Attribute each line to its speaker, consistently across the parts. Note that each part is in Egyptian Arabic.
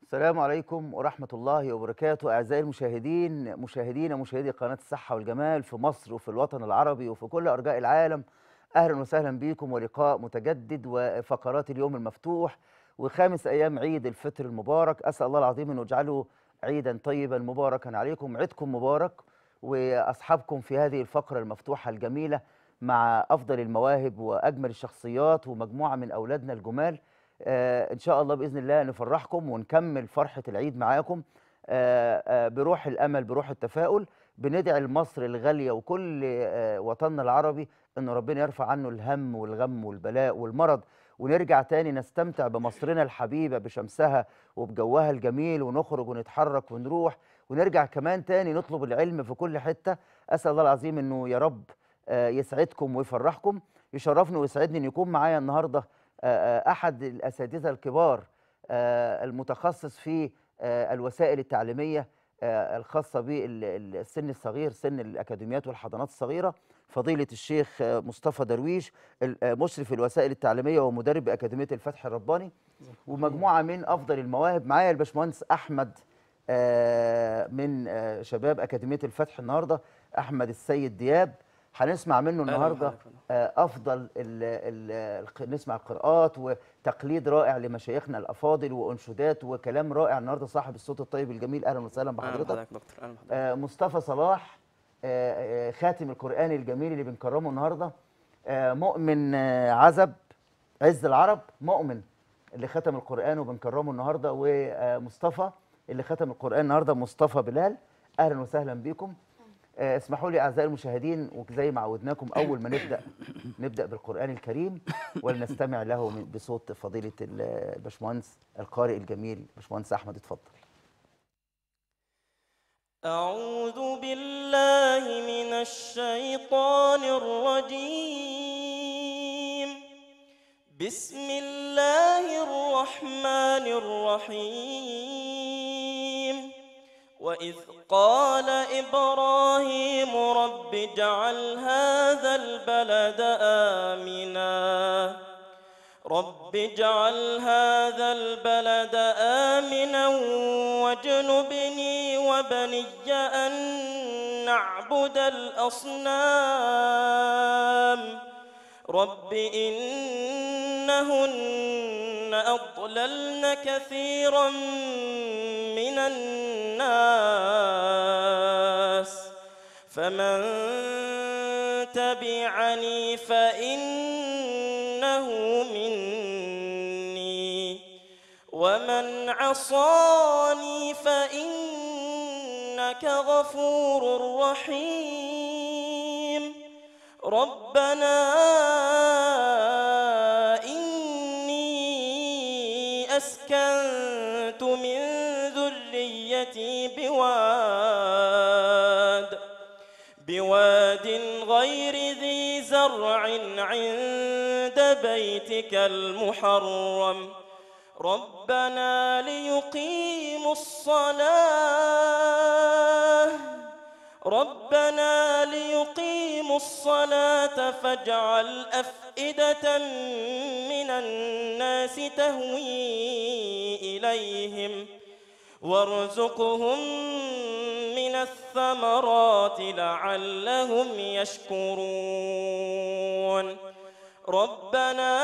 Speaker 1: السلام عليكم ورحمة الله وبركاته أعزائي المشاهدين مشاهدين مشاهدي قناة الصحة والجمال في مصر وفي الوطن العربي وفي كل أرجاء العالم أهلا وسهلا بكم ولقاء متجدد وفقرات اليوم المفتوح وخامس أيام عيد الفطر المبارك أسأل الله العظيم أنه يجعله عيدا طيبا مباركا عليكم عيدكم مبارك وأصحابكم في هذه الفقرة المفتوحة الجميلة مع أفضل المواهب وأجمل الشخصيات ومجموعة من أولادنا الجمال آه إن شاء الله بإذن الله نفرحكم ونكمل فرحة العيد معاكم آه آه بروح الأمل بروح التفاؤل بندعي لمصر الغالية وكل آه وطننا العربي أن ربنا يرفع عنه الهم والغم والبلاء والمرض ونرجع تاني نستمتع بمصرنا الحبيبة بشمسها وبجوها الجميل ونخرج ونتحرك ونروح ونرجع كمان تاني نطلب العلم في كل حتة أسأل الله العظيم أنه يا رب آه يسعدكم ويفرحكم يشرفني ويسعدني أن يكون معايا النهاردة احد الاساتذه الكبار المتخصص في الوسائل التعليميه الخاصه بالسن الصغير سن الاكاديميات والحضانات الصغيره فضيله الشيخ مصطفى درويش مشرف الوسائل التعليميه ومدرب باكاديميه الفتح الرباني ومجموعه من افضل المواهب معايا الباشمهندس احمد من شباب اكاديميه الفتح النهارده احمد السيد دياب هنسمع منه النهارده افضل ال ال نسمع القراءات وتقليد رائع لمشايخنا الافاضل وانشودات وكلام رائع النهارده صاحب الصوت الطيب الجميل اهلا وسهلا بحضرتك
Speaker 2: اهلا دكتور اهلا
Speaker 1: آه مصطفى صلاح آه خاتم القران الجميل اللي بنكرمه النهارده آه مؤمن عزب عز العرب مؤمن اللي ختم القران وبنكرمه النهارده ومصطفى اللي ختم القران النهارده مصطفى بلال اهلا وسهلا بكم اسمحوا لي اعزائي المشاهدين وزي ما عودناكم اول ما نبدا نبدا بالقران الكريم ولنستمع له بصوت فضيله الباشمهندس القارئ الجميل باشمهندس احمد اتفضل
Speaker 3: اعوذ بالله من الشيطان الرجيم بسم الله الرحمن الرحيم وإذ قال إبراهيم رب اجعل هذا البلد آمنا رب اجعل هذا البلد آمنا واجنبني وبني أن نعبد الأصنام رب إنهن أضللن كثيرا من الناس فمن تبعني فإنه مني ومن عصاني فإنك غفور رحيم ربنا إني أسكنت من ذريتي بواد بواد غير ذي زرع عند بيتك المحرم ربنا ليقيموا الصلاة ربنا ليقيموا الصلاة فاجعل أفئدة من الناس تهوي إليهم وارزقهم من الثمرات لعلهم يشكرون ربنا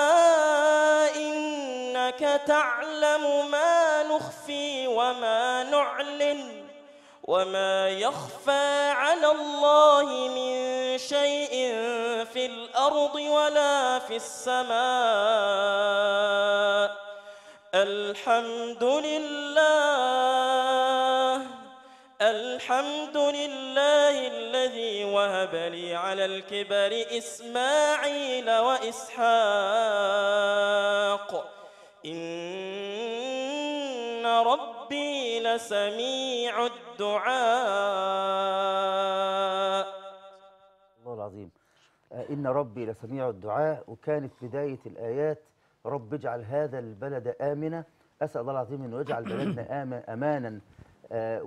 Speaker 3: إنك تعلم ما نخفي وما نعلن وما يخفى على الله من شيء في الأرض ولا في السماء الحمد لله الحمد لله الذي وهب لي على الكبر إسماعيل وإسحاق إن ربي لسميع الدعاء
Speaker 1: الله العظيم إن ربي لسميع الدعاء وكانت بداية الآيات رب اجعل هذا البلد آمنا أسأل الله العظيم أنه يجعل بلدنا أمانا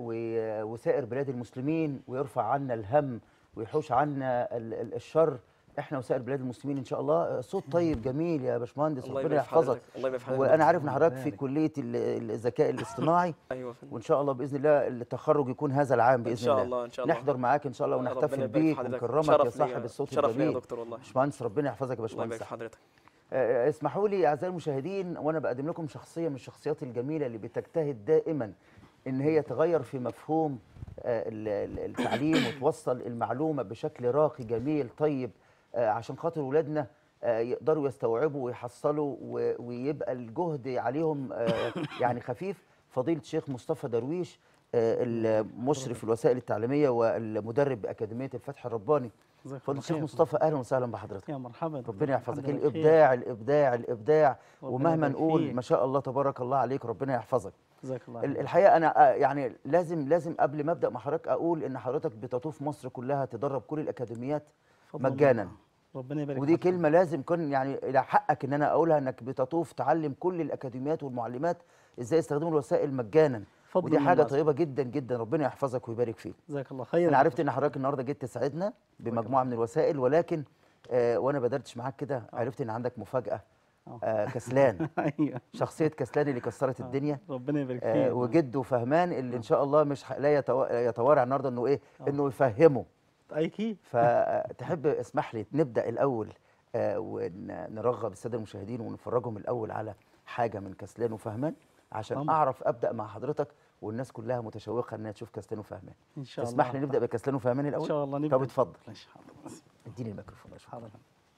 Speaker 1: وسائر بلاد المسلمين ويرفع عنا الهم ويحوش عنا الشر احنا وسائر بلاد المسلمين ان شاء الله آه، صوت طيب جميل يا باشمهندس
Speaker 3: الله
Speaker 1: ربنا
Speaker 3: يبارك في
Speaker 1: يحفظك
Speaker 3: حضرتك الله يبارك في حضرتك
Speaker 1: وانا عارف ان
Speaker 2: الله
Speaker 1: حضرتك في
Speaker 2: يبارك.
Speaker 1: كليه ال- الذكاء الاصطناعي
Speaker 3: ايوه يا فندم.
Speaker 1: وان شاء الله باذن الله التخرج يكون هذا العام باذن
Speaker 3: ان شاء
Speaker 1: الله
Speaker 3: الله ان شاء الله
Speaker 1: نحضر معاك ان شاء الله
Speaker 3: ربنا
Speaker 1: ونحتفل
Speaker 3: يبارك في
Speaker 1: بيك
Speaker 3: حضرتك.
Speaker 1: ونكرمك
Speaker 3: شرف
Speaker 1: يا صاحب
Speaker 3: ليا-
Speaker 1: الصوت
Speaker 3: شرف ليا يا
Speaker 1: الجميل
Speaker 3: دكتور والله
Speaker 1: باشمهندس ربنا يحفظك يا
Speaker 3: الله يبارك
Speaker 1: باشمهندس
Speaker 3: في حضرتك
Speaker 1: آه، اسمحوا لي اعزائي المشاهدين وانا بقدم لكم شخصيه من الشخصيات الجميله اللي بتجتهد دائما ان هي تغير في مفهوم آه، ال- ال- التعليم وتوصل المعلومه بشكل راقي جميل طيب آه، عشان خاطر ولادنا آه، يقدروا يستوعبوا ويحصلوا و- ويبقى الجهد عليهم آه، يعني خفيف فضيله الشيخ مصطفى درويش آه، المشرف الوسائل التعليميه والمدرب باكاديميه الفتح الرباني
Speaker 2: جزاك
Speaker 1: فضيله
Speaker 2: الله
Speaker 1: الشيخ
Speaker 2: خير.
Speaker 1: مصطفى اهلا وسهلا بحضرتك
Speaker 2: يا مرحبا
Speaker 1: ربنا يحفظك
Speaker 2: الحمد لله بخير.
Speaker 1: الابداع الابداع الابداع
Speaker 2: ربنا
Speaker 1: ومهما
Speaker 2: يبارك
Speaker 1: نقول
Speaker 2: فيك.
Speaker 1: ما شاء الله تبارك الله عليك ربنا يحفظك
Speaker 2: جزاك الله
Speaker 1: ال-
Speaker 2: خير.
Speaker 1: الحقيقه انا آه، يعني لازم لازم قبل ما ابدا مع حضرتك اقول ان حضرتك بتطوف مصر كلها تدرب كل الاكاديميات
Speaker 2: فضل
Speaker 1: مجانا
Speaker 2: الله. ربنا يبارك
Speaker 1: ودي
Speaker 2: فيك.
Speaker 1: كلمه لازم كن يعني الى حقك ان انا اقولها انك بتطوف تعلم كل الاكاديميات والمعلمات ازاي يستخدموا الوسائل مجانا
Speaker 2: فضل
Speaker 1: ودي
Speaker 2: من
Speaker 1: حاجه
Speaker 2: الله.
Speaker 1: طيبه جدا جدا ربنا يحفظك ويبارك فيك
Speaker 2: جزاك الله خير
Speaker 1: انا عرفت ان حضرتك النهارده جيت تساعدنا بمجموعه من الوسائل ولكن آه وانا بدردش معاك كده عرفت ان عندك مفاجاه
Speaker 2: آه.
Speaker 1: آه كسلان
Speaker 2: ايوه
Speaker 1: شخصيه كسلان اللي كسرت
Speaker 2: آه.
Speaker 1: الدنيا
Speaker 2: ربنا يبارك
Speaker 1: آه
Speaker 2: فيك
Speaker 1: وجده فهمان اللي ان شاء الله مش ح- لا يتوا- يتوارع النهارده انه ايه انه يفهمه
Speaker 2: اكيد
Speaker 1: فتحب اسمح لي نبدا الاول آه ونرغب الساده المشاهدين ونفرجهم الاول على حاجه من كسلان وفهمان عشان
Speaker 2: طبعا.
Speaker 1: اعرف ابدا مع حضرتك والناس كلها متشوقه انها تشوف كسلان وفهمان
Speaker 2: ان شاء الله
Speaker 1: تسمح لي نبدا بكسلان وفهمان
Speaker 2: ان
Speaker 1: الاول
Speaker 2: شاء الله نبدا
Speaker 1: طب اتفضل
Speaker 2: ماشي حاضر بس.
Speaker 1: اديني الميكروفون يا شكرا
Speaker 2: حاضر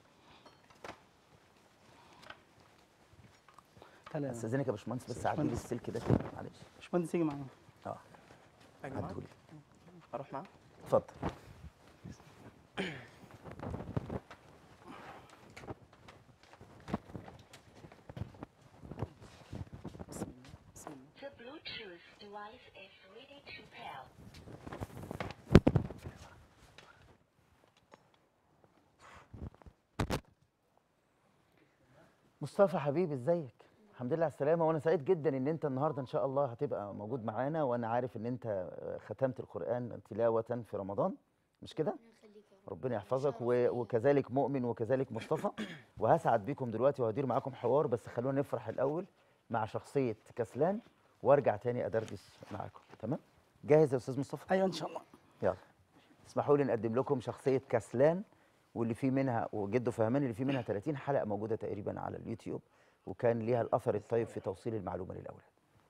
Speaker 2: هلا
Speaker 1: استاذنك يا باشمهندس بس
Speaker 2: باشمهندس.
Speaker 1: عدي لي السلك ده كده معلش
Speaker 2: باشمهندس يجي معانا
Speaker 1: اه
Speaker 3: يا جماعة،
Speaker 1: عدهولي
Speaker 3: اروح معاه
Speaker 1: اتفضل
Speaker 2: بسم الله بسم الله
Speaker 4: The Bluetooth device is ready to pair.
Speaker 1: مصطفى حبيبي ازيك الحمد لله على السلامه وانا سعيد جدا ان انت النهارده ان شاء الله هتبقى موجود معانا وانا عارف ان انت ختمت القران تلاوه في رمضان مش كده ربنا يحفظك و- وكذلك مؤمن وكذلك مصطفى وهسعد بيكم دلوقتي وهدير معاكم حوار بس خلونا نفرح الاول مع شخصيه كسلان وارجع تاني ادردش معاكم تمام جاهز يا استاذ مصطفى
Speaker 2: ايوه ان شاء الله
Speaker 1: يلا اسمحوا لي نقدم لكم شخصيه كسلان واللي فيه منها وجده فهمان اللي فيه منها 30 حلقه موجوده تقريبا على اليوتيوب وكان ليها الاثر الطيب في توصيل المعلومه للاولاد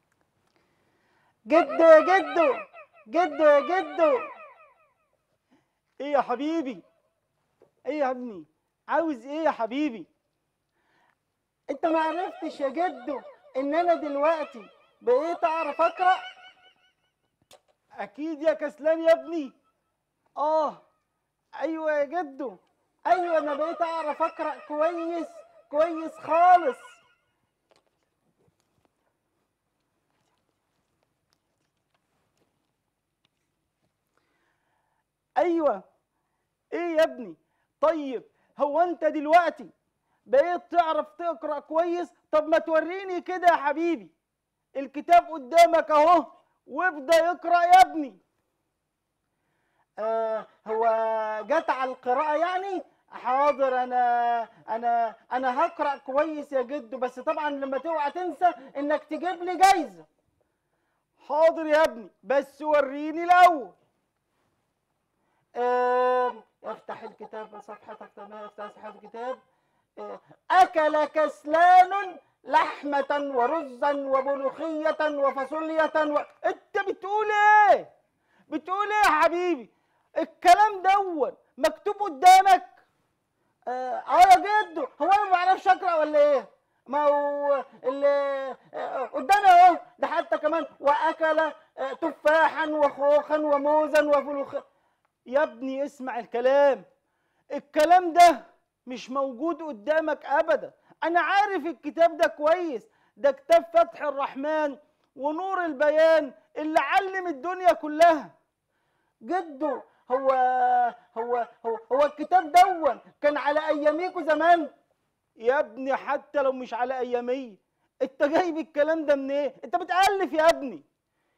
Speaker 2: جدو يا جدو جدو يا جدو ايه يا حبيبي ايه يا ابني عاوز ايه يا حبيبي انت ما عرفتش يا جدو ان انا دلوقتي بقيت اعرف اقرا اكيد يا كسلان يا ابني اه ايوه يا جدو ايوه انا بقيت اعرف اقرا كويس كويس خالص ايوه ايه يا ابني طيب هو انت دلوقتي بقيت تعرف تقرا كويس طب ما توريني كده يا حبيبي الكتاب قدامك اهو وابدا يقرا يا ابني آه هو جت على القراءه يعني حاضر انا انا انا هقرا كويس يا جدو بس طبعا لما توعى تنسى انك تجيب لي جايزه حاضر يا ابني بس وريني الاول آه، افتح الكتاب صفحتك تمام افتح صفحة الكتاب آه، أكل كسلان لحمة ورزا وملوخية وفاصولية و... أنت بتقول إيه؟ بتقول إيه يا حبيبي؟ الكلام دون مكتوب قدامك؟ آه آه يا جدو هو أنا ما بعرفش أقرأ ولا إيه؟ ما هو اللي آه، قدامي أهو ده حتى كمان وأكل آه، تفاحا وخوخا وموزا وفلوخا يا ابني اسمع الكلام الكلام ده مش موجود قدامك ابدا انا عارف الكتاب ده كويس ده كتاب فتح الرحمن ونور البيان اللي علم الدنيا كلها جدو هو هو هو, هو الكتاب دون كان على اياميكوا زمان يا ابني حتى لو مش على ايامي انت جايب الكلام ده منين إيه؟ انت بتالف يا ابني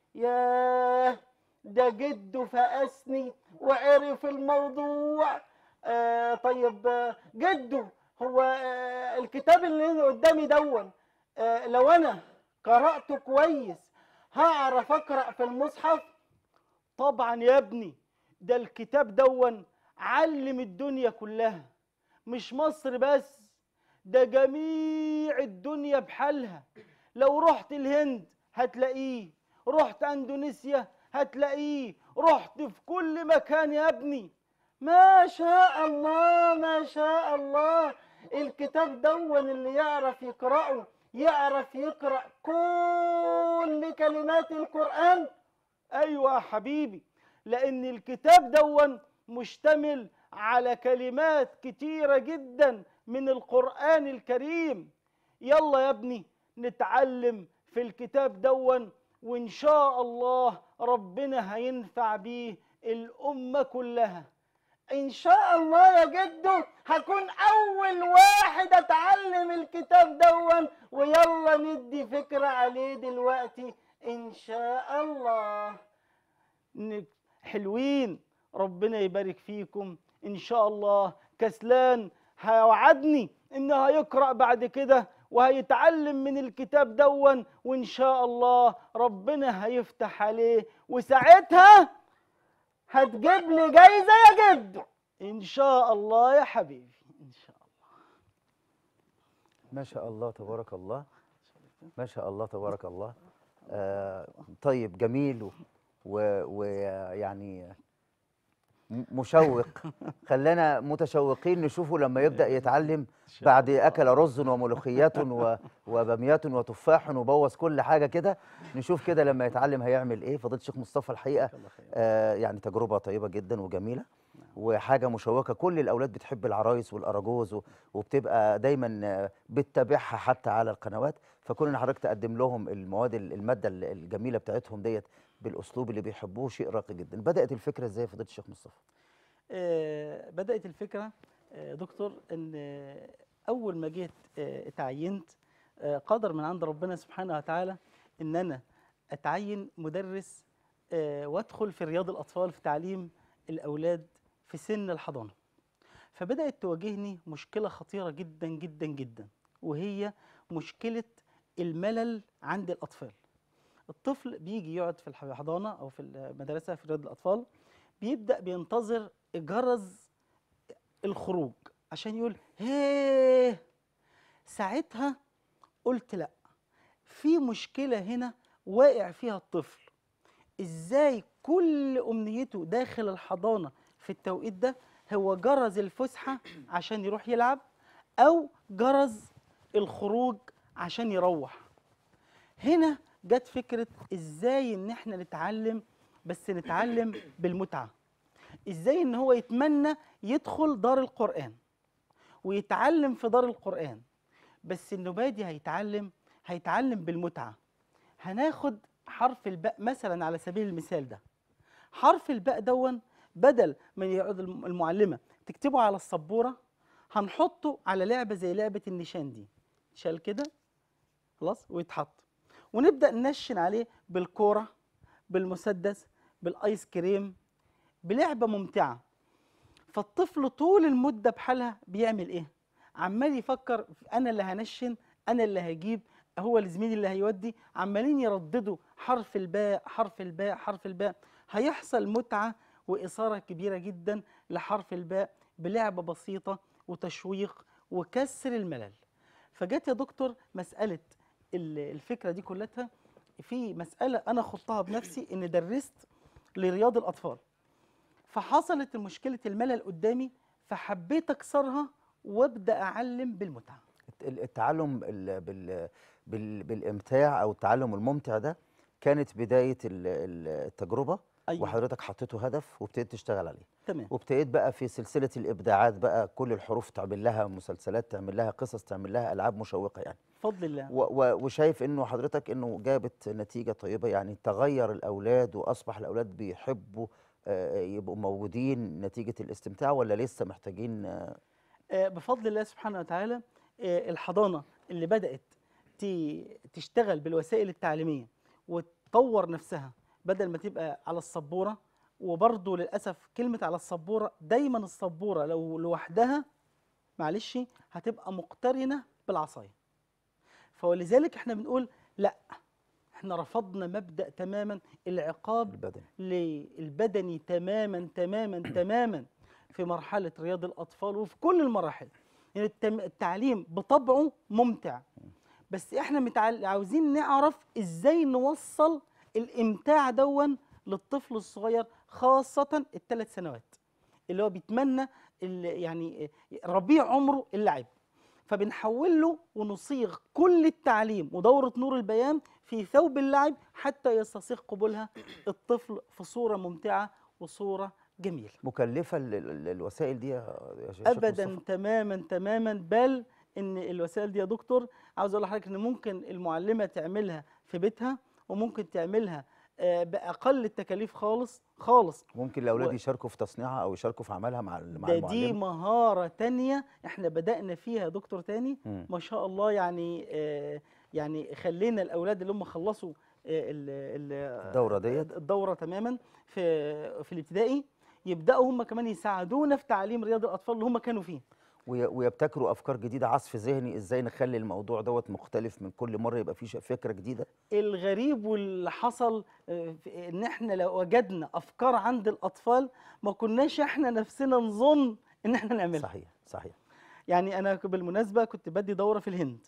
Speaker 2: ياه ده جده فقسني وعرف الموضوع آه طيب آه جدو هو آه الكتاب اللي قدامي دون آه لو انا قرأته كويس هعرف اقرأ في المصحف طبعا يا ابني ده الكتاب دون علم الدنيا كلها مش مصر بس ده جميع الدنيا بحالها لو رحت الهند هتلاقيه رحت اندونيسيا هتلاقيه رحت في كل مكان يا ابني ما شاء الله ما شاء الله الكتاب دون اللي يعرف يقرأه يعرف يقرأ كل كلمات القرآن أيوة يا حبيبي لأن الكتاب دون مشتمل على كلمات كتيرة جدا من القرآن الكريم يلا يا ابني نتعلم في الكتاب دون وإن شاء الله ربنا هينفع بيه الأمة كلها إن شاء الله يا جدو هكون أول واحد أتعلم الكتاب دون ويلا ندي فكرة عليه دلوقتي إن شاء الله ن- حلوين ربنا يبارك فيكم إن شاء الله كسلان هيوعدني إنه هيقرأ بعد كده وهيتعلم من الكتاب دون وإن شاء الله ربنا هيفتح عليه وساعتها هتجيب لي جايزة يا جدو إن شاء الله يا حبيبي إن شاء الله
Speaker 1: ما شاء الله تبارك الله ما شاء الله تبارك الله آه طيب جميل و- و- ويعني م- مشوق خلانا متشوقين نشوفه لما يبدأ يتعلم بعد أكل رز وملوخيات و- وباميات وتفاح وبوظ كل حاجة كده نشوف كده لما يتعلم هيعمل إيه فضيلة الشيخ مصطفى الحقيقة
Speaker 3: الله خير
Speaker 1: آه يعني تجربة طيبة جدا وجميلة وحاجة مشوقة كل الأولاد بتحب العرايس والأراجوز و- وبتبقى دايما آه، بتتابعها حتى على القنوات فكون إن حضرتك تقدم لهم المواد ال- المادة ال- الجميلة بتاعتهم ديت بالأسلوب اللي بيحبوه شيء راقي جدا بدأت الفكرة إزاي يا فضيلة الشيخ مصطفى؟
Speaker 5: آه، بدأت الفكرة آه، دكتور إن آه، أول ما جيت آه، اتعينت آه، قدر من عند ربنا سبحانه وتعالى إن أنا أتعين مدرس آه، وأدخل في رياض الأطفال في تعليم الأولاد في سن الحضانة فبدأت تواجهني مشكلة خطيرة جدا جدا جدا وهي مشكلة الملل عند الأطفال الطفل بيجي يقعد في الحضانة أو في المدرسة في رياض الأطفال بيبدأ بينتظر جرس الخروج عشان يقول هيه ساعتها قلت لا في مشكلة هنا واقع فيها الطفل ازاي كل امنيته داخل الحضانة في التوقيت ده هو جرس الفسحة عشان يروح يلعب او جرس الخروج عشان يروح هنا جت فكرة ازاي ان احنا نتعلم بس نتعلم بالمتعة ازاي ان هو يتمنى يدخل دار القرآن ويتعلم في دار القرآن بس النبادي هيتعلم هيتعلم بالمتعة هناخد حرف الباء مثلا على سبيل المثال ده حرف الباء دون بدل ما يقعد الم- المعلمة تكتبه على السبورة هنحطه على لعبة زي لعبة النشان دي شال كده خلاص ويتحط ونبدأ ننشن عليه بالكورة بالمسدس بالايس كريم بلعبة ممتعة فالطفل طول المدة بحالها بيعمل ايه؟ عمال يفكر في انا اللي هنشن انا اللي هجيب هو الزميل اللي هيودي عمالين يرددوا حرف الباء حرف الباء حرف الباء هيحصل متعة وإثارة كبيرة جدا لحرف الباء بلعبة بسيطة وتشويق وكسر الملل فجت يا دكتور مسألة ال- الفكرة دي كلها في مسألة أنا خضتها بنفسي إن درست لرياض الأطفال فحصلت مشكلة الملل قدامي فحبيت أكسرها وأبدأ أعلم بالمتعة
Speaker 1: الت- التعلم ال- بال بال بالامتاع او التعلم الممتع ده كانت بدايه ال- ال- التجربه
Speaker 5: أيوة.
Speaker 1: وحضرتك حطيته هدف وابتديت تشتغل عليه
Speaker 5: تمام
Speaker 1: وابتديت بقى في سلسله الابداعات بقى كل الحروف تعمل لها مسلسلات تعمل لها قصص تعمل لها العاب مشوقه يعني
Speaker 5: بفضل الله
Speaker 1: و و وشايف انه حضرتك انه جابت نتيجه طيبه يعني تغير الاولاد واصبح الاولاد بيحبوا آه، يبقوا موجودين نتيجه الاستمتاع ولا لسه محتاجين آه،
Speaker 5: آه، بفضل الله سبحانه وتعالى آه، الحضانة اللي بدأت ت- تشتغل بالوسائل التعليمية وتطور نفسها بدل ما تبقى على السبورة وبرضه للاسف كلمه على السبوره دايما السبوره لو لوحدها معلش هتبقى مقترنه بالعصايه فولذلك احنا بنقول لا احنا رفضنا مبدا تماما العقاب
Speaker 1: البدني
Speaker 5: للبدني تماما تماما تماما في مرحله رياض الاطفال وفي كل المراحل يعني التم- التعليم بطبعه ممتع بس احنا متعل... عاوزين نعرف ازاي نوصل الامتاع دون للطفل الصغير خاصه الثلاث سنوات اللي هو بيتمنى ال- يعني ربيع عمره اللعب فبنحول له ونصيغ كل التعليم ودورة نور البيان في ثوب اللعب حتى يستسيغ قبولها الطفل في صورة ممتعة وصورة جميلة
Speaker 1: مكلفه ال- ال- الوسائل دي يا يا شيخ
Speaker 5: ابدا
Speaker 1: مصطفى؟
Speaker 5: تماما تماما بل ان الوسائل دي يا دكتور عاوز اقول لحضرتك ان ممكن المعلمه تعملها في بيتها وممكن تعملها آه، باقل التكاليف خالص خالص
Speaker 1: ممكن الاولاد
Speaker 5: و-
Speaker 1: يشاركوا في تصنيعها او يشاركوا في عملها مع ال- مع
Speaker 5: ده دي
Speaker 1: المعلم
Speaker 5: مهاره تانية احنا بدانا فيها يا دكتور تاني
Speaker 1: مم.
Speaker 5: ما شاء الله يعني آه، يعني خلينا الاولاد اللي هم خلصوا آه، ال- ال-
Speaker 1: الدورة ديت؟
Speaker 5: الدوره تماما في في الابتدائي يبداوا هم كمان يساعدونا في تعليم رياض الاطفال اللي هم كانوا فيه
Speaker 1: وي- ويبتكروا افكار جديده عصف ذهني ازاي نخلي الموضوع دوت مختلف من كل مره يبقى فيه ش- فكره جديده
Speaker 5: الغريب واللي حصل آه، في- ان احنا لو وجدنا افكار عند الاطفال ما كناش احنا نفسنا نظن ان احنا نعملها
Speaker 1: صحيح صحيح
Speaker 5: يعني انا ك- بالمناسبه كنت بدي دوره في الهند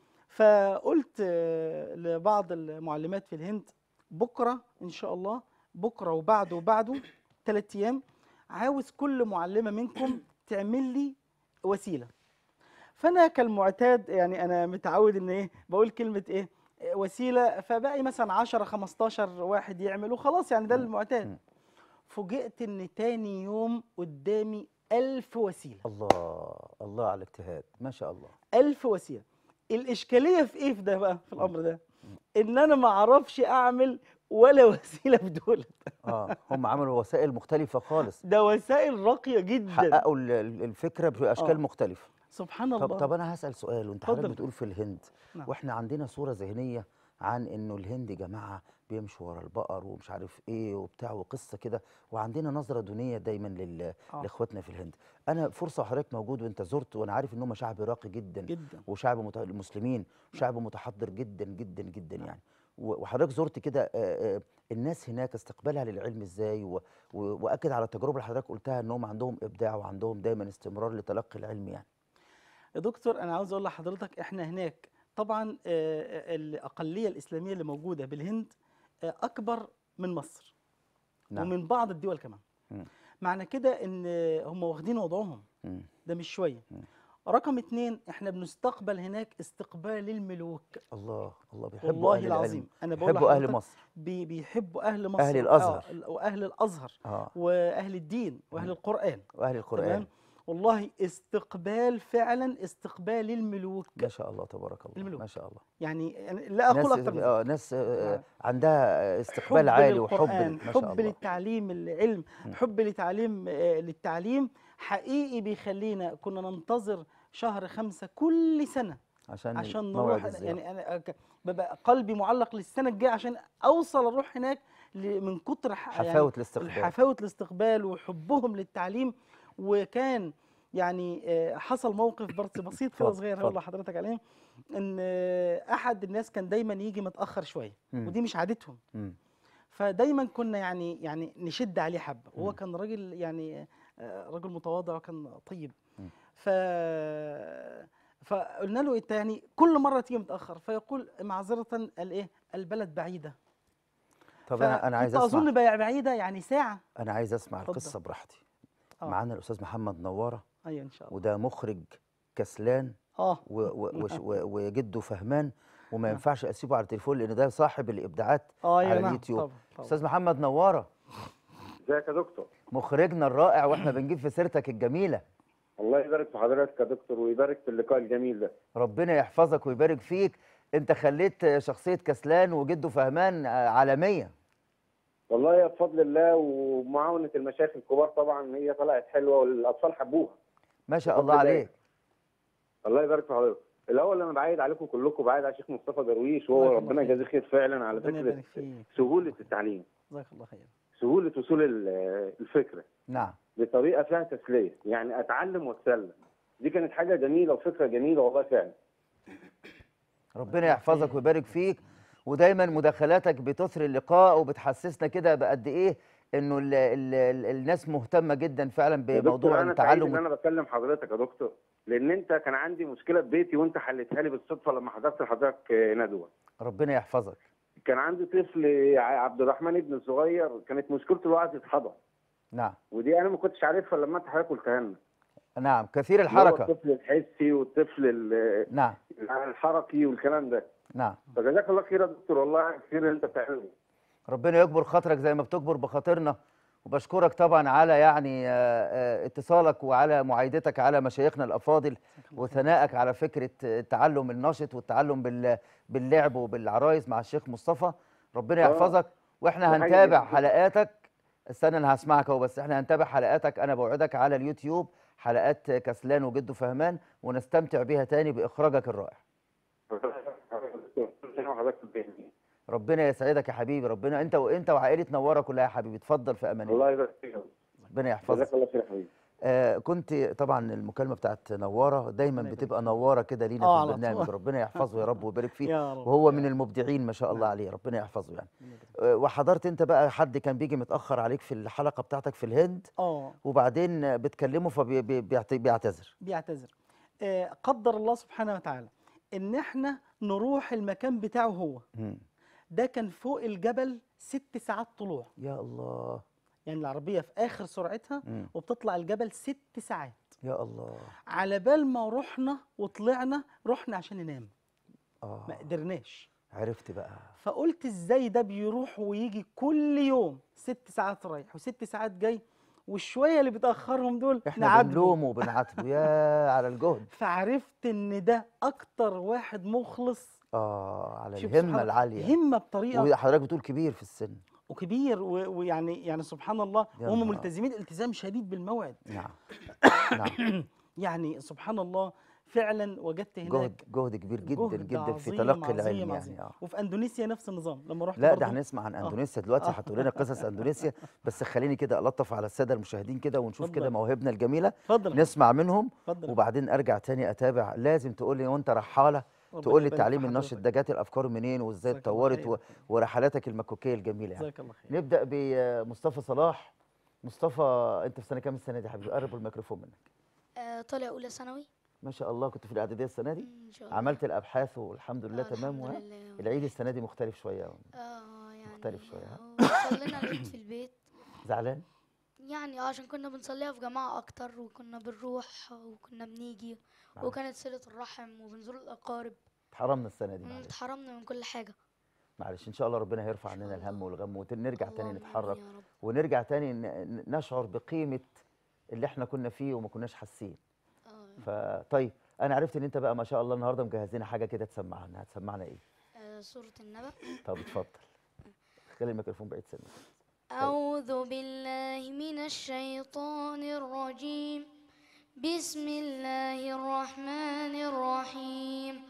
Speaker 5: فقلت آه، لبعض المعلمات في الهند بكره ان شاء الله بكره وبعده وبعده ثلاث ايام عاوز كل معلمه منكم تعمل لي وسيله فانا كالمعتاد يعني انا متعود ان ايه بقول كلمه ايه آه، وسيله فباقي مثلا 10 15 واحد يعملوا خلاص يعني ده
Speaker 1: مم.
Speaker 5: المعتاد
Speaker 1: مم.
Speaker 5: فوجئت ان تاني يوم قدامي ألف وسيله
Speaker 1: الله الله على الاجتهاد ما شاء الله
Speaker 5: ألف وسيله الاشكاليه في ايه في ده بقى في الامر ده ان انا ما اعرفش اعمل ولا وسيله في دول
Speaker 1: اه هم عملوا وسائل مختلفه خالص
Speaker 5: ده وسائل راقيه جدا
Speaker 1: حققوا ال- ال- الفكره باشكال
Speaker 5: آه.
Speaker 1: مختلفه
Speaker 5: سبحان الله
Speaker 1: طب طب انا هسال سؤال وانت حضرتك
Speaker 5: اتفضل.
Speaker 1: بتقول في الهند
Speaker 5: نعم.
Speaker 1: واحنا عندنا صوره ذهنيه عن انه الهند جماعه بيمشوا ورا البقر ومش عارف ايه وبتاع وقصه كده وعندنا نظره دونيه دايما لل...
Speaker 5: آه.
Speaker 1: لاخواتنا في الهند انا فرصه وحضرتك موجود وانت زرت وانا عارف ان هم شعب راقي جدا
Speaker 5: جدا
Speaker 1: وشعب مت... المسلمين شعب متحضر جدا جدا جدا يعني و- وحضرتك زرت كده آه، آه، الناس هناك استقبالها للعلم ازاي و... و... واكد على التجربه اللي حضرتك قلتها انهم عندهم ابداع وعندهم دايما استمرار لتلقي العلم يعني
Speaker 5: يا دكتور انا عاوز اقول لحضرتك احنا هناك طبعا آه، الاقليه الاسلاميه اللي موجوده بالهند آه، اكبر من مصر
Speaker 1: نعم
Speaker 5: ومن بعض الدول كمان
Speaker 1: مم.
Speaker 5: معنى كده ان هم واخدين وضعهم
Speaker 1: مم.
Speaker 5: ده مش شويه
Speaker 1: مم.
Speaker 5: رقم اتنين احنا بنستقبل هناك استقبال الملوك
Speaker 1: الله الله بيحبوا
Speaker 5: والله
Speaker 1: اهل
Speaker 5: العظيم
Speaker 1: العلم
Speaker 5: انا بقول
Speaker 1: بيحبوا اهل
Speaker 5: لحضرتك
Speaker 1: مصر
Speaker 5: بي- بيحبوا اهل مصر
Speaker 1: أهل الأزهر.
Speaker 5: آه، واهل الازهر
Speaker 1: اه
Speaker 5: واهل الدين واهل
Speaker 1: مم.
Speaker 5: القران
Speaker 1: واهل القران
Speaker 5: تمام والله استقبال فعلا استقبال الملوك
Speaker 1: ما شاء الله تبارك الله
Speaker 5: الملوك.
Speaker 1: ما شاء الله
Speaker 5: يعني أنا لا اقول
Speaker 1: ناس
Speaker 5: اكتر من
Speaker 1: اه ناس آه
Speaker 5: نعم.
Speaker 1: عندها استقبال عالي وحب
Speaker 5: للقرآن،
Speaker 1: لل- ما شاء
Speaker 5: حب
Speaker 1: الله
Speaker 5: للتعليم العلم
Speaker 1: مم.
Speaker 5: حب لتعليم آه، للتعليم حقيقي بيخلينا كنا ننتظر شهر خمسة كل سنة
Speaker 1: عشان
Speaker 5: عشان
Speaker 1: موعد
Speaker 5: نروح
Speaker 1: الزيارة.
Speaker 5: يعني انا ك- ببقى قلبي معلق للسنه الجايه عشان اوصل اروح هناك ل- من كتر ح-
Speaker 1: حفاوه الاستقبال
Speaker 5: حفاوه الاستقبال وحبهم للتعليم وكان يعني آه، حصل موقف بس بسيط كده
Speaker 1: اتفضل،
Speaker 5: صغير هقول
Speaker 1: اتفضل.
Speaker 5: لحضرتك عليه ان آه، احد الناس كان دايما يجي متاخر شويه
Speaker 1: مم.
Speaker 5: ودي مش عادتهم
Speaker 1: مم.
Speaker 5: فدايما كنا يعني يعني نشد عليه حبه وهو
Speaker 1: مم.
Speaker 5: كان راجل يعني آه، راجل متواضع وكان طيب
Speaker 1: مم.
Speaker 5: ف فقلنا له انت يعني كل مره تيجي متاخر فيقول معذره الايه البلد بعيده
Speaker 1: طب انا انا عايز
Speaker 5: فكنت
Speaker 1: اسمع
Speaker 5: اظن بع- بعيده يعني ساعه
Speaker 1: انا عايز اسمع
Speaker 5: اتفضل.
Speaker 1: القصه براحتي
Speaker 5: آه.
Speaker 1: معانا الاستاذ محمد نواره
Speaker 5: ايوه ان شاء الله
Speaker 1: وده مخرج كسلان
Speaker 5: اه
Speaker 1: و و وش- و وجده فهمان وما
Speaker 5: نعم.
Speaker 1: ينفعش اسيبه على التليفون لان ده صاحب الابداعات
Speaker 5: اه يا
Speaker 1: على
Speaker 5: نعم
Speaker 1: اليوتيوب.
Speaker 5: طبعا طبعا
Speaker 1: استاذ محمد نواره
Speaker 6: ازيك يا دكتور
Speaker 1: مخرجنا الرائع واحنا بنجيب في سيرتك الجميله
Speaker 6: الله يبارك في حضرتك يا دكتور ويبارك في اللقاء الجميل ده
Speaker 1: ربنا يحفظك ويبارك فيك انت خليت شخصيه كسلان وجده فهمان آه، عالميه
Speaker 6: والله يا بفضل الله ومعاونة المشايخ الكبار طبعا هي طلعت حلوة والأطفال حبوها
Speaker 1: ما شاء
Speaker 6: بفضل
Speaker 1: الله
Speaker 6: الله.
Speaker 1: عليك
Speaker 6: الله يبارك في حضرتك الأول أنا بعيد عليكم كلكم بعيد على الشيخ مصطفى درويش
Speaker 5: الله
Speaker 6: وهو
Speaker 5: يكرمك
Speaker 6: ربنا
Speaker 5: خير.
Speaker 6: يجازيه خير فعلا على
Speaker 5: ربنا
Speaker 6: فكرة
Speaker 5: يبارك فيك
Speaker 6: سهولة التعليم
Speaker 5: جزاك الله خير
Speaker 6: سهوله وصول ال- الفكره
Speaker 1: نعم
Speaker 6: بطريقه فيها تسليه يعني اتعلم واتسلى دي كانت حاجه جميله وفكره جميله والله فعلا
Speaker 1: ربنا يحفظك ويبارك فيك ودايما مداخلاتك بتثري اللقاء وبتحسسنا كده بقد ايه انه ال ال ال الناس مهتمه جدا فعلا
Speaker 6: يا دكتور
Speaker 1: بموضوع
Speaker 6: انا سعيد ان
Speaker 1: التعلم
Speaker 6: انا بكلم حضرتك يا دكتور لان انت كان عندي مشكله في بيتي وانت حلتها لي بالصدفه لما حضرت لحضرتك آه، ندوه
Speaker 1: ربنا يحفظك
Speaker 6: كان عندي طفل ع- عبد الرحمن ابن الصغير كانت مشكلته الوعي يتحضر
Speaker 1: نعم
Speaker 6: ودي انا ما كنتش عارفها لما انت حضرتك قلتها لنا
Speaker 1: نعم كثير
Speaker 6: اللي هو
Speaker 1: الحركه
Speaker 6: الطفل الحسي والطفل ال-
Speaker 1: نعم
Speaker 6: الحركي والكلام ده
Speaker 1: نعم
Speaker 6: فجزاك الله خير يا دكتور والله خير اللي انت بتعمله
Speaker 1: ربنا يكبر خاطرك زي ما بتكبر بخاطرنا وبشكرك طبعا على يعني آه، آه، اتصالك وعلى معايدتك على مشايخنا الافاضل وثنائك على فكره التعلم النشط والتعلم بال- باللعب وبالعرايس مع الشيخ مصطفى ربنا
Speaker 6: آه.
Speaker 1: يحفظك واحنا
Speaker 6: ده حاجة
Speaker 1: هنتابع
Speaker 6: جميلة.
Speaker 1: حلقاتك استنى انا هسمعك اهو بس احنا هنتابع حلقاتك انا بوعدك على اليوتيوب حلقات كسلان وجده فهمان ونستمتع بيها تاني باخراجك الرائع
Speaker 6: حضرتك بتهدي.
Speaker 1: ربنا يسعدك يا حبيبي ربنا انت وانت وعائله نوره كلها يا حبيبي اتفضل في امان الله
Speaker 6: الله يبارك فيك يا دكتور.
Speaker 1: ربنا يحفظك
Speaker 6: جزاك الله خير يا حبيبي
Speaker 1: آه كنت طبعا المكالمه بتاعت نواره دايما
Speaker 5: ربنا
Speaker 1: بتبقى
Speaker 5: يبارك
Speaker 1: نواره كده لينا
Speaker 5: آه،
Speaker 1: في
Speaker 5: على
Speaker 1: البرنامج
Speaker 5: طول.
Speaker 1: ربنا يحفظه يا رب ويبارك فيه
Speaker 5: يا رب
Speaker 1: وهو من المبدعين ما شاء الله
Speaker 5: نعم.
Speaker 1: عليه ربنا يحفظه يعني آه وحضرت انت بقى حد كان بيجي متاخر عليك في الحلقه بتاعتك في الهند
Speaker 5: اه
Speaker 1: وبعدين بتكلمه فبيعتذر
Speaker 5: بيعتذر آه قدر الله سبحانه وتعالى ان احنا نروح المكان بتاعه هو ده كان فوق الجبل ست ساعات طلوع
Speaker 1: يا الله
Speaker 5: يعني العربية في آخر سرعتها
Speaker 1: مم.
Speaker 5: وبتطلع الجبل ست ساعات
Speaker 1: يا الله
Speaker 5: على بال ما رحنا وطلعنا رحنا عشان ننام
Speaker 1: اه
Speaker 5: ما قدرناش
Speaker 1: عرفت بقى
Speaker 5: فقلت ازاي ده بيروح ويجي كل يوم ست ساعات رايح وست ساعات جاي والشوية اللي بتأخرهم دول
Speaker 1: احنا
Speaker 5: نعاتبه.
Speaker 1: بنلومه وبنعاتبه يا على الجهد
Speaker 5: فعرفت ان ده اكتر واحد مخلص
Speaker 1: اه على
Speaker 5: شوف
Speaker 1: الهمه
Speaker 5: سبحان-
Speaker 1: العاليه
Speaker 5: همة بطريقة
Speaker 1: وحضرتك بتقول كبير في السن
Speaker 5: وكبير و- ويعني يعني سبحان الله
Speaker 1: يا
Speaker 5: وهم
Speaker 1: نهار.
Speaker 5: ملتزمين التزام شديد بالموعد
Speaker 1: نعم نعم
Speaker 5: يعني سبحان الله فعلا وجدت هناك
Speaker 1: جهد جهد كبير جدا
Speaker 5: جهد
Speaker 1: جدا في
Speaker 5: عظيم
Speaker 1: تلقي
Speaker 5: عظيم
Speaker 1: العلم
Speaker 5: عظيم.
Speaker 1: يعني اه
Speaker 5: وفي اندونيسيا نفس النظام لما رحت
Speaker 1: لا
Speaker 5: برضو
Speaker 1: ده هنسمع عن
Speaker 5: آه.
Speaker 1: اندونيسيا دلوقتي
Speaker 5: آه.
Speaker 1: هتقول لنا قصص اندونيسيا بس خليني كده الطف على الساده المشاهدين كده ونشوف كده
Speaker 5: اتفضل.
Speaker 1: مواهبنا الجميله
Speaker 5: اتفضل
Speaker 1: نسمع منهم
Speaker 5: اتفضل
Speaker 1: وبعدين ارجع تاني اتابع لازم تقول لي وانت رحاله
Speaker 5: ربنا
Speaker 1: تقول لي
Speaker 5: يبارك في
Speaker 1: التعليم النشط
Speaker 5: حضرتك.
Speaker 1: ده جات الافكار منين وازاي
Speaker 5: جزاك الله
Speaker 1: اتطورت و-
Speaker 5: خير.
Speaker 1: ورحلاتك المكوكيه الجميله يعني
Speaker 5: جزاك الله خير
Speaker 1: نبدا بمصطفى صلاح مصطفى انت في سنه كام السنه دي يا حبيبي قرب الميكروفون منك
Speaker 7: آه، طالع اولى ثانوي
Speaker 1: ما شاء الله كنت في الاعداديه السنه دي
Speaker 7: ان شاء الله
Speaker 1: عملت الابحاث والحمد لله
Speaker 7: آه،
Speaker 1: تمام
Speaker 7: الحمد
Speaker 1: وها؟
Speaker 7: لله
Speaker 1: العيد السنه دي مختلف شويه
Speaker 7: اه يعني
Speaker 1: مختلف شوية، ها؟
Speaker 7: آه، صلينا العيد في البيت
Speaker 1: زعلان
Speaker 7: يعني اه عشان كنا بنصليها في جماعة أكتر وكنا بنروح وكنا بنيجي
Speaker 1: معلش.
Speaker 7: وكانت صلة الرحم وبنزور الأقارب
Speaker 1: اتحرمنا السنه دي معلش
Speaker 7: اتحرمنا من كل حاجة
Speaker 1: معلش ان شاء الله ربنا هيرفع عننا
Speaker 7: الله.
Speaker 1: الهم والغم ونرجع تاني
Speaker 7: اللهم
Speaker 1: نتحرك
Speaker 7: آمين يا رب.
Speaker 1: ونرجع تاني ن- ن- نشعر بقيمه اللي احنا كنا فيه وما كناش حاسين
Speaker 7: اه
Speaker 1: فطيب انا عرفت ان انت بقى ما شاء الله النهارده مجهزين حاجه كده تسمعنا هتسمعنا ايه
Speaker 7: آه، سورة النبأ
Speaker 1: طب اتفضل خلي الميكروفون بعيد سنه
Speaker 7: أعوذ بالله من الشيطان الرجيم بسم الله الرحمن الرحيم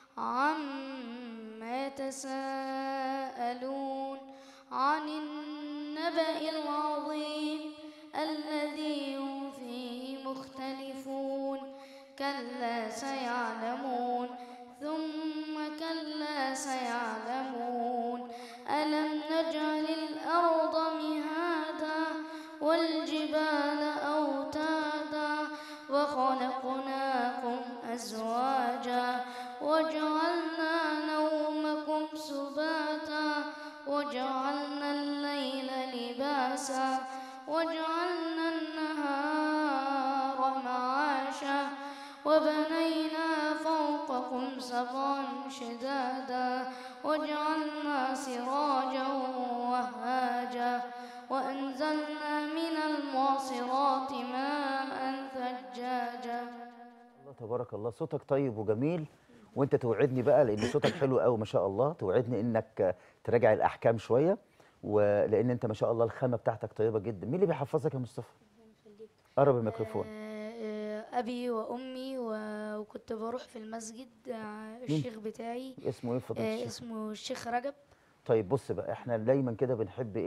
Speaker 7: عما يتساءلون عن النبأ العظيم الذي هم فيه مختلفون كلا سيعلمون ثم كلا سيعلمون ألم نجعل الأرض مهادا والجبال أوتادا وخلقناكم أزواجا وجعلنا نومكم سباتا وجعلنا الليل لباسا وجعلنا النهار معاشا وبنينا فوقكم سبعا شدادا وجعلنا سراجا وهاجا وأنزلنا من المعصرات ماء ثجاجا
Speaker 1: الله تبارك الله صوتك طيب وجميل وانت توعدني بقى لان صوتك حلو قوي ما شاء الله توعدني انك تراجع الاحكام شويه ولان انت ما شاء الله الخامه بتاعتك طيبه جدا مين اللي بيحفظك يا مصطفى قرب الميكروفون
Speaker 7: آه، آه، أبي وأمي و- وكنت بروح في المسجد آه، الشيخ بتاعي
Speaker 1: اسمه ايه فضيله
Speaker 7: آه،
Speaker 1: الشيخ
Speaker 7: اسمه الشيخ رجب
Speaker 1: طيب بص بقى احنا دايما كده بنحب ايه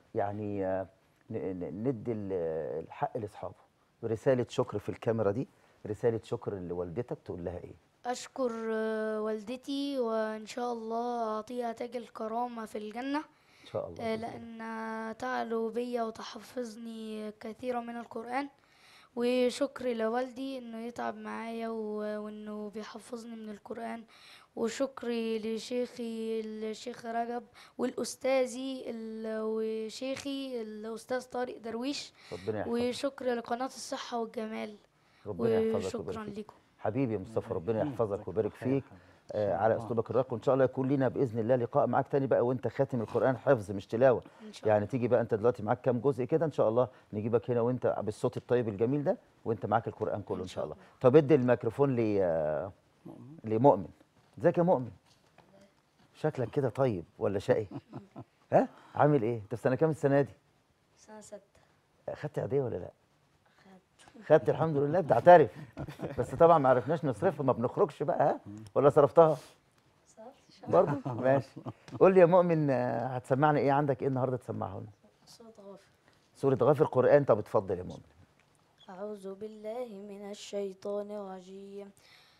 Speaker 1: يعني آه، ن- ن- ندي ال- الحق لاصحابه رساله شكر في الكاميرا دي رساله شكر لوالدتك تقول لها ايه
Speaker 7: أشكر آه، والدتي وإن شاء الله أعطيها تاج الكرامة في الجنة
Speaker 1: ان شاء الله
Speaker 7: آه،
Speaker 1: بإذن الله.
Speaker 7: لأن تعلو بي وتحفظني كثيرا من القرآن وشكر لوالدي إنه يتعب معايا و- وإنه بيحفظني من القرآن وشكري لشيخي الشيخ رجب والأستاذي ال- وشيخي الأستاذ طارق درويش
Speaker 1: ربنا يحفظك
Speaker 7: وشكر لقناة الصحة والجمال
Speaker 1: ربنا يحفظك
Speaker 7: وشكرا
Speaker 1: ويبارك فيك
Speaker 7: لكم
Speaker 1: حبيبي يا مصطفى ربنا يحفظك ويبارك فيك آه
Speaker 5: شاء
Speaker 1: على
Speaker 5: الله.
Speaker 1: اسلوبك الراقي وان شاء الله يكون لنا باذن الله لقاء معاك تاني بقى وانت خاتم القران حفظ مش تلاوه
Speaker 7: إن شاء الله
Speaker 1: يعني تيجي بقى انت دلوقتي معاك كام جزء كده ان شاء الله نجيبك هنا وانت بالصوت الطيب الجميل ده وانت معاك القران كله ان شاء الله طب ادي الميكروفون ل آه، لمؤمن ازيك يا مؤمن شكلك كده طيب ولا شقي ها عامل ايه انت في سنه كام السنه دي
Speaker 7: سنة ستة
Speaker 1: خدت عاديه ولا لا
Speaker 7: خدت
Speaker 1: خدت الحمد لله بتعترف بس طبعا ما عرفناش نصرفها ما بنخرجش بقى ها ولا صرفتها
Speaker 7: صرت
Speaker 1: برضه ماشي قول لي يا مؤمن آه، هتسمعنا ايه عندك ايه النهارده تسمعه لنا
Speaker 7: صوت غافر
Speaker 1: سوره غافر قران طب اتفضل يا مؤمن
Speaker 7: أعوذ بالله من الشيطان الرجيم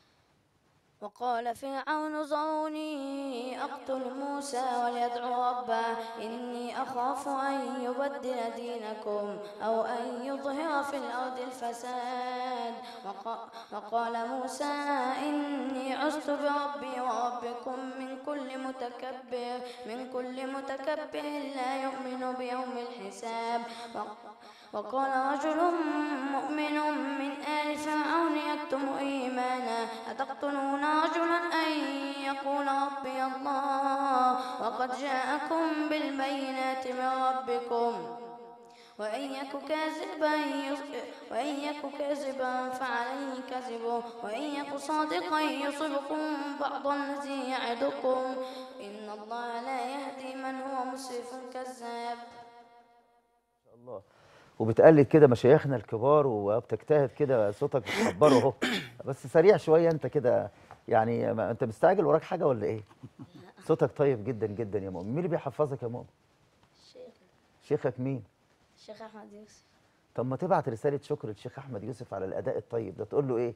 Speaker 7: وقال فرعون ذروني أقتل موسى وليدعو ربه إني أخاف أن يبدل دينكم أو أن يظهر في الأرض الفساد وق- وقال موسى إني عزت بربي وربكم من كل متكبر من كل متكبر لا يؤمن بيوم الحساب وق- وقال رجل مؤمن من آل فرعون يكتم إيمانا أتقتلون رجلا أن يقول ربي الله وقد جاءكم بالبينات من ربكم وإن يك كاذبا يص- وإن يك كاذبا فعليه كذبه وإن يك صادقا يصبكم بعض الذي يعدكم إن الله لا يهدي من هو مسرف كذاب
Speaker 1: شاء الله وبتقلد كده مشايخنا الكبار وبتجتهد كده صوتك بتخبره اهو بس سريع شويه انت كده يعني ما انت مستعجل وراك حاجه ولا ايه صوتك طيب جدا جدا يا مؤمن مين اللي بيحفظك يا مؤمن
Speaker 7: الشيخ
Speaker 1: شيخك مين
Speaker 7: الشيخ أحمد يوسف
Speaker 1: طب ما تبعت رساله شكر للشيخ احمد يوسف على الاداء الطيب ده تقول له ايه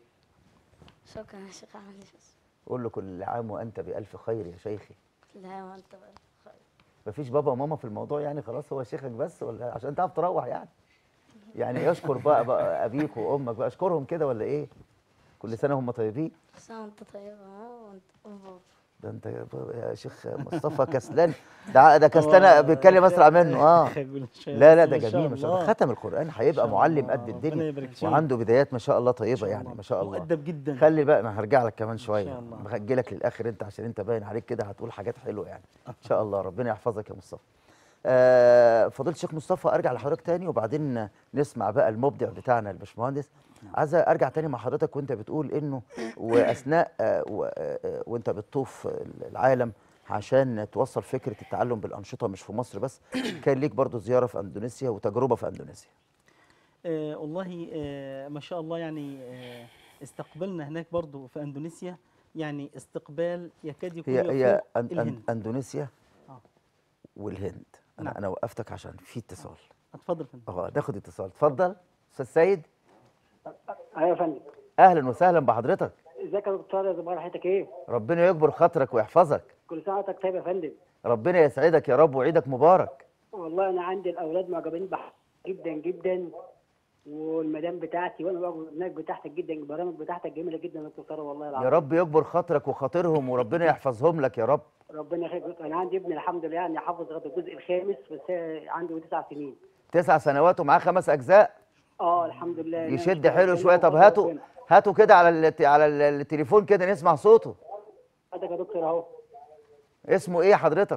Speaker 7: شكرا يا شيخ أحمد يوسف
Speaker 1: قول له كل عام وانت بالف خير يا شيخي
Speaker 7: لا وأنت بقى خير
Speaker 1: مفيش بابا وماما في الموضوع يعني خلاص هو شيخك بس ولا عشان تعرف تروح يعني يعني يشكر بقى, بقى ابيك وامك بقى اشكرهم كده ولا ايه كل سنه هم طيبين
Speaker 7: سنة وأنت طيبة أهو وأنت وبابا
Speaker 1: ده انت يا بابا- يا شيخ مصطفى كسلان ده ده كسلان بيتكلم اسرع منه اه لا لا ده جميل ما شاء الله ختم القران هيبقى معلم قد الدنيا وعنده بدايات ما شاء الله طيبه يعني ما شاء الله
Speaker 5: مؤدب جدا
Speaker 1: خلي بقى انا هرجع لك كمان شويه
Speaker 5: شاء الله.
Speaker 1: هاجي لك للاخر انت عشان انت باين عليك كده هتقول حاجات حلوه يعني ان شاء الله ربنا يحفظك يا مصطفى آه فضيله الشيخ مصطفى ارجع لحضرتك تاني وبعدين نسمع بقى المبدع بتاعنا الباشمهندس عايز ارجع تاني مع حضرتك وانت بتقول انه واثناء آه و- آه، وانت بتطوف العالم عشان توصل فكره التعلم بالانشطه مش في مصر بس كان ليك برضو زياره في اندونيسيا وتجربه في اندونيسيا
Speaker 5: آه والله آه ما شاء الله يعني آه استقبلنا هناك برضو في اندونيسيا يعني استقبال يكاد يكون
Speaker 1: هي هي
Speaker 5: يفوق
Speaker 1: أن أن
Speaker 5: الهند
Speaker 1: اندونيسيا
Speaker 5: آه.
Speaker 1: والهند انا
Speaker 5: نعم.
Speaker 1: انا وقفتك عشان في اتصال
Speaker 5: اتفضل فندم
Speaker 1: اه ناخد اتصال اتفضل استاذ سيد
Speaker 8: ايوه يا فندم
Speaker 1: اهلا وسهلا بحضرتك
Speaker 8: ازيك يا دكتور يا زبار حياتك ايه
Speaker 1: ربنا يكبر خاطرك ويحفظك
Speaker 8: كل سنه وانت طيب يا فندم
Speaker 1: ربنا يسعدك يا رب وعيدك مبارك
Speaker 8: والله انا عندي الاولاد معجبين بح جدا جدا والمدام بتاعتي وانا معجب بالبرنامج بتاعتك جدا البرامج بتاعتك جميله جدا يا دكتور والله
Speaker 1: يا
Speaker 8: العظيم
Speaker 1: رب يكبر خاطرك وخاطرهم وربنا يحفظهم لك يا رب
Speaker 8: ربنا يخليك انا عندي ابني الحمد لله يعني حافظ لغايه الجزء الخامس بس عنده تسع سنين
Speaker 1: تسع سنوات ومعاه خمس اجزاء
Speaker 8: اه الحمد لله
Speaker 1: يشد حلو شويه طب هاتوا هاتوا كده على الت- على ال- التليفون كده نسمع صوته
Speaker 8: حضرتك يا دكتور اهو
Speaker 1: اسمه ايه حضرتك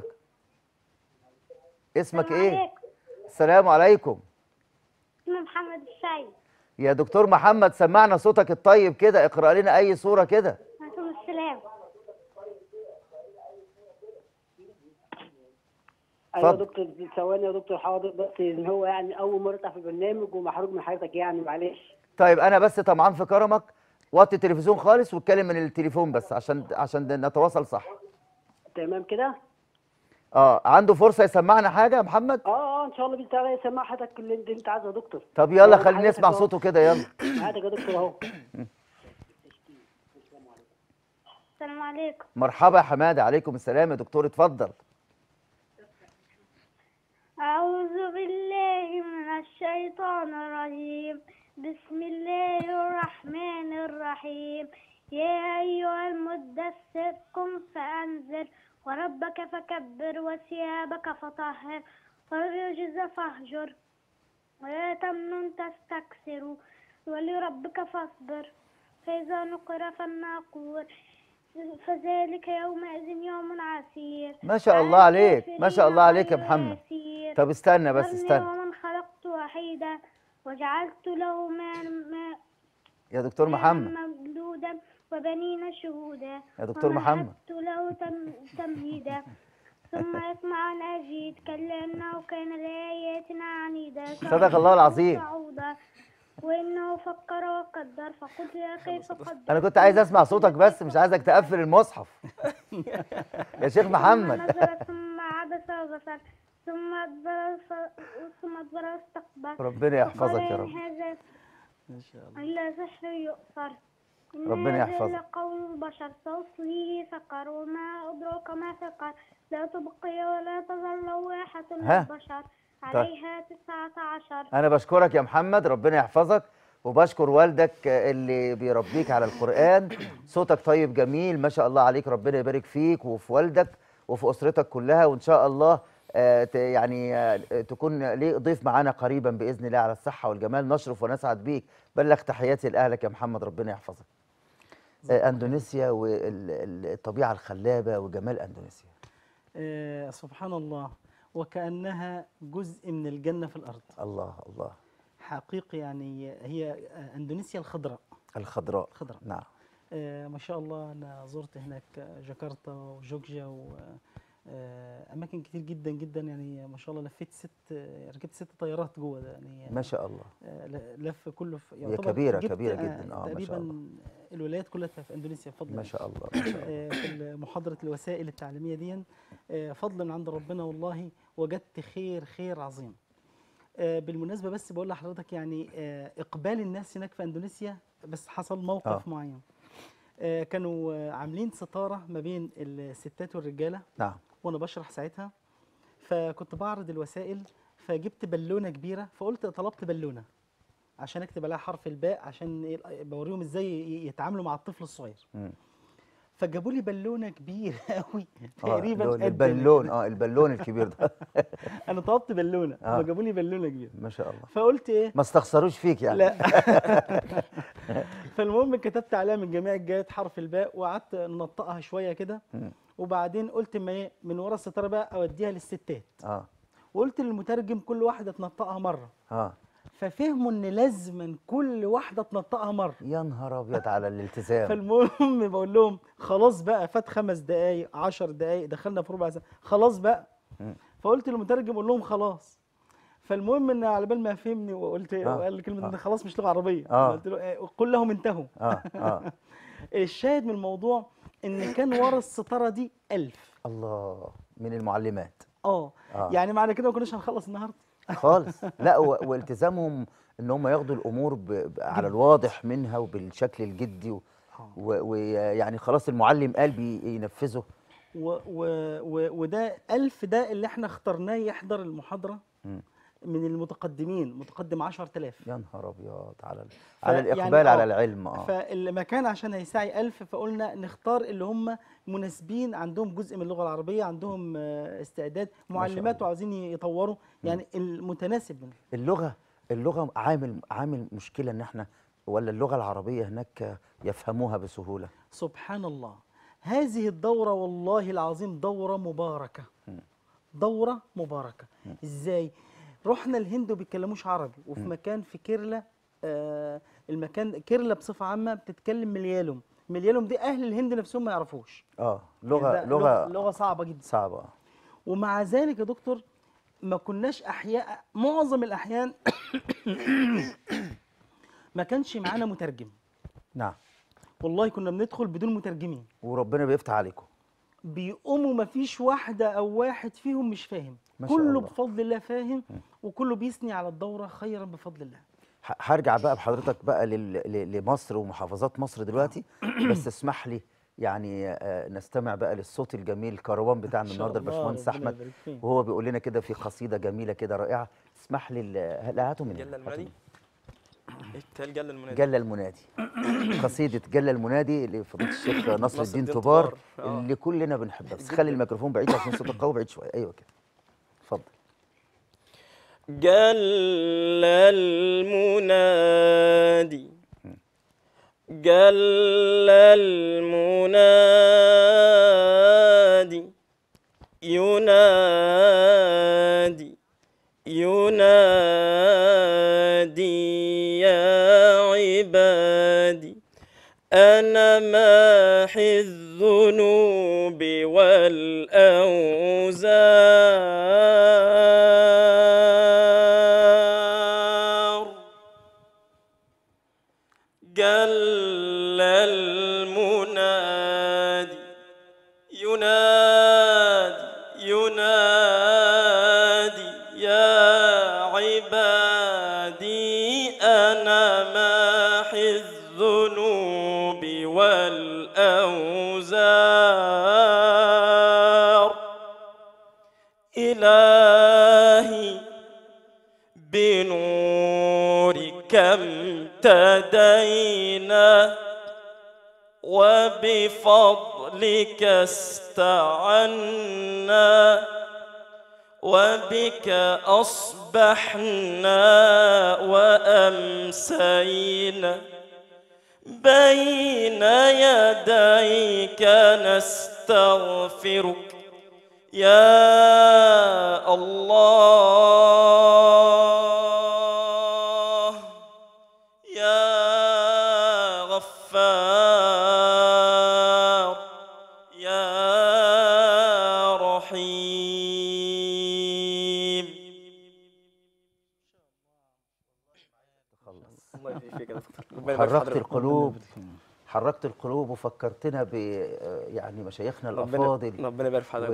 Speaker 1: اسمك
Speaker 9: السلام
Speaker 1: ايه
Speaker 9: عليكم.
Speaker 1: السلام عليكم
Speaker 9: اسمي محمد السيد
Speaker 1: يا دكتور محمد سمعنا صوتك الطيب كده اقرا لنا اي صوره كده
Speaker 9: عليكم السلام
Speaker 8: ايوه يا
Speaker 1: اتفضل.
Speaker 8: دكتور ثواني يا دكتور حاضر بس ان هو يعني اول مره يطلع في البرنامج ومحروق من حضرتك يعني معلش
Speaker 1: طيب انا بس طمعان في كرمك وطي التلفزيون خالص واتكلم من التليفون بس عشان عشان نتواصل صح
Speaker 8: تمام كده
Speaker 1: اه عنده فرصه يسمعنا حاجه يا محمد
Speaker 8: اه اه ان شاء الله باذن الله يسمع حضرتك اللي انت انت عايزه يا دكتور
Speaker 1: طب يلا
Speaker 8: يعني
Speaker 1: خلينا
Speaker 8: حضرتك
Speaker 1: نسمع
Speaker 8: أهو.
Speaker 1: صوته كده يلا
Speaker 8: حضرتك يا دكتور اهو
Speaker 9: السلام عليكم
Speaker 1: مرحبا يا حماده عليكم السلام يا دكتور اتفضل
Speaker 9: أعوذ بالله من الشيطان الرجيم بسم الله الرحمن الرحيم يا أيها المدثر قم فأنذر وربك فكبر وثيابك فطهر والرجز فاهجر ولا تمنن تستكثر ولربك فاصبر فإذا نقر في الناقور فذلك يومئذ يوم عسير
Speaker 1: ما شاء الله
Speaker 9: على
Speaker 1: عليك ما شاء الله عليك يا
Speaker 9: الكافرين
Speaker 1: محمد
Speaker 9: غير يسير.
Speaker 1: طب استنى بس
Speaker 9: ذرني
Speaker 1: استنى
Speaker 9: ومن خلقت وحيدا وجعلت له مالا ما
Speaker 1: يا دكتور محمد
Speaker 9: مالا ممدودا وبنين شهودا
Speaker 1: يا دكتور محمد.
Speaker 9: ومهدت له تم تمهيدا ثم يطمع أن أزيد كلا إنه كان لآياتنا عنيدا
Speaker 1: صدق الله العظيم.
Speaker 9: صعودا وإنه فكر وقدر فقتل كيف قدر
Speaker 1: انا كنت عايز اسمع صوتك بس مش عايزك تقفل المصحف يا شيخ
Speaker 9: ثم
Speaker 1: محمد
Speaker 9: نظر ثم عبس وبصر ثم أدبر ف- ثم أدبر واستكبر
Speaker 1: ربنا يحفظك
Speaker 9: وقال
Speaker 1: يا
Speaker 9: إن
Speaker 1: رب
Speaker 9: هذا
Speaker 5: ما شاء الله
Speaker 9: إلا سحر يؤثر إن
Speaker 1: ربنا
Speaker 9: هذا
Speaker 1: يحفظك.
Speaker 9: لقول البشر سأصليه سقر وما أدرك ما سقر لا تبقي ولا تذر لواحة
Speaker 1: ها؟
Speaker 9: للبشر عليها تسعة عشر
Speaker 1: انا بشكرك يا محمد ربنا يحفظك وبشكر والدك اللي بيربيك على القرآن صوتك طيب جميل ما شاء الله عليك ربنا يبارك فيك وفي والدك وفي أسرتك كلها وإن شاء الله آه، ت- يعني آه، تكون ليه ضيف معانا قريبا بإذن الله على الصحة والجمال نشرف ونسعد بيك بلغ تحياتي لأهلك يا محمد ربنا يحفظك آه، أندونيسيا والطبيعة الخلابة وجمال أندونيسيا
Speaker 5: آه سبحان الله وكأنها جزء من الجنة في الأرض
Speaker 1: الله الله
Speaker 5: حقيقي يعني هي آه، أندونيسيا الخضراء
Speaker 1: الخضراء
Speaker 5: خضراء
Speaker 1: نعم
Speaker 5: آه ما شاء الله أنا زرت هناك جاكرتا وجوجيا وأماكن كتير جدا جدا يعني ما شاء الله لفيت ست آه، ركبت ست طيارات جوه ده يعني
Speaker 1: ما شاء الله
Speaker 5: آه، ل- لف كله في
Speaker 1: هي كبيرة-
Speaker 5: جبت،
Speaker 1: كبيرة
Speaker 5: آه،
Speaker 1: جدا، آه، ما شاء
Speaker 5: تقريبا
Speaker 1: الله.
Speaker 5: الولايات كلها في اندونيسيا بفضل
Speaker 1: ما
Speaker 5: الله.
Speaker 1: شاء الله ما شاء الله
Speaker 5: آه، في محاضرة الوسائل التعليمية دي آه، فضلا من عند ربنا والله وجدت خير خير عظيم آه، بالمناسبة بس بقول لحضرتك يعني آه، إقبال الناس هناك في أندونيسيا بس حصل موقف
Speaker 1: آه.
Speaker 5: معين آه، كانوا آه، عاملين ستارة ما بين الستات والرجالة
Speaker 1: نعم
Speaker 5: وأنا بشرح ساعتها فكنت بعرض الوسائل فجبت بالونة كبيرة فقلت طلبت بالونة عشان اكتب عليها حرف الباء عشان إيه، بوريهم ازاي ي- يتعاملوا مع الطفل الصغير
Speaker 1: مم.
Speaker 5: فجابوا لي بالونه كبيره قوي
Speaker 1: اه
Speaker 5: تقريبا
Speaker 1: اللي هو
Speaker 5: قد
Speaker 1: البالون اه البالون الكبير ده
Speaker 5: انا طلبت بالونه
Speaker 1: آه.
Speaker 5: فجابوا لي بالونه كبيره
Speaker 1: ما شاء الله
Speaker 5: فقلت ايه
Speaker 1: ما استخسروش فيك يعني
Speaker 5: لا فالمهم كتبت عليها من جميع الجهات حرف الباء وقعدت ننطقها شويه كده
Speaker 1: مم.
Speaker 5: وبعدين قلت ما ايه من ورا الستاره بقى اوديها للستات
Speaker 1: اه
Speaker 5: وقلت للمترجم كل واحده تنطقها مره
Speaker 1: اه
Speaker 5: ففهموا ان لازما كل واحده تنطقها مره
Speaker 1: يا نهار ابيض على الالتزام
Speaker 5: فالمهم بقول لهم خلاص بقى فات خمس دقايق عشر دقايق دخلنا في ربع ساعه خلاص بقى
Speaker 1: مم.
Speaker 5: فقلت للمترجم قول لهم خلاص فالمهم ان على بال ما فهمني وقلت
Speaker 1: آه.
Speaker 5: وقال لي كلمه
Speaker 1: آه.
Speaker 5: انت خلاص مش لغه عربيه
Speaker 1: آه.
Speaker 5: قلت له إيه، قل لهم انتهوا
Speaker 1: اه اه
Speaker 5: الشاهد من الموضوع ان كان ورا الستاره دي ألف
Speaker 1: الله من المعلمات
Speaker 5: اه
Speaker 1: آه.
Speaker 5: يعني معنى كده ما كناش هنخلص النهارده
Speaker 1: خالص لا و- والتزامهم ان هم ياخدوا الامور ب... ب... على الواضح منها وبالشكل الجدي و- و- ويعني خلاص المعلم قال بينفذه
Speaker 5: و و و وده ألف ده اللي احنا اخترناه يحضر المحاضره
Speaker 1: مم.
Speaker 5: من المتقدمين متقدم 10000
Speaker 1: يا نهار ابيض على ال... على
Speaker 5: يعني
Speaker 1: الاقبال على
Speaker 5: آه،
Speaker 1: العلم اه
Speaker 5: فالمكان عشان هيساعي ألف فقلنا نختار اللي هم مناسبين عندهم جزء من اللغة العربية عندهم آه، استعداد معلمات
Speaker 1: الله.
Speaker 5: وعاوزين يطوروا يعني المتناسب منه
Speaker 1: اللغه اللغه عامل عامل مشكله ان احنا ولا اللغه العربيه هناك يفهموها بسهوله
Speaker 5: سبحان الله هذه الدورة والله العظيم دورة مباركة دورة مباركة ازاي رحنا الهند وبيتكلموش عربي وفي مكان في كيرلا آه المكان كيرلا بصفة عامة بتتكلم مليالم مليالم دي أهل الهند نفسهم ما يعرفوش
Speaker 1: اه
Speaker 5: يعني
Speaker 1: لغه
Speaker 5: ده
Speaker 1: لغه
Speaker 5: لغة صعبة جدا
Speaker 1: صعبه
Speaker 5: ومع ذلك يا دكتور ما كناش احياء معظم الاحيان ما كانش معانا مترجم
Speaker 1: نعم
Speaker 5: والله كنا بندخل بدون مترجمين
Speaker 1: وربنا بيفتح عليكم
Speaker 5: بيقوموا ما فيش واحده او واحد فيهم مش فاهم
Speaker 1: ما شاء
Speaker 5: كله
Speaker 1: الله.
Speaker 5: بفضل الله فاهم وكله بيثني على الدوره خيرا بفضل الله
Speaker 1: ه- هرجع بقى بحضرتك بقى لل- ل- لمصر ومحافظات مصر دلوقتي بس اسمح لي يعني آه، نستمع بقى للصوت الجميل الكروان بتاعنا
Speaker 5: إن شاء
Speaker 1: النهارده
Speaker 5: الله،
Speaker 1: الباشمهندس
Speaker 5: ربنا
Speaker 1: احمد
Speaker 5: يبارك فيك.
Speaker 1: وهو بيقول لنا كده في قصيده جميله كده رائعه اسمح لي ال- لا هاتوا من
Speaker 3: جل
Speaker 1: هنا، هاتوا
Speaker 3: المنادي
Speaker 1: من
Speaker 3: ابتهال جل المنادي
Speaker 1: جل المنادي قصيدة جل المنادي لفضيلة الشيخ نصر
Speaker 3: نصر
Speaker 1: الدين
Speaker 3: الدين
Speaker 1: طبار
Speaker 3: طبار، آه.
Speaker 1: اللي كلنا بنحبها بس
Speaker 3: جداً.
Speaker 1: خلي الميكروفون بعيد عشان صوتك قوي بعيد شوية أيوه كده اتفضل
Speaker 3: جل المنادي جل المنادي ينادي ينادي يا عبادي أنا ماحي الذنوب والأوزار جل المنادي ينادي ينادي يا عبادي أنا ماحي الذنوب والأوزار إلهي بنورك امتدينا وبفضلك استعنا وبك أصبحنا وأمسينا بين يديك نستغفرك يا الله يا غفار يا رحيم الله يبارك فيك يا دكتور ربنا يبارك في
Speaker 1: حركت
Speaker 3: حضرتك.
Speaker 1: القلوب حركت القلوب وفكرتنا ب آه، يعني مشايخنا
Speaker 3: ربنا
Speaker 1: الأفاضل
Speaker 3: ربنا يبارك في حضرتك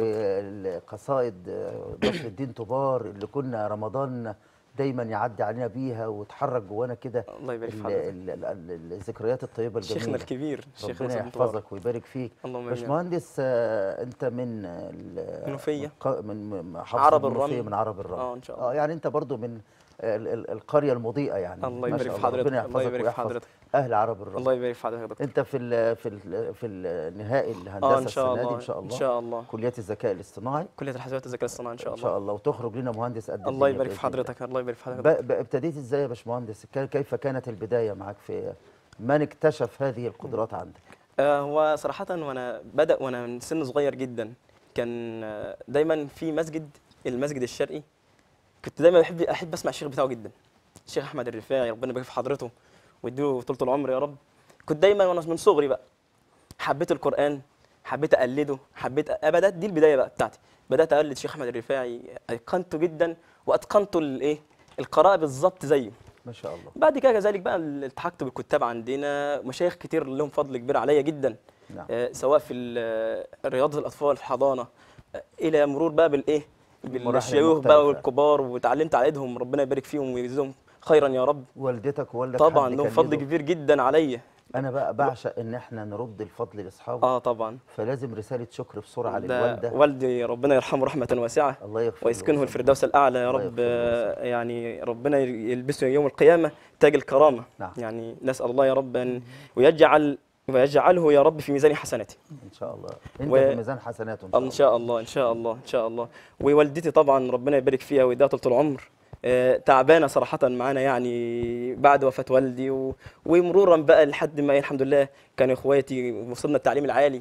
Speaker 1: والقصائد آه، نصر الدين طبار اللي كنا رمضان دايما يعدي علينا بيها وتحرك جوانا كده
Speaker 3: الله يبارك في
Speaker 1: ال-
Speaker 3: حضرتك
Speaker 1: ال- ال- ال- الذكريات الطيبة
Speaker 3: شيخنا
Speaker 1: الجميلة
Speaker 3: الكبير الشيخ
Speaker 1: ربنا
Speaker 3: نصر بن طوال.
Speaker 1: يحفظك ويبارك فيك
Speaker 3: اللهم امين
Speaker 1: باشمهندس آه، انت من ال-
Speaker 3: منوفية.
Speaker 1: الق- من من محافظة
Speaker 3: عرب
Speaker 1: المنوفية
Speaker 3: الرمل.
Speaker 1: من عرب الرمل
Speaker 3: اه ان شاء الله
Speaker 1: اه يعني انت برضو من ال- ال- القرية المضيئة يعني
Speaker 3: الله
Speaker 1: ما
Speaker 3: يبارك
Speaker 1: شاء
Speaker 3: في حضرتك
Speaker 1: ربنا
Speaker 3: الله
Speaker 1: يحفظك
Speaker 3: يبارك في
Speaker 1: ويحفظ
Speaker 3: حضرتك
Speaker 1: اهل عرب الرمل
Speaker 3: الله يبارك في حضرتك يا دكتور
Speaker 1: انت في ال في ال في النهائي الهندسة
Speaker 3: اه ان شاء
Speaker 1: السنة
Speaker 3: الله
Speaker 1: دي ان شاء الله
Speaker 3: ان شاء الله
Speaker 1: كلية الذكاء الاصطناعي
Speaker 3: كلية الحاسبات والذكاء الاصطناعي ان شاء
Speaker 1: ان
Speaker 3: الله
Speaker 1: شاء الله وتخرج لنا مهندس قد
Speaker 3: الله
Speaker 1: الدنيا
Speaker 3: يبارك في
Speaker 1: بإذن الله.
Speaker 3: حضرتك الله يبارك في حضرتك
Speaker 1: ب- ب- ابتديت ازاي يا باشمهندس كا- كيف كانت البداية معك في من اكتشف هذه القدرات عندك
Speaker 3: آه، هو صراحة وانا بدأ وانا من سن صغير جدا كان آه، دايما في مسجد المسجد الشرقي كنت دايما بحب احب اسمع الشيخ بتاعه جدا الشيخ احمد الرفاعي ربنا يبارك في حضرته ويديله طول العمر يا رب كنت دايما وانا من صغري بقى حبيت القرآن حبيت اقلده حبيت أ- بدات دي البدايه بقى بتاعتي بدات اقلد الشيخ احمد الرفاعي اتقنته جدا واتقنته الايه القراءه بالظبط زيه
Speaker 1: ما شاء الله
Speaker 3: بعد كده كذلك بقى التحقت بالكتاب عندنا مشايخ كتير لهم فضل كبير عليا جدا
Speaker 1: نعم
Speaker 3: آه، سواء في ال- رياضه الاطفال في الحضانه آه، الى مرور بقى بالايه
Speaker 1: المراحل
Speaker 3: بالشيوخ
Speaker 1: المختلفة.
Speaker 3: بقى والكبار وتعلمت على ايدهم ربنا يبارك فيهم ويجزيهم خيرا يا رب
Speaker 1: والدتك ووالدك
Speaker 3: طبعا
Speaker 1: حد
Speaker 3: لهم
Speaker 1: كان
Speaker 3: فضل
Speaker 1: له-
Speaker 3: كبير جدا عليا
Speaker 1: انا بقى بعشق ان احنا نرد الفضل لاصحابه
Speaker 3: اه طبعا
Speaker 1: فلازم رسالة شكر بسرعة
Speaker 3: ده
Speaker 1: للوالدة
Speaker 3: والدي ربنا يرحمه رحمه واسعه
Speaker 1: الله يغفر له
Speaker 3: ويسكنه
Speaker 1: ويرحمه.
Speaker 3: الفردوس الاعلى يا
Speaker 1: الله
Speaker 3: رب
Speaker 1: يغفر له
Speaker 3: آه، يعني ربنا يلبسه يوم القيامه تاج الكرامه
Speaker 1: نعم.
Speaker 3: يعني نسال الله يا رب ان ويجعل ويجعله يا رب في ميزان حسناته
Speaker 1: ان شاء الله انت
Speaker 3: و-
Speaker 1: في ميزان حسناته
Speaker 3: ان شاء الله ان شاء الله ان شاء الله ووالدتي طبعا ربنا يبارك فيها ويديها طول العمر آه، تعبانه صراحه معانا يعني بعد وفاه والدي و... ومرورا بقى لحد ما الحمد لله كانوا اخواتي وصلنا التعليم العالي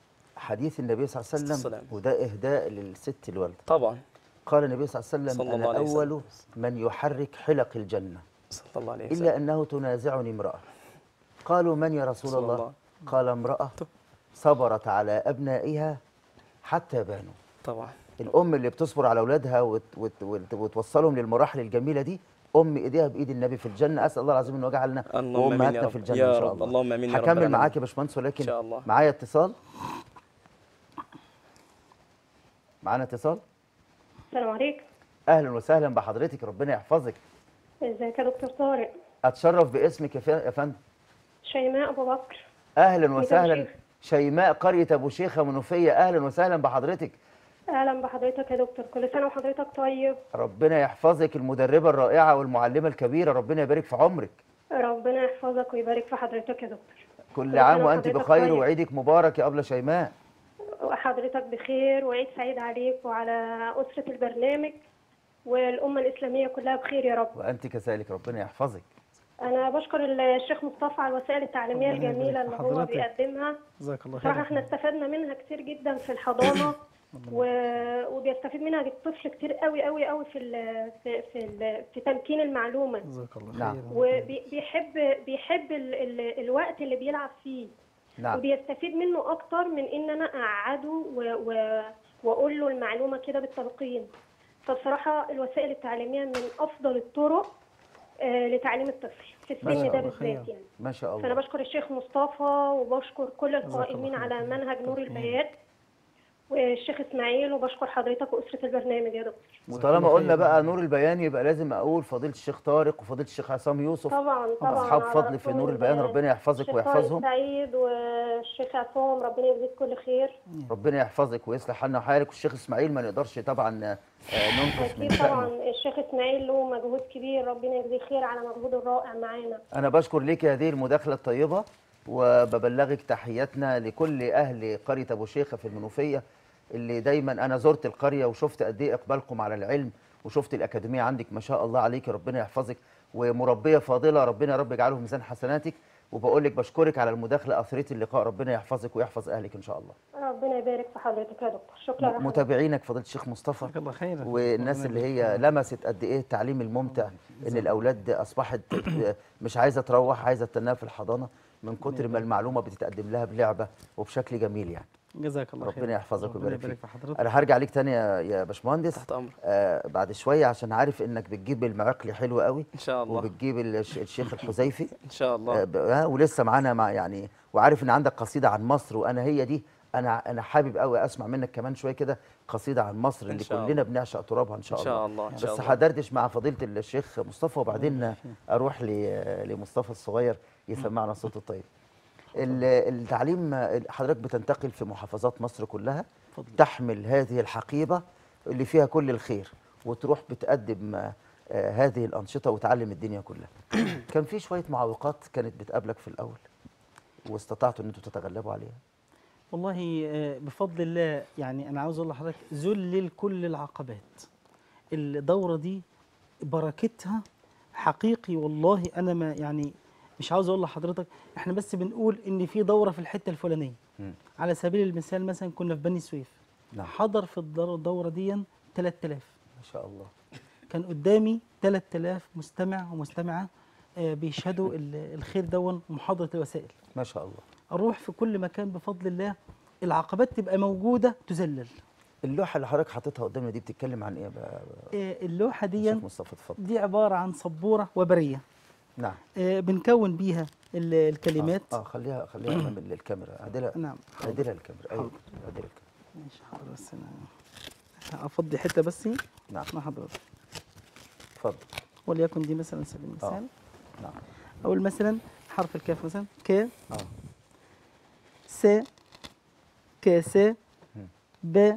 Speaker 1: حديث النبي صلى الله عليه وسلم
Speaker 3: السلام.
Speaker 1: وده اهداء للست الوالدة
Speaker 3: طبعا
Speaker 1: قال النبي صلى الله عليه وسلم
Speaker 3: صلى الله
Speaker 1: انا
Speaker 3: عليه وسلم.
Speaker 1: اول من يحرك حلق الجنة
Speaker 3: صلى الله عليه وسلم
Speaker 1: الا انه تنازعني امرأة قالوا من يا رسول
Speaker 3: صلى
Speaker 1: الله
Speaker 3: الله.
Speaker 1: قال امرأة
Speaker 3: طب.
Speaker 1: صبرت على ابنائها حتى بانوا
Speaker 3: طبعا
Speaker 1: الام اللي بتصبر على اولادها وت وت وت وتوصلهم للمراحل الجميله دي ام ايديها بايد النبي في الجنه اسال الله العظيم انه يجعلنا
Speaker 3: اللهم آمين يا
Speaker 1: وامهاتنا
Speaker 3: رب.
Speaker 1: في الجنه
Speaker 3: يا
Speaker 1: ان شاء
Speaker 3: رب.
Speaker 1: الله
Speaker 3: اللهم آمين يا رب
Speaker 1: هكمل
Speaker 3: العالمين.
Speaker 1: معاك يا باشمهندس
Speaker 3: ان
Speaker 1: ولكن
Speaker 3: شاء الله
Speaker 1: معايا اتصال معانا اتصال
Speaker 10: السلام عليكم
Speaker 1: اهلا وسهلا بحضرتك ربنا يحفظك
Speaker 10: ازيك يا دكتور طارق
Speaker 1: اتشرف باسمك يا ف- يا فندم
Speaker 10: شيماء ابو بكر
Speaker 1: اهلا
Speaker 10: أبو
Speaker 1: وسهلا
Speaker 10: شيخ.
Speaker 1: شيماء قريه ابو شيخه منوفيه اهلا وسهلا بحضرتك
Speaker 10: اهلا بحضرتك يا دكتور كل سنه وحضرتك طيب
Speaker 1: ربنا يحفظك المدربه الرائعه والمعلمه الكبيره ربنا يبارك في عمرك
Speaker 10: ربنا يحفظك ويبارك في حضرتك يا دكتور
Speaker 1: كل
Speaker 10: كل
Speaker 1: عام
Speaker 10: سنة
Speaker 1: وانت
Speaker 10: وحضرتك
Speaker 1: بخير
Speaker 10: طيب.
Speaker 1: وعيدك مبارك يا ابله شيماء
Speaker 10: وحضرتك بخير وعيد سعيد عليك وعلى اسره البرنامج والامه الاسلاميه كلها بخير يا رب
Speaker 1: وانت كذلك ربنا يحفظك
Speaker 10: انا بشكر الشيخ مصطفى على الوسائل التعليميه
Speaker 5: ربنا يبارك
Speaker 10: الجميله
Speaker 5: في
Speaker 10: اللي هو
Speaker 5: حضرتك.
Speaker 10: بيقدمها
Speaker 5: جزاك الله
Speaker 10: صراحه
Speaker 5: خير
Speaker 10: احنا استفدنا منها كتير جدا في الحضانه و... وبيستفيد منها الطفل كتير قوي قوي قوي في ال... في في, ال... في تمكين المعلومه
Speaker 5: جزاك الله
Speaker 1: نعم.
Speaker 5: خير
Speaker 10: وبيحب بيحب ال... ال... الوقت اللي بيلعب فيه
Speaker 1: نعم
Speaker 10: وبيستفيد منه اكتر من ان انا اقعده و... و... واقول له المعلومه كده بالتلقين فبصراحه الوسائل التعليميه من افضل الطرق آه، لتعليم الطفل في
Speaker 1: ما
Speaker 10: السن
Speaker 1: شاء
Speaker 10: ده
Speaker 5: الله خير.
Speaker 10: بالذات يعني
Speaker 1: ما شاء
Speaker 10: فانا
Speaker 1: الله
Speaker 10: بشكر الشيخ مصطفى وبشكر كل القائمين
Speaker 5: خير.
Speaker 10: على منهج نور البيات والشيخ اسماعيل وبشكر حضرتك واسره البرنامج يا دكتور
Speaker 1: وطالما
Speaker 5: الله
Speaker 1: قلنا
Speaker 5: خير.
Speaker 1: بقى نور البيان يبقى لازم اقول فضيله الشيخ طارق وفضيله الشيخ عصام يوسف
Speaker 10: طبعا طبعا
Speaker 1: اصحاب
Speaker 10: على
Speaker 1: فضل في
Speaker 10: رأسهم
Speaker 1: نور البيان ربنا يحفظك
Speaker 10: الشيخ طارق
Speaker 1: ويحفظهم
Speaker 10: سعيد والشيخ عصام ربنا يجزيك كل خير
Speaker 1: ربنا يحفظك ويصلح حالنا وحالك والشيخ اسماعيل ما نقدرش طبعا آه، ننقص من
Speaker 10: اكيد طبعا
Speaker 1: شأنه
Speaker 10: الشيخ اسماعيل له مجهود كبير ربنا يجزيه خير على مجهوده الرائع معانا
Speaker 1: انا بشكر ليك هذه المداخله الطيبه وببلغك تحياتنا لكل اهل قريه ابو شيخه في المنوفيه اللي دايما انا زرت القريه وشفت قد ايه اقبالكم على العلم وشفت الاكاديميه عندك ما شاء الله عليك ربنا يحفظك ومربيه فاضله ربنا يا رب يجعله في ميزان حسناتك وبقول لك بشكرك على المداخله اثريت اللقاء ربنا يحفظك ويحفظ اهلك ان شاء الله
Speaker 10: ربنا يبارك في حضرتك يا دكتور شكرا يا حضرتك.
Speaker 1: متابعينك فضيله الشيخ مصطفى
Speaker 5: جزاك الله خير
Speaker 1: والناس
Speaker 5: ربنا
Speaker 1: اللي
Speaker 5: يبارك
Speaker 1: هي لمست قد ايه التعليم الممتع ان الاولاد اصبحت مش عايزه تروح عايزه تنام في الحضانه من كتر ما المعلومه بتتقدم لها بلعبه وبشكل جميل يعني
Speaker 5: جزاك الله خير
Speaker 1: ربنا يحفظك
Speaker 5: ربنا
Speaker 1: ويبارك
Speaker 5: يبارك
Speaker 1: فيك
Speaker 5: في حضرتك
Speaker 1: انا هرجع ليك تاني يا يا باشمهندس
Speaker 3: تحت امرك
Speaker 1: آه بعد شويه عشان عارف انك بتجيب المعاقلي حلو قوي
Speaker 3: ان شاء الله
Speaker 1: وبتجيب الش- الشيخ الحذيفي
Speaker 3: ان شاء الله
Speaker 1: آه ب- آه، ولسه معانا مع يعني وعارف ان عندك قصيده عن مصر وانا هي دي انا انا حابب قوي اسمع منك كمان شويه كده قصيده عن مصر
Speaker 3: إن
Speaker 1: اللي
Speaker 3: شاء
Speaker 1: كلنا بنعشق ترابها ان شاء
Speaker 3: ان
Speaker 1: الله
Speaker 3: شاء الله ان شاء
Speaker 1: بس
Speaker 3: الله
Speaker 1: هدردش مع فضيله الشيخ مصطفى وبعدين اروح ل- لمصطفى الصغير يسمعنا صوته الطيب ال- التعليم حضرتك بتنتقل في محافظات مصر كلها
Speaker 5: اتفضل.
Speaker 1: تحمل هذه الحقيبه اللي فيها كل الخير وتروح بتقدم آه، هذه الانشطه وتعلم الدنيا كلها كان في شويه معوقات كانت بتقابلك في الاول واستطعتوا ان انتوا تتغلبوا عليها
Speaker 5: والله آه، بفضل الله يعني انا عاوز اقول لحضرتك ذلل كل العقبات الدوره دي بركتها حقيقي والله انا ما يعني مش عاوز اقول لحضرتك احنا بس بنقول ان في دوره في الحته الفلانيه
Speaker 1: مم.
Speaker 5: على سبيل المثال مثلا كنا في بني سويف
Speaker 1: نعم.
Speaker 5: حضر في الدور- الدوره دي 3000
Speaker 1: ما شاء الله
Speaker 5: كان قدامي 3000 مستمع ومستمعه آه، بيشهدوا ال- الخير دون محاضره الوسائل
Speaker 1: ما شاء الله
Speaker 5: اروح في كل مكان بفضل الله العقبات تبقى موجوده تذلل
Speaker 1: اللوحه اللي حضرتك حاططها قدامنا دي بتتكلم عن ايه بقى
Speaker 5: آه، اللوحه دي
Speaker 1: شيخ مصطفى اتفضل
Speaker 5: دي عباره عن سبوره وبريه
Speaker 1: نعم
Speaker 5: آه، بنكون بيها ال- الكلمات
Speaker 1: اه, آه خليها خليها امام ال- الكاميرا عادلها
Speaker 5: نعم
Speaker 1: عادلها الكاميرا ايوه عادلها الكاميرا
Speaker 5: ماشي حاضر بس انا افضي حته بس
Speaker 1: نعم
Speaker 5: مع حضرتك
Speaker 1: اتفضل
Speaker 5: وليكن دي مثلا على سبيل
Speaker 1: آه.
Speaker 5: المثال
Speaker 1: نعم
Speaker 5: اقول مثلا حرف الكاف مثلا ك
Speaker 1: اه
Speaker 5: س ك س ب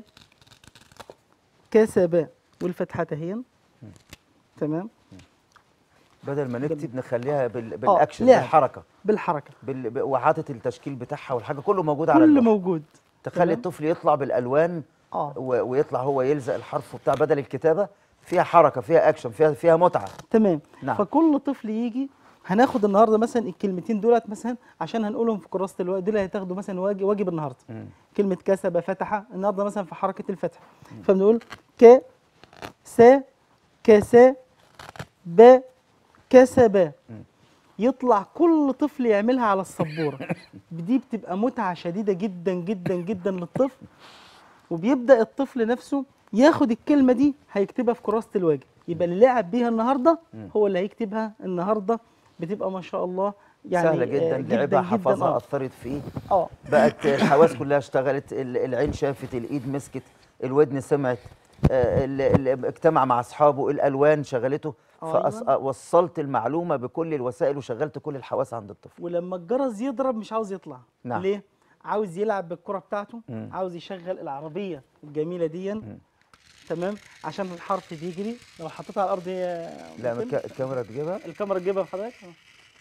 Speaker 5: كسب والفتحة هي تمام
Speaker 1: بدل ما نكتب نخليها بال...
Speaker 5: آه،
Speaker 1: بالاكشن
Speaker 5: لعب.
Speaker 1: بالحركه
Speaker 5: بالحركه
Speaker 1: بال... ب- وحاطط التشكيل بتاعها والحاجه كله موجود على
Speaker 5: كله
Speaker 1: اللوحه
Speaker 5: موجود
Speaker 1: تخلي
Speaker 5: تمام.
Speaker 1: الطفل يطلع بالالوان
Speaker 5: اه
Speaker 1: و... ويطلع هو يلزق الحرف وبتاع بدل الكتابه فيها حركه فيها اكشن فيها فيها متعه
Speaker 5: تمام
Speaker 1: نعم.
Speaker 5: فكل طفل يجي هناخد النهارده مثلا الكلمتين دولت مثلا عشان هنقولهم في كراسه الواجب دول هيتاخدوا مثلا واجب, واجب النهارده
Speaker 1: مم.
Speaker 5: كلمه كسب فتح النهارده مثلا في حركه الفتح فبنقول ك س كس ب كسب يطلع كل طفل يعملها على السبوره دي بتبقى متعه شديده جدا جدا جدا للطفل وبيبدا الطفل نفسه ياخد الكلمه دي هيكتبها في كراسه الواجب يبقى اللي لعب بيها النهارده هو اللي هيكتبها النهارده بتبقى ما شاء الله يعني
Speaker 1: سهله جدا
Speaker 5: آه،
Speaker 1: لعبها حفظها
Speaker 5: اه,
Speaker 1: اثرت فيه
Speaker 5: آه.
Speaker 1: بقت الحواس كلها اشتغلت ال- العين شافت الايد مسكت الودن سمعت آه، ال- ال- اجتمع مع اصحابه الالوان شغلته
Speaker 5: أيوة.
Speaker 1: فوصلت المعلومه بكل الوسائل وشغلت كل الحواس عند الطفل
Speaker 5: ولما الجرس يضرب مش عاوز يطلع
Speaker 1: نعم.
Speaker 5: ليه عاوز يلعب بالكره بتاعته
Speaker 1: مم.
Speaker 5: عاوز يشغل العربيه الجميله دي تمام عشان الحرف بيجري لو حطيتها على الارض هي
Speaker 1: لا
Speaker 5: ممكن؟
Speaker 1: الك- الكاميرا تجيبها
Speaker 5: الكاميرا تجيبها في حضرتك آه.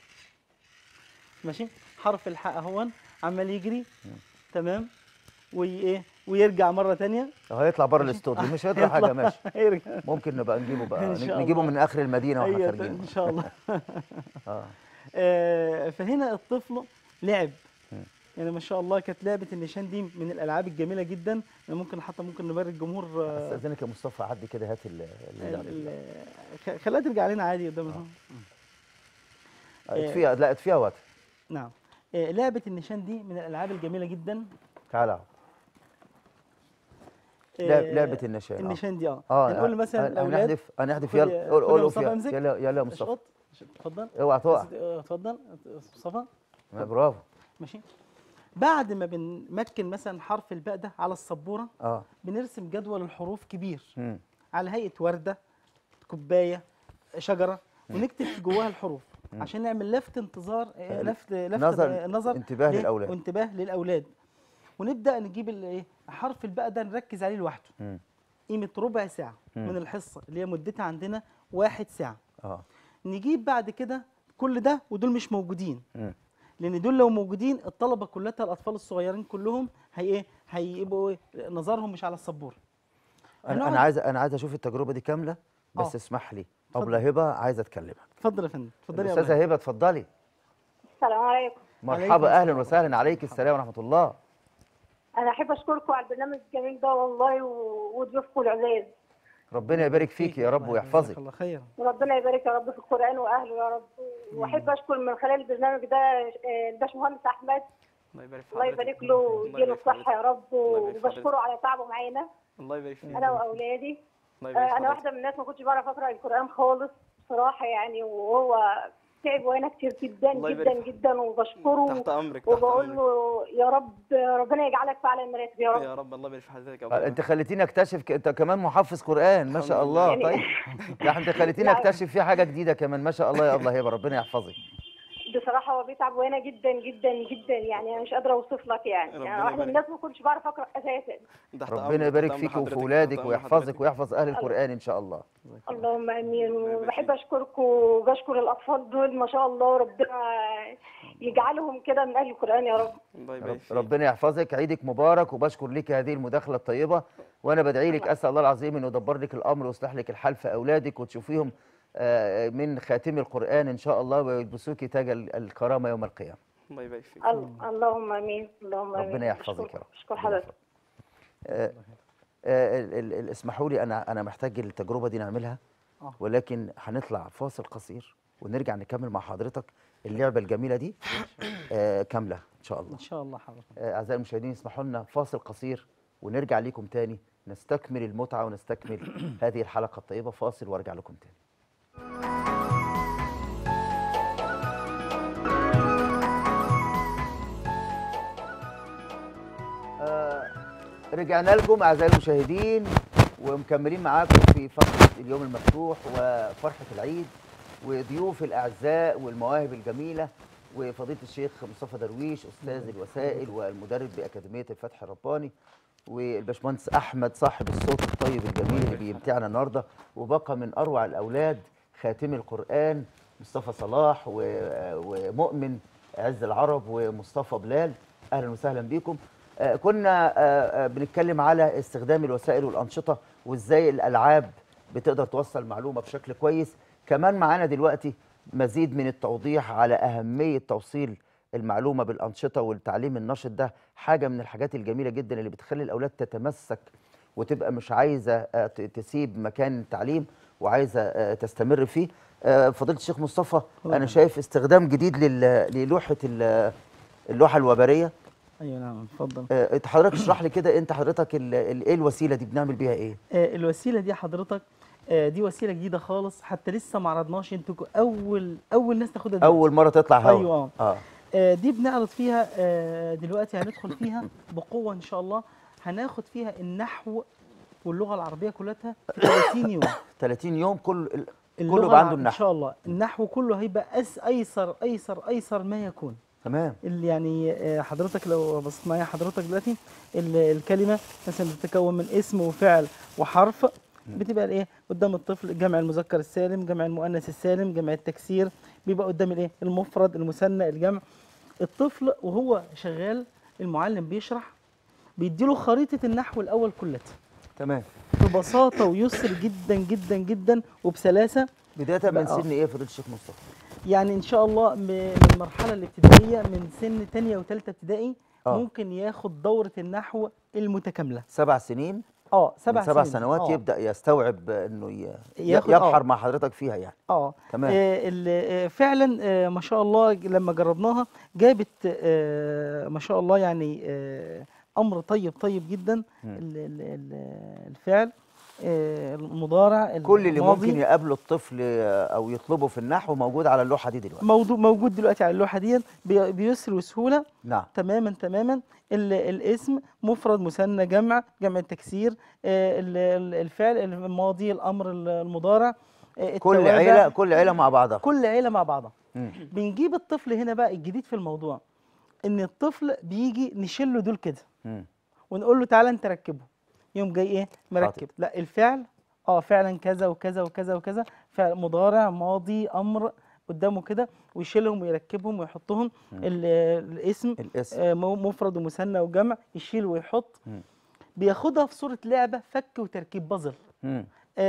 Speaker 5: ماشي حرف الحاء اهون عمال يجري تمام وايه ويرجع مره تانية
Speaker 1: هو هيطلع بره الاستوديو مش هيطلع حاجه
Speaker 5: هيطلع-
Speaker 1: ماشي
Speaker 5: هيرجع
Speaker 1: ممكن نبقى نجيبه بقى
Speaker 5: إن شاء
Speaker 1: نجيبه
Speaker 5: الله.
Speaker 1: من اخر المدينه واحنا
Speaker 5: أيوة،
Speaker 1: خارجين
Speaker 5: ان شاء الله
Speaker 1: اه
Speaker 5: آه، فهنا الطفل لعب
Speaker 1: مم.
Speaker 5: يعني ما شاء الله كانت لعبه النشان دي من الالعاب الجميله جدا أنا ممكن حتى ممكن نوري الجمهور آه،
Speaker 1: استاذنك يا مصطفى عدي كده هات ال- اللعبة دي.
Speaker 5: ال- ال- خليها ترجع لنا عادي قدام الهواء.
Speaker 1: آه، اطفيها لا اطفيها وقت
Speaker 5: نعم آه، لعبه النشان دي من الالعاب الجميله جدا
Speaker 1: تعالى اهو.
Speaker 5: آه،
Speaker 1: لعب- لعبه النشان آه.
Speaker 5: النشان دي اه
Speaker 1: اه
Speaker 5: هنقول مثلا
Speaker 1: هن-
Speaker 5: الاولاد
Speaker 1: هنحذف هنحذف
Speaker 5: خد
Speaker 1: يلا
Speaker 5: يا-
Speaker 1: قول
Speaker 5: خد يا
Speaker 1: قول
Speaker 5: مصطفى
Speaker 1: فيها.
Speaker 5: امسك.
Speaker 1: يلا يلا يا مصطفى
Speaker 5: اشقط اتفضل
Speaker 1: اوعى تقع
Speaker 5: آه، اتفضل مصطفى
Speaker 1: برافو
Speaker 5: ماشي بعد ما بنمكن مثلا حرف الباء ده على السبوره
Speaker 1: اه
Speaker 5: بنرسم جدول الحروف كبير
Speaker 1: مم.
Speaker 5: على هيئه ورده كوبايه شجره ونكتب جواها الحروف عشان نعمل لفت انتظار آه، لفت لفت
Speaker 1: نظر-
Speaker 5: آه، نظر
Speaker 1: انتباه
Speaker 5: ليه؟
Speaker 1: للأولاد.
Speaker 5: وانتباه للاولاد ونبدا نجيب ال- ايه حرف الباء ده نركز عليه لوحده
Speaker 1: مم.
Speaker 5: قيمه ربع ساعه
Speaker 1: مم.
Speaker 5: من الحصه اللي هي مدتها عندنا واحد ساعه
Speaker 1: اه
Speaker 5: نجيب بعد كده كل ده ودول مش موجودين
Speaker 1: مم.
Speaker 5: لان دول لو موجودين الطلبه كلها الاطفال الصغيرين كلهم هي ايه هيبقوا إيه؟ نظرهم مش على السبوره
Speaker 1: انا
Speaker 5: هنقعد-
Speaker 1: انا عايز انا عايز اشوف التجربه دي كامله بس
Speaker 5: آه.
Speaker 1: اسمح لي
Speaker 5: اتفضل.
Speaker 1: ابله هبه عايزه اتكلمك
Speaker 5: اتفضل يا فندم اتفضلي يا
Speaker 1: الاستاذه
Speaker 5: أبلة.
Speaker 1: هبه اتفضلي
Speaker 11: السلام عليكم
Speaker 1: مرحبا اهلا
Speaker 5: السلام.
Speaker 1: وسهلا عليك السلام ورحمه الله
Speaker 11: انا احب اشكركم على البرنامج الجميل ده والله و- وضيوفكم العزاز
Speaker 1: ربنا يبارك فيك يا رب
Speaker 5: الله
Speaker 1: ويحفظك
Speaker 5: جزاك الله خير
Speaker 11: وربنا يبارك يا رب في القران واهله يا رب واحب اشكر من خلال البرنامج ده آه، الباشمهندس احمد
Speaker 3: الله يبارك في
Speaker 11: الله
Speaker 3: حضرتك.
Speaker 11: يبارك له
Speaker 3: الله
Speaker 11: ويديله
Speaker 3: يبارك في
Speaker 11: الصحه يا رب
Speaker 3: الله يبارك في
Speaker 11: وبشكره على تعبه معانا
Speaker 3: الله يبارك فيك
Speaker 11: انا واولادي
Speaker 3: الله يبارك
Speaker 11: آه،
Speaker 3: في
Speaker 11: انا
Speaker 3: حضرتك.
Speaker 11: واحده من الناس ما كنتش بعرف اقرا القران خالص بصراحه يعني وهو تعب وانا كتير جدا
Speaker 3: الله
Speaker 11: جدا
Speaker 3: يبارك.
Speaker 11: جدا وبشكره
Speaker 3: تحت امرك تحت
Speaker 11: وبقول
Speaker 3: امرك
Speaker 11: له يا رب ربنا يجعلك في اعلى المراتب يا رب
Speaker 3: يا رب الله يبارك في حضرتك يا
Speaker 1: آه،
Speaker 3: أبو
Speaker 1: انت خليتيني اكتشف ك... انت كمان محفظ قران ما شاء
Speaker 3: الحمد
Speaker 1: الله
Speaker 11: لله.
Speaker 1: طيب لا انت خليتيني
Speaker 11: لا.
Speaker 1: اكتشف فيه حاجه جديده كمان ما شاء الله يا الله هبه ربنا يحفظك
Speaker 11: بصراحه هو بيتعب وانا جدا جدا جدا يعني انا مش قادره اوصف لك يعني
Speaker 3: ربنا
Speaker 11: يعني واحده من
Speaker 3: يبارك.
Speaker 11: الناس ما كنتش بعرف اقرا اساسا
Speaker 3: تحت أمرك،
Speaker 1: ربنا يبارك
Speaker 3: تحت أمر
Speaker 1: فيك وفي
Speaker 3: حضرتك،
Speaker 1: اولادك
Speaker 3: تحت أمر
Speaker 1: ويحفظك
Speaker 3: حضرتك.
Speaker 1: ويحفظ اهل القران ان شاء الله
Speaker 11: اللهم امين
Speaker 3: يبارك
Speaker 11: وبحب
Speaker 3: فيك.
Speaker 11: اشكركم وبشكر الاطفال دول ما شاء الله ربنا يجعلهم كده من اهل القران يا رب
Speaker 3: الله يبارك
Speaker 1: رب
Speaker 3: فيك
Speaker 1: ربنا يحفظك عيدك مبارك وبشكر لك هذه المداخله الطيبه وانا بدعي لك اسال الله العظيم انه يدبر لك الامر ويصلح لك الحال في اولادك وتشوفيهم آه، من خاتم القران ان شاء الله ويلبسوك تاج ال- الكرامه يوم القيامه
Speaker 3: الله يبارك فيك
Speaker 11: ال- اللهم امين اللهم امين
Speaker 1: ربنا يحفظك يا رب
Speaker 11: اشكر
Speaker 1: ربنا
Speaker 11: حضرتك
Speaker 1: يحفظك. آه، آه، ال- ال- ال- اسمحوا لي انا انا محتاج التجربه دي نعملها
Speaker 5: آه.
Speaker 1: ولكن هنطلع فاصل قصير ونرجع نكمل مع حضرتك اللعبه الجميله دي آه، كامله ان شاء الله
Speaker 5: ان شاء الله حضرتك
Speaker 1: آه، اعزائي المشاهدين اسمحوا لنا فاصل قصير ونرجع ليكم تاني نستكمل المتعه ونستكمل هذه الحلقه الطيبه فاصل وارجع لكم تاني آه، رجعنا لكم اعزائي المشاهدين ومكملين معاكم في فقره اليوم المفتوح وفرحه العيد وضيوف الاعزاء والمواهب الجميله وفضيله الشيخ مصطفى درويش استاذ الوسائل والمدرب باكاديميه الفتح الرباني والباشمهندس احمد صاحب الصوت الطيب الجميل اللي بيمتعنا النهارده وبقى من اروع الاولاد خاتم القران مصطفى صلاح و- ومؤمن عز العرب ومصطفى بلال اهلا وسهلا بيكم آه، كنا آه، آه، بنتكلم على استخدام الوسائل والانشطه وازاي الالعاب بتقدر توصل معلومه بشكل كويس كمان معانا دلوقتي مزيد من التوضيح على اهميه توصيل المعلومه بالانشطه والتعليم النشط ده حاجه من الحاجات الجميله جدا اللي بتخلي الاولاد تتمسك وتبقى مش عايزه آه، ت- تسيب مكان التعليم وعايزه آه، تستمر فيه آه، فضيله الشيخ مصطفى انا شايف استخدام جديد لل- للوحه ال- اللوحه الوبريه
Speaker 5: ايوه نعم اتفضل
Speaker 1: آه، حضرتك اشرح لي كده انت حضرتك ال- ال- ايه الوسيله دي بنعمل بيها ايه
Speaker 5: آه، الوسيله دي حضرتك آه، دي وسيله جديده خالص حتى لسه ما عرضناش انتوا كو- اول اول ناس تاخدها دلوقتي.
Speaker 1: اول مره تطلع هوا
Speaker 5: ايوه
Speaker 1: اه
Speaker 5: آه، دي بنعرض فيها آه، دلوقتي هندخل فيها بقوه ان شاء الله هناخد فيها النحو واللغه العربيه كلها في 30 يوم
Speaker 1: 30 يوم كل ال-
Speaker 5: اللغة
Speaker 1: كله يبقى عنده
Speaker 5: الع- ان
Speaker 1: النحو
Speaker 5: شاء الله النحو كله هيبقى أس ايسر ايسر ايسر ما يكون
Speaker 1: تمام
Speaker 5: اللي يعني آه، حضرتك لو بصيت معايا حضرتك دلوقتي ال- الكلمه مثلا بتتكون من اسم وفعل وحرف بتبقى الايه قدام الطفل جمع المذكر السالم جمع المؤنث السالم جمع التكسير بيبقى قدام الايه المفرد المثنى الجمع الطفل وهو شغال المعلم بيشرح بيديله خريطه النحو الاول كلها
Speaker 1: تمام
Speaker 5: ببساطه ويسر جدا جدا جدا وبسلاسه
Speaker 1: بدايه من
Speaker 5: بقى-
Speaker 1: سن ايه فضيله الشيخ مصطفى
Speaker 5: يعني ان شاء الله م- من المرحله الابتدائيه من سن تانية وثالثه ابتدائي
Speaker 1: آه.
Speaker 5: ممكن ياخد دوره النحو المتكامله
Speaker 1: سبع سنين
Speaker 5: اه سبع
Speaker 1: من سبع
Speaker 5: سنين.
Speaker 1: سنوات
Speaker 5: آه.
Speaker 1: يبدا يستوعب انه ي-
Speaker 5: ياخد-
Speaker 1: يبحر
Speaker 5: آه.
Speaker 1: مع حضرتك فيها يعني
Speaker 5: اه
Speaker 1: تمام.
Speaker 5: آه، ال- آه، فعلا آه، ما شاء الله ج- لما جربناها جابت آه، ما شاء الله يعني آه، امر طيب طيب جدا
Speaker 1: مم.
Speaker 5: ال- ال- ال- الفعل آه، المضارع
Speaker 1: كل اللي
Speaker 5: الماضي.
Speaker 1: ممكن يقابله الطفل او يطلبه في النحو موجود على اللوحه دي دلوقتي
Speaker 5: موضوع موجود دلوقتي على اللوحه دي بي- بيسر وسهوله
Speaker 1: نعم
Speaker 5: تماما تماما ال- الاسم مفرد مثنى جمع جمع التكسير آه، ال- ال- الفعل الماضي الامر المضارع آه،
Speaker 1: كل
Speaker 5: التوابع.
Speaker 1: عيله كل عيله مع بعضها
Speaker 5: كل عيله مع بعضها
Speaker 1: مم.
Speaker 5: بنجيب الطفل هنا بقى الجديد في الموضوع ان الطفل بيجي نشيل له دول كده
Speaker 1: مم.
Speaker 5: ونقول له تعالى انت ركبه يوم جاي ايه مركب لا الفعل اه فعلا كذا وكذا وكذا وكذا فعل مضارع ماضي امر قدامه كده ويشيلهم ويركبهم ويحطهم ال- الاسم
Speaker 1: الاسم
Speaker 5: آه، مو- مفرد ومثنى وجمع يشيل ويحط
Speaker 1: مم.
Speaker 5: بياخدها في صوره لعبه فك وتركيب بازل
Speaker 1: مم.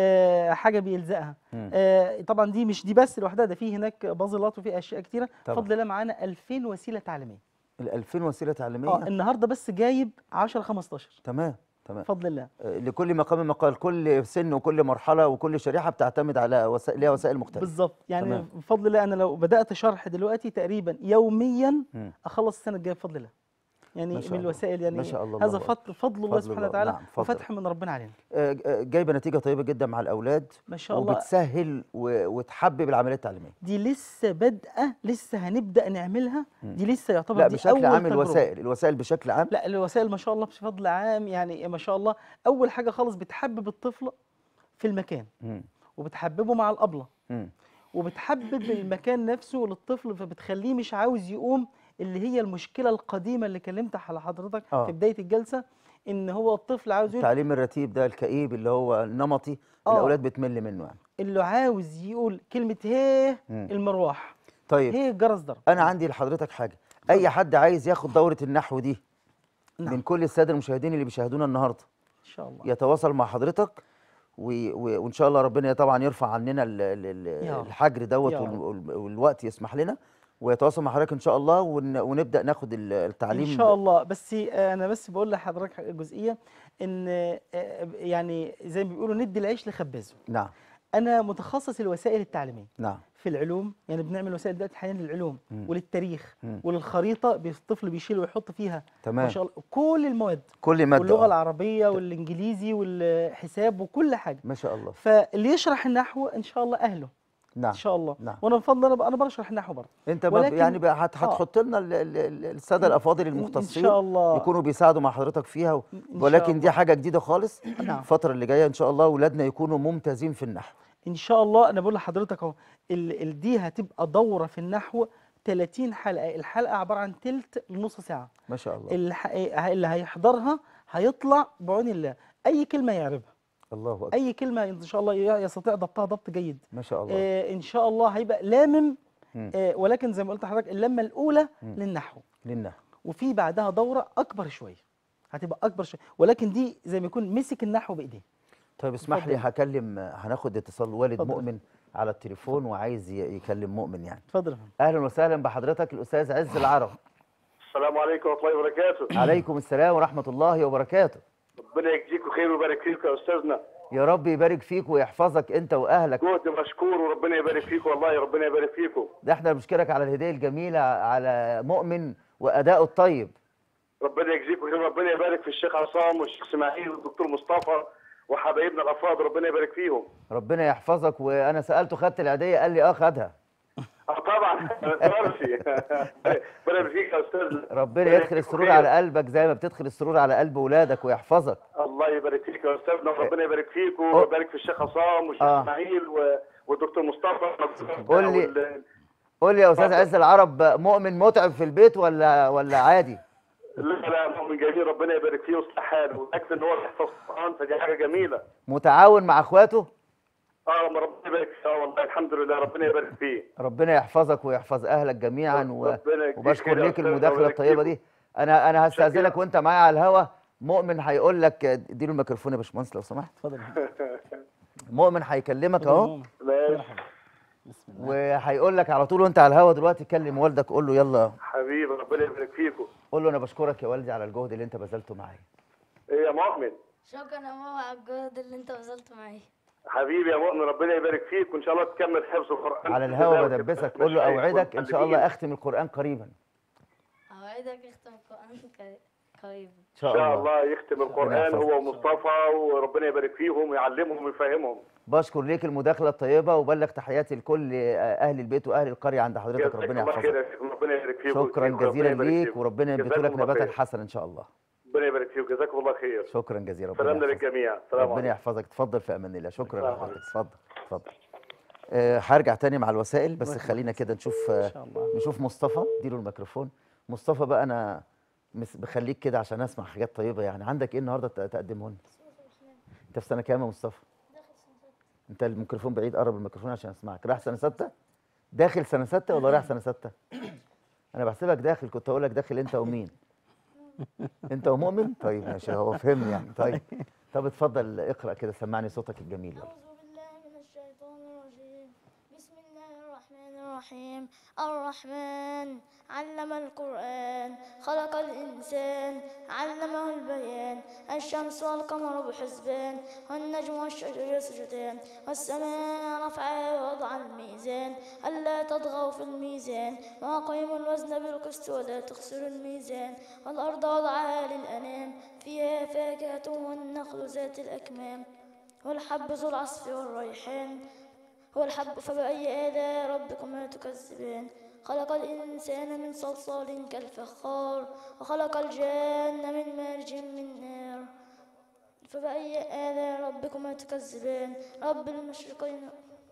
Speaker 5: آه حاجه بيلزقها
Speaker 1: مم.
Speaker 5: آه طبعا دي مش دي بس لوحدها ده في هناك بازلات وفي اشياء كتيره
Speaker 1: طبعاً.
Speaker 5: بفضل الله معانا 2000 وسيله تعليميه
Speaker 1: ال 2000 وسيله تعليميه
Speaker 5: اه النهارده بس جايب 10 15
Speaker 1: تمام تمام
Speaker 5: بفضل الله
Speaker 1: آه، لكل مقام مقال كل سن وكل مرحله وكل شريحه بتعتمد على وسائل ليها وسائل مختلفه
Speaker 5: بالظبط يعني
Speaker 1: تمام.
Speaker 5: بفضل الله انا لو بدات شرح دلوقتي تقريبا يوميا
Speaker 1: مم.
Speaker 5: اخلص السنه الجايه بفضل الله يعني
Speaker 1: ما شاء
Speaker 5: من
Speaker 1: الله.
Speaker 5: الوسائل يعني
Speaker 1: ما شاء الله،
Speaker 5: هذا
Speaker 1: الله
Speaker 5: فضل فضل الله
Speaker 1: فضل
Speaker 5: سبحانه
Speaker 1: الله،
Speaker 5: وتعالى
Speaker 1: نعم، فضل.
Speaker 5: وفتح من ربنا علينا
Speaker 1: آه، آه، جايبه نتيجه طيبه جدا مع الاولاد
Speaker 5: ما شاء الله
Speaker 1: وبتسهل و- وتحبب العمليه التعليميه
Speaker 5: دي لسه بادئه لسه هنبدا نعملها
Speaker 1: مم.
Speaker 5: دي لسه يعتبر
Speaker 1: لا
Speaker 5: دي
Speaker 1: بشكل
Speaker 5: أول
Speaker 1: عام
Speaker 5: تجربة.
Speaker 1: الوسائل الوسائل بشكل عام
Speaker 5: لا الوسائل ما شاء الله بفضل عام يعني ما شاء الله اول حاجه خالص بتحبب الطفل في المكان
Speaker 1: مم.
Speaker 5: وبتحببه مع الابله
Speaker 1: مم.
Speaker 5: وبتحبب المكان نفسه للطفل فبتخليه مش عاوز يقوم اللي هي المشكله القديمه اللي كلمت على حضرتك
Speaker 1: آه.
Speaker 5: في بدايه الجلسه ان هو الطفل عاوز يقول
Speaker 1: التعليم الرتيب ده الكئيب اللي هو النمطي
Speaker 5: آه.
Speaker 1: الاولاد بتمل منه يعني
Speaker 5: اللي عاوز يقول كلمه هيه
Speaker 1: مم.
Speaker 5: المروح
Speaker 1: طيب
Speaker 5: هيه الجرس ضرب
Speaker 1: انا عندي لحضرتك حاجه اي حد عايز ياخد دوره النحو دي
Speaker 5: نعم.
Speaker 1: من كل الساده المشاهدين اللي بيشاهدونا النهارده
Speaker 5: ان شاء الله
Speaker 1: يتواصل مع حضرتك و... و... وان شاء الله ربنا طبعا يرفع عننا ال... ال... ال-
Speaker 5: يا رب.
Speaker 1: الحجر دوت
Speaker 5: يا
Speaker 1: وال...
Speaker 5: رب.
Speaker 1: وال... والوقت يسمح لنا ويتواصل مع حضرتك ان شاء الله ون... ونبدا ناخد ال- التعليم
Speaker 5: ان شاء الله بس آه، انا بس بقول لحضرتك حاجة- جزئيه ان آه، يعني زي ما بيقولوا ندي العيش لخبازه
Speaker 1: نعم
Speaker 5: انا متخصص الوسائل التعليميه
Speaker 1: نعم
Speaker 5: في العلوم يعني بنعمل وسائل دلوقتي حاليا للعلوم
Speaker 1: مم.
Speaker 5: وللتاريخ
Speaker 1: مم.
Speaker 5: وللخريطه بي- الطفل بيشيل ويحط فيها ما
Speaker 1: تمام
Speaker 5: شاء الله كل المواد
Speaker 1: كل ماده
Speaker 5: واللغه
Speaker 1: آه.
Speaker 5: العربيه والانجليزي والحساب وكل حاجه
Speaker 1: ما شاء الله
Speaker 5: فاللي يشرح النحو ان شاء الله اهله
Speaker 1: نعم
Speaker 5: ان شاء الله
Speaker 1: نعم.
Speaker 5: وانا بفضل انا بقى- انا بشرح النحو برضه
Speaker 1: انت بقى
Speaker 5: ولكن-
Speaker 1: يعني بقى هت-
Speaker 5: آه.
Speaker 1: هتحط لنا ال- ال- ال- الساده الافاضل
Speaker 5: ان
Speaker 1: المختصين
Speaker 5: شاء الله
Speaker 1: يكونوا بيساعدوا مع حضرتك فيها و...
Speaker 5: إن شاء
Speaker 1: ولكن دي
Speaker 5: الله.
Speaker 1: حاجه جديده خالص
Speaker 5: نعم.
Speaker 1: الفتره اللي جايه ان شاء الله اولادنا يكونوا ممتازين في النحو
Speaker 5: ان شاء الله انا بقول لحضرتك اهو ال- ال- دي هتبقى دوره في النحو 30 حلقه الحلقه عباره عن تلت لنص ساعه
Speaker 1: ما شاء الله
Speaker 5: الح... اللي هيحضرها هيطلع بعون الله اي كلمه يعرفها
Speaker 1: الله اكبر
Speaker 5: اي كلمه ان شاء الله ي- يستطيع ضبطها ضبط جيد
Speaker 1: ما شاء الله
Speaker 5: آه ان شاء الله هيبقى لامم
Speaker 1: مم.
Speaker 5: آه ولكن زي ما قلت لحضرتك اللمه الاولى
Speaker 1: مم.
Speaker 5: للنحو
Speaker 1: للنحو
Speaker 5: وفي بعدها دوره اكبر شويه هتبقى اكبر شويه ولكن دي زي ما يكون مسك النحو بايديه
Speaker 1: طيب اسمح لي
Speaker 5: اتفضل.
Speaker 1: هكلم هناخد اتصال والد
Speaker 5: اتفضل.
Speaker 1: مؤمن على التليفون وعايز ي- يكلم مؤمن يعني
Speaker 5: اتفضل يا فندم.
Speaker 1: اهلا وسهلا بحضرتك الاستاذ عز العرب
Speaker 12: السلام عليكم ورحمه الله وبركاته
Speaker 1: عليكم السلام ورحمه الله وبركاته
Speaker 12: ربنا يجزيك خير ويبارك فيك يا استاذنا
Speaker 1: يا رب يبارك فيك ويحفظك انت واهلك
Speaker 12: جهد مشكور وربنا يبارك فيك والله ربنا يبارك فيكم
Speaker 1: ده احنا بنشكرك على الهديه الجميله على مؤمن وادائه الطيب
Speaker 12: ربنا يجزيك خير ربنا يبارك في الشيخ عصام والشيخ اسماعيل والدكتور مصطفى وحبايبنا الافاضل ربنا يبارك فيهم
Speaker 1: ربنا يحفظك وانا سالته خدت العيديه قال لي اه خدها
Speaker 12: اه طبعا ما تقدرش ربنا يبارك فيك يا استاذ
Speaker 1: ربنا يدخل السرور على قلبك زي ما بتدخل السرور على قلب ولادك ويحفظك
Speaker 12: الله يبارك فيك يا استاذنا وربنا يبارك فيك ويبارك في الشيخ عصام والشيخ
Speaker 1: آه.
Speaker 12: اسماعيل و- والدكتور مصطفى
Speaker 1: قول لي
Speaker 12: وال-
Speaker 1: قول لي يا استاذ عز العرب مؤمن متعب في البيت ولا ولا عادي
Speaker 12: لا لا مؤمن جميل ربنا يبارك فيه ويصلح حاله ويكفي ان هو بيحفظ القران فدي حاجه جميله
Speaker 1: متعاون مع اخواته
Speaker 12: اه ما ربنا يبارك فيه اه والله الحمد لله ربنا يبارك فيه
Speaker 1: ربنا يحفظك ويحفظ اهلك جميعا و...
Speaker 12: ربنا يجزيك
Speaker 1: وبشكر
Speaker 12: خير يا
Speaker 1: ليك
Speaker 12: أستاذنا
Speaker 1: المداخله
Speaker 12: ويبارك
Speaker 1: الطيبه
Speaker 12: فيكم.
Speaker 1: دي انا انا هستاذنك وانت معايا على الهوا مؤمن هيقول لك اديله الميكروفون يا باشمهندس لو سمحت
Speaker 5: اتفضل
Speaker 1: مؤمن هيكلمك اهو
Speaker 12: ماشي
Speaker 1: وهيقول لك على طول وانت على الهوا دلوقتي كلم والدك قول له يلا
Speaker 12: حبيبي ربنا يبارك فيكم
Speaker 1: قول له انا بشكرك يا والدي على الجهد اللي انت بذلته معايا
Speaker 12: ايه يا مؤمن
Speaker 7: شكرا يا ماما على الجهد اللي انت بذلته معايا
Speaker 12: حبيبي يا مؤمن ربنا يبارك فيك وان شاء الله تكمل حفظ القران
Speaker 1: على
Speaker 12: بإذن
Speaker 1: الهوا
Speaker 12: الله
Speaker 1: بدبسك
Speaker 12: وتبقى
Speaker 1: قول له
Speaker 12: مشايخ
Speaker 1: اوعدك ان شاء الله
Speaker 12: ومعلمين.
Speaker 1: اختم القران قريبا
Speaker 7: اوعدك اختم القران ك- قريبا
Speaker 1: ان
Speaker 12: ان
Speaker 1: شاء
Speaker 12: شاء
Speaker 1: الله
Speaker 12: الله يختم القران
Speaker 1: يحفظك.
Speaker 12: هو ومصطفى وربنا يبارك فيهم ويعلمهم ويفهمهم
Speaker 1: بشكر ليك المداخله الطيبه وبلغ تحياتي لكل اهل البيت واهل القريه عند حضرتك
Speaker 12: جزاك
Speaker 1: ربنا
Speaker 12: الله خير
Speaker 1: يحفظك
Speaker 12: يا شيخ ربنا يبارك فيك
Speaker 1: شكرا
Speaker 12: ويكرمك وربنا
Speaker 1: جزيلا
Speaker 12: يبارك
Speaker 1: ليك
Speaker 12: فيكم.
Speaker 1: وربنا ينبت
Speaker 12: جزاكم
Speaker 1: لك
Speaker 12: الله
Speaker 1: نباتا
Speaker 12: خير.
Speaker 1: حسنا ان شاء الله
Speaker 12: ربنا يبارك فيك جزاكم الله خير
Speaker 1: شكرا جزيلا ربنا
Speaker 12: سلامنا
Speaker 1: يحفظك.
Speaker 12: للجميع سلام
Speaker 1: ربنا
Speaker 12: عليكم
Speaker 1: يحفظك تفضل في امان الله شكرا
Speaker 12: السلام
Speaker 1: لحضرتك اتفضل اتفضل آه، هرجع تاني مع الوسائل بس خلينا كده نشوف آه، نشوف مصطفى اديله الميكروفون مصطفى بقى انا مس- بخليك كده عشان اسمع حاجات طيبه يعني عندك ايه النهارده ت- تقدمه لنا انت في سنه كام يا مصطفى انت الميكروفون بعيد قرب الميكروفون عشان اسمعك رايح سنه سته داخل سنه سته ولا رايح سنه سته انا بحسبك داخل كنت اقول لك داخل انت ومين انت ومؤمن طيب ماشي هو فهمني يعني طيب طب اتفضل اقرا كده سمعني صوتك الجميل يلا.
Speaker 13: من الشيطان الرجيم بسم الله الرحمن الرحيم الرحمن علم القرآن خلق الإنسان علمه البيان الشمس والقمر بحسبان والنجم والشجر يسجدان والسماء رفعها ووضع الميزان ألا تطغوا في الميزان وأقيموا الوزن بالقسط ولا تخسروا الميزان والأرض وضعها للأنام فيها فاكهة والنخل ذات الأكمام والحب ذو العصف والريحان والحب فبأي آلاء ربكما تكذبان خلق الإنسان من صلصال كالفخار وخلق الجان من مارج من نار فبأي آلاء ربكما تكذبان رب المشرقين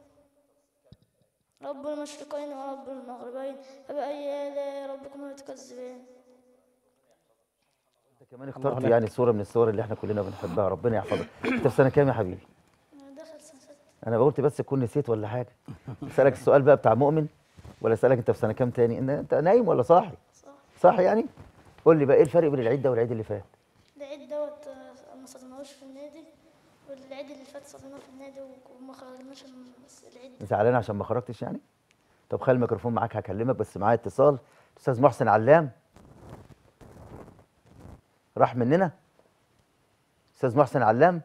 Speaker 13: رب المشرقين ورب المغربين فبأي آلاء ربكما تكذبان
Speaker 1: انت كمان اخترت يعني صوره من الصور اللي احنا كلنا بنحبها ربنا يحفظك انت في سنه كام يا حبيبي
Speaker 13: دخل سنة ستة
Speaker 1: انا قلت بس تكون نسيت ولا حاجه اسالك السؤال بقى بتاع مؤمن ولا اسالك انت في سنه كام تاني إن انت نايم ولا صاحي صاحي يعني قول لي بقى ايه الفرق بين العيد ده والعيد اللي فات
Speaker 13: العيد دوت آه، ما صليناهوش في النادي والعيد اللي فات صليناه في النادي وما خرجناش من- بس العيد
Speaker 1: زعلان عشان ما خرجتش يعني طب خلي الميكروفون معاك هكلمك بس معايا اتصال استاذ محسن علام راح مننا استاذ محسن علام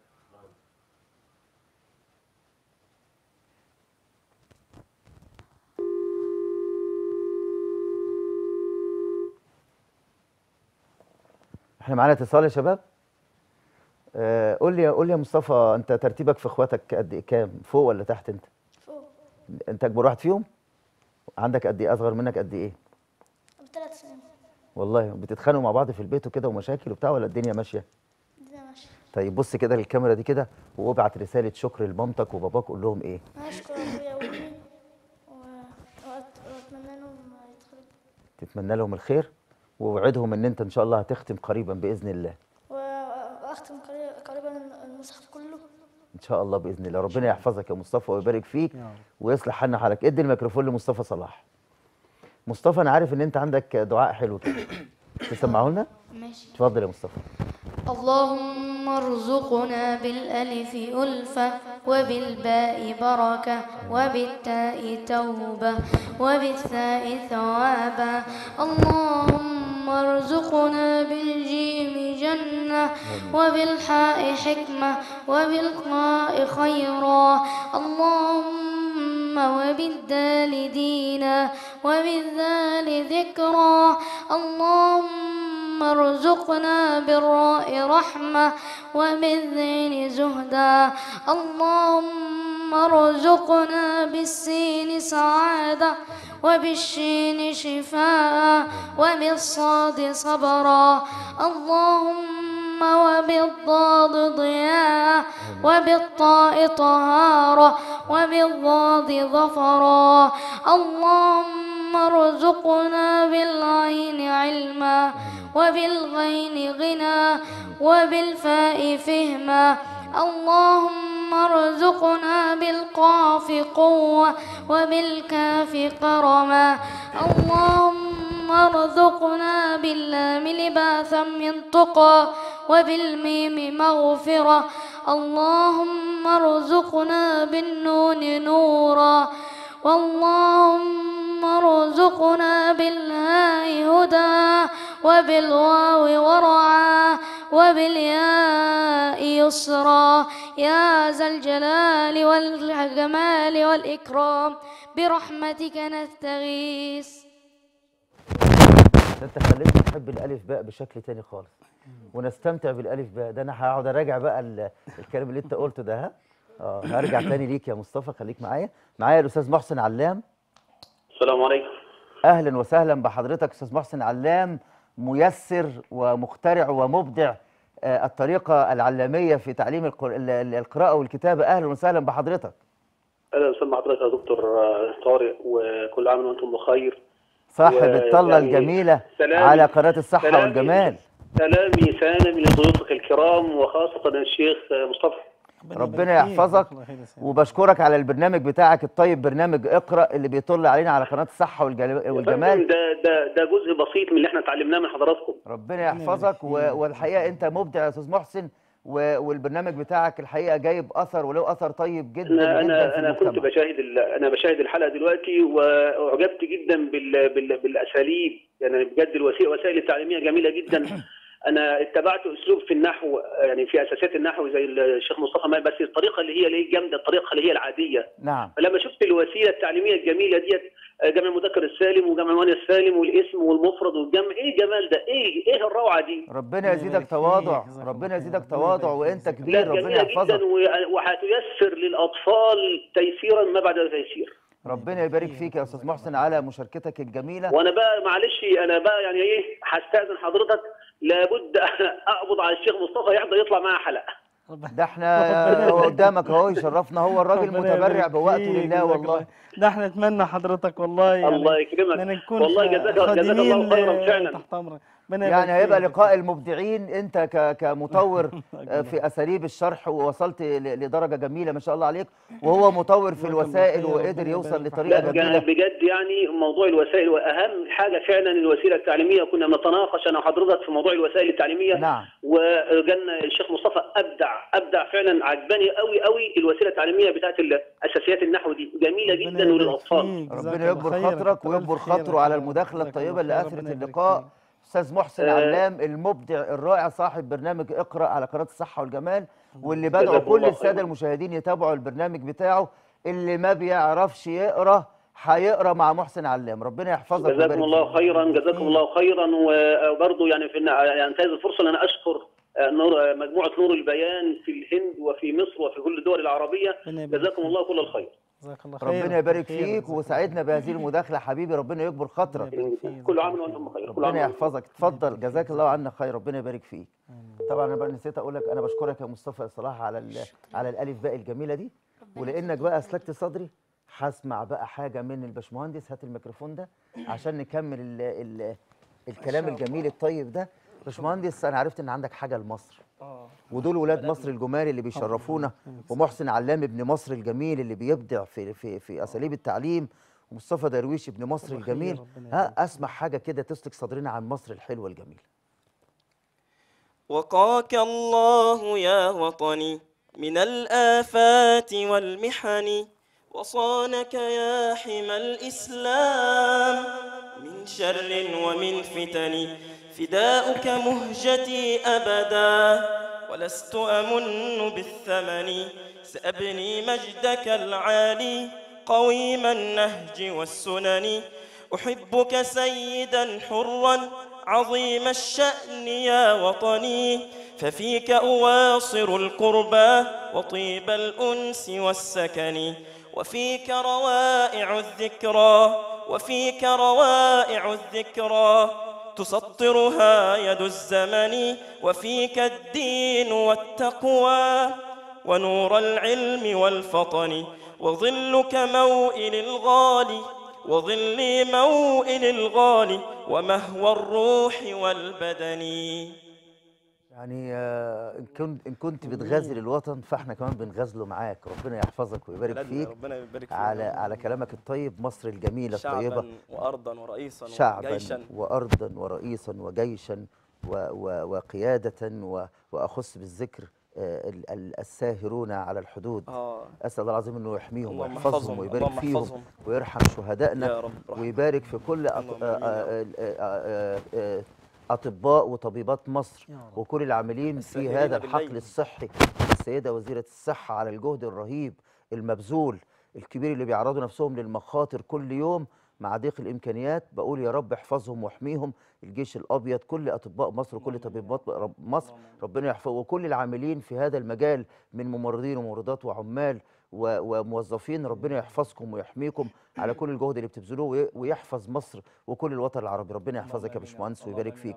Speaker 1: احنا معانا اتصال يا شباب آه قول لي قول لي يا مصطفى انت ترتيبك في اخواتك قد ايه كام فوق ولا تحت انت
Speaker 13: فوق
Speaker 1: انت اكبر واحد فيهم عندك قد ايه اصغر منك قد ايه
Speaker 13: بثلاث سنين
Speaker 1: والله بتتخانقوا مع بعض في البيت وكده ومشاكل وبتاع ولا الدنيا ماشيه
Speaker 13: الدنيا ماشية
Speaker 1: طيب بص كده للكاميرا دي كده وابعت رساله شكر لمامتك وباباك قول لهم ايه
Speaker 13: أشكر أبويا وأمي و- وأت- وأتمنى لهم يدخلوا
Speaker 1: تتمنى لهم الخير ووعدهم ان انت ان شاء الله هتختم قريبا باذن الله
Speaker 13: و- وأختم قري- قريبا المصحف كله
Speaker 1: ان شاء الله باذن الله ربنا يحفظك يا مصطفى ويبارك فيك ويصلح حالنا حالك ادي الميكروفون لمصطفى صلاح مصطفى انا عارف ان انت عندك دعاء حلو كده تسمعه لنا
Speaker 7: ماشي
Speaker 1: اتفضل يا مصطفى
Speaker 7: اللهم ارزقنا بالألف ألفة وبالباء بركة وبالتاء توبة وبالثاء ثوابا اللهم ارزقنا بالجيم جنة وبالحاء حكمة وبالقاء خيرا اللهم وبالدال دينا وبالذال ذكرا اللهم ارزقنا بالراء رحمة وبالذين زهدا اللهم ارزقنا بالسين سعادة وبالشين شفاء وبالصاد صبرا اللهم وبالضاد ضياء وبالطاء طهارة وبالضاد ظفرا اللهم ارزقنا بالعين علما وبالغين غنى وبالفاء فهما اللهم ارزقنا بالقاف قوة وبالكاف كرما اللهم ارزقنا باللام لباسا من تقى وبالميم مغفرة اللهم ارزقنا بالنون نورا واللهم ارزقنا بالهاء هدى وبالواو ورعا وبالياء يسرا يا ذا الجلال والجمال والإكرام برحمتك نستغيث
Speaker 1: ده انت خليتني نحب الالف باء بشكل تاني خالص ونستمتع بالالف باء ده انا هقعد اراجع بقى ال- الكلام اللي انت قلته ده ها اه هرجع تاني ليك يا مصطفى خليك معايا معايا الاستاذ محسن علام
Speaker 14: السلام عليكم
Speaker 1: اهلا وسهلا بحضرتك استاذ محسن علام ميسر ومخترع ومبدع آه، الطريقه العلاميه في تعليم القر- ال- ال- القراءه والكتابه اهلا وسهلا بحضرتك
Speaker 14: اهلا وسهلا حضرتك يا دكتور آه، طارق وكل عام وانتم بخير
Speaker 1: صاحب
Speaker 14: و-
Speaker 1: الطله
Speaker 14: يعني
Speaker 1: الجميله
Speaker 14: سلامي-
Speaker 1: على قناه الصحه
Speaker 14: سلامي-
Speaker 1: والجمال
Speaker 14: سلامي سالم لضيوفك الكرام وخاصه الشيخ آه، مصطفى
Speaker 1: ربنا يحفظك وبشكرك على البرنامج بتاعك الطيب برنامج اقرا اللي بيطل علينا على قناه الصحه والجل- والجمال
Speaker 14: ده ده ده جزء بسيط من اللي احنا اتعلمناه من حضراتكم
Speaker 1: ربنا يحفظك و- والحقيقه انت مبدع يا استاذ محسن و- والبرنامج بتاعك الحقيقه جايب اثر وله اثر طيب جدا
Speaker 14: انا
Speaker 1: جدا
Speaker 14: انا
Speaker 1: في
Speaker 14: انا كنت
Speaker 1: المجتمع
Speaker 14: بشاهد ال- انا بشاهد الحلقه دلوقتي واعجبت جدا بال بال بالاساليب يعني بجد الوسائل الوسائل التعليميه جميله جدا انا اتبعت اسلوب في النحو يعني في اساسيات النحو زي الشيخ مصطفى مال بس الطريقه اللي هي ليه جامده الطريقه اللي هي العاديه
Speaker 1: نعم
Speaker 14: فلما شفت الوسيله التعليميه الجميله ديت آه، جمع المذكر السالم وجمع المؤنث السالم والاسم والمفرد والجمع ايه الجمال ده ايه ايه الروعه دي
Speaker 1: ربنا يزيدك تواضع ربنا يزيدك تواضع وانت
Speaker 14: لا
Speaker 1: كبير ربنا
Speaker 14: جميله
Speaker 1: يحفظك
Speaker 14: جدا و- وهتيسر للاطفال تيسيرا ما بعد تيسير
Speaker 1: ربنا يبارك فيك يا استاذ محسن على مشاركتك الجميله
Speaker 14: وانا بقى معلش انا بقى يعني ايه هستاذن حضرتك لابد اقبض على الشيخ مصطفى يحضر يطلع معاه حلقه
Speaker 1: ده احنا هو قدامك اهو يشرفنا هو الراجل
Speaker 5: ربنا
Speaker 1: متبرع
Speaker 5: يبارك
Speaker 1: بوقته
Speaker 5: فيك،
Speaker 1: لله
Speaker 5: جزاك
Speaker 1: والله
Speaker 5: الله. ده احنا نتمنى حضرتك والله يعني
Speaker 14: الله يكرمك.
Speaker 5: إننا نكون
Speaker 14: والله
Speaker 5: خ-
Speaker 14: جزاك- جزاك الله
Speaker 5: خادمين
Speaker 14: خيراً
Speaker 5: ل-
Speaker 14: فعلاً.
Speaker 5: تحت امرك ربنا
Speaker 1: يعني
Speaker 5: يبارك
Speaker 1: هيبقى
Speaker 5: فيك.
Speaker 1: لقاء المبدعين انت ك- كمطور آه، في اساليب الشرح ووصلت ل- لدرجه جميله ما شاء الله عليك وهو مطور في الوسائل وقدر يوصل لطريقه
Speaker 14: لا
Speaker 1: جميله
Speaker 14: بجد يعني موضوع الوسائل واهم حاجه فعلا الوسيله التعليميه كنا بنتناقش انا وحضرتك في موضوع الوسائل التعليميه
Speaker 1: نعم
Speaker 14: وجالنا الشيخ مصطفى ابدع ابدع فعلا عجباني قوي قوي الوسيله التعليميه بتاعت ال- اساسيات النحو دي جميله جدا وللاطفال
Speaker 1: ربنا يكبر خاطرك ويكبر خاطره على المداخله الطيبه اللي اثرت اللقاء استاذ محسن
Speaker 14: آه.
Speaker 1: علام المبدع الرائع صاحب برنامج اقرا على قناه الصحه والجمال واللي بدعو
Speaker 14: جزاكم
Speaker 1: كل
Speaker 14: الله
Speaker 1: الساده
Speaker 14: خيراً.
Speaker 1: المشاهدين يتابعوا البرنامج بتاعه اللي ما بيعرفش يقرا هيقرا مع محسن علام ربنا يحفظك ويبارك
Speaker 14: جزاكم الله
Speaker 1: فيك.
Speaker 14: خيرا جزاكم الله خيرا وبرضه يعني في يعني انتهز الفرصه ان انا اشكر آه، نور آه، مجموعه نور البيان في الهند وفي مصر وفي كل الدول العربيه جزاكم الله كل الخير
Speaker 5: جزاك الله خير
Speaker 1: ربنا يبارك فيك وسعدنا بهذه المداخله حبيبي ربنا يكبر خاطرك
Speaker 14: كل عام وانتم بخير كل عام
Speaker 1: ربنا
Speaker 14: وأنتم
Speaker 1: يحفظك اتفضل جزاك الله عنا خير ربنا يبارك فيك طبعا انا بقى نسيت اقول لك انا بشكرك يا مصطفى صلاح على ال- على الالف باء الجميله دي ولانك بقى اسلكت صدري هسمع بقى حاجه من الباشمهندس هات الميكروفون ده عشان نكمل ال ال الكلام الجميل الطيب ده باشمهندس انا عرفت ان عندك حاجه لمصر ودول ولاد مصر الجمال اللي بيشرفونا ومحسن علام ابن مصر الجميل اللي بيبدع في في في اساليب التعليم ومصطفى درويش ابن مصر الجميل ها اسمع حاجه كده تسلك صدرنا عن مصر الحلوه الجميله
Speaker 15: وقاك الله يا وطني من الآفات والمحن وصانك يا حمى الإسلام من شر ومن فتن فداؤك مهجتي أبدا ولست أمن بالثمن سأبني مجدك العالي قويم النهج والسنن أحبك سيدا حرا عظيم الشأن يا وطني ففيك أواصر القربى وطيب الأنس والسكن وفيك روائع الذكرى وفيك روائع الذكرى تسطرها يد الزمن وفيك الدين والتقوى ونور العلم والفطن وظلك موئل الغالي وظلي موئل الغالي ومهوى الروح والبدن
Speaker 1: يعني آه، ان كنت ان كنت بتغازل الوطن فاحنا كمان بنغازله معاك ربنا يحفظك ويبارك
Speaker 3: بلدنا
Speaker 1: فيك
Speaker 3: ربنا يبارك فينا
Speaker 1: على
Speaker 3: يا رب.
Speaker 1: على كلامك الطيب مصر الجميله الطيبه
Speaker 3: شعبا وأرضا ورئيسا
Speaker 1: شعبا
Speaker 3: وجيشا
Speaker 1: وارضا ورئيسا وجيشا و و وقياده و واخص بالذكر آه، ال- ال- الساهرون على الحدود
Speaker 3: آه.
Speaker 1: اسال الله العظيم انه يحميهم
Speaker 3: اللهم
Speaker 1: ويحفظهم
Speaker 3: احفظهم،
Speaker 1: ويبارك
Speaker 3: اللهم
Speaker 1: فيهم
Speaker 3: احفظهم.
Speaker 1: ويرحم شهدائنا
Speaker 3: يا رب
Speaker 1: ويبارك في كل أط...
Speaker 3: اللهم
Speaker 1: آه،
Speaker 3: آمين يا
Speaker 1: آه، آه، آه، آه، اطباء وطبيبات مصر وكل العاملين في
Speaker 3: الساهرين
Speaker 1: هذا الحقل
Speaker 3: بالليل.
Speaker 1: الصحي السيده وزيره الصحه على الجهد الرهيب المبذول الكبير اللي بيعرضوا نفسهم للمخاطر كل يوم مع ضيق الامكانيات بقول يا رب احفظهم واحميهم الجيش الابيض كل اطباء مصر وكل طبيبات رب مصر ربنا يحفظ وكل العاملين في هذا المجال من ممرضين وممرضات وعمال و- وموظفين ربنا يحفظكم ويحميكم على كل الجهد اللي بتبذلوه وي- ويحفظ مصر وكل الوطن العربي ربنا يحفظك يا باشمهندس ويبارك فيك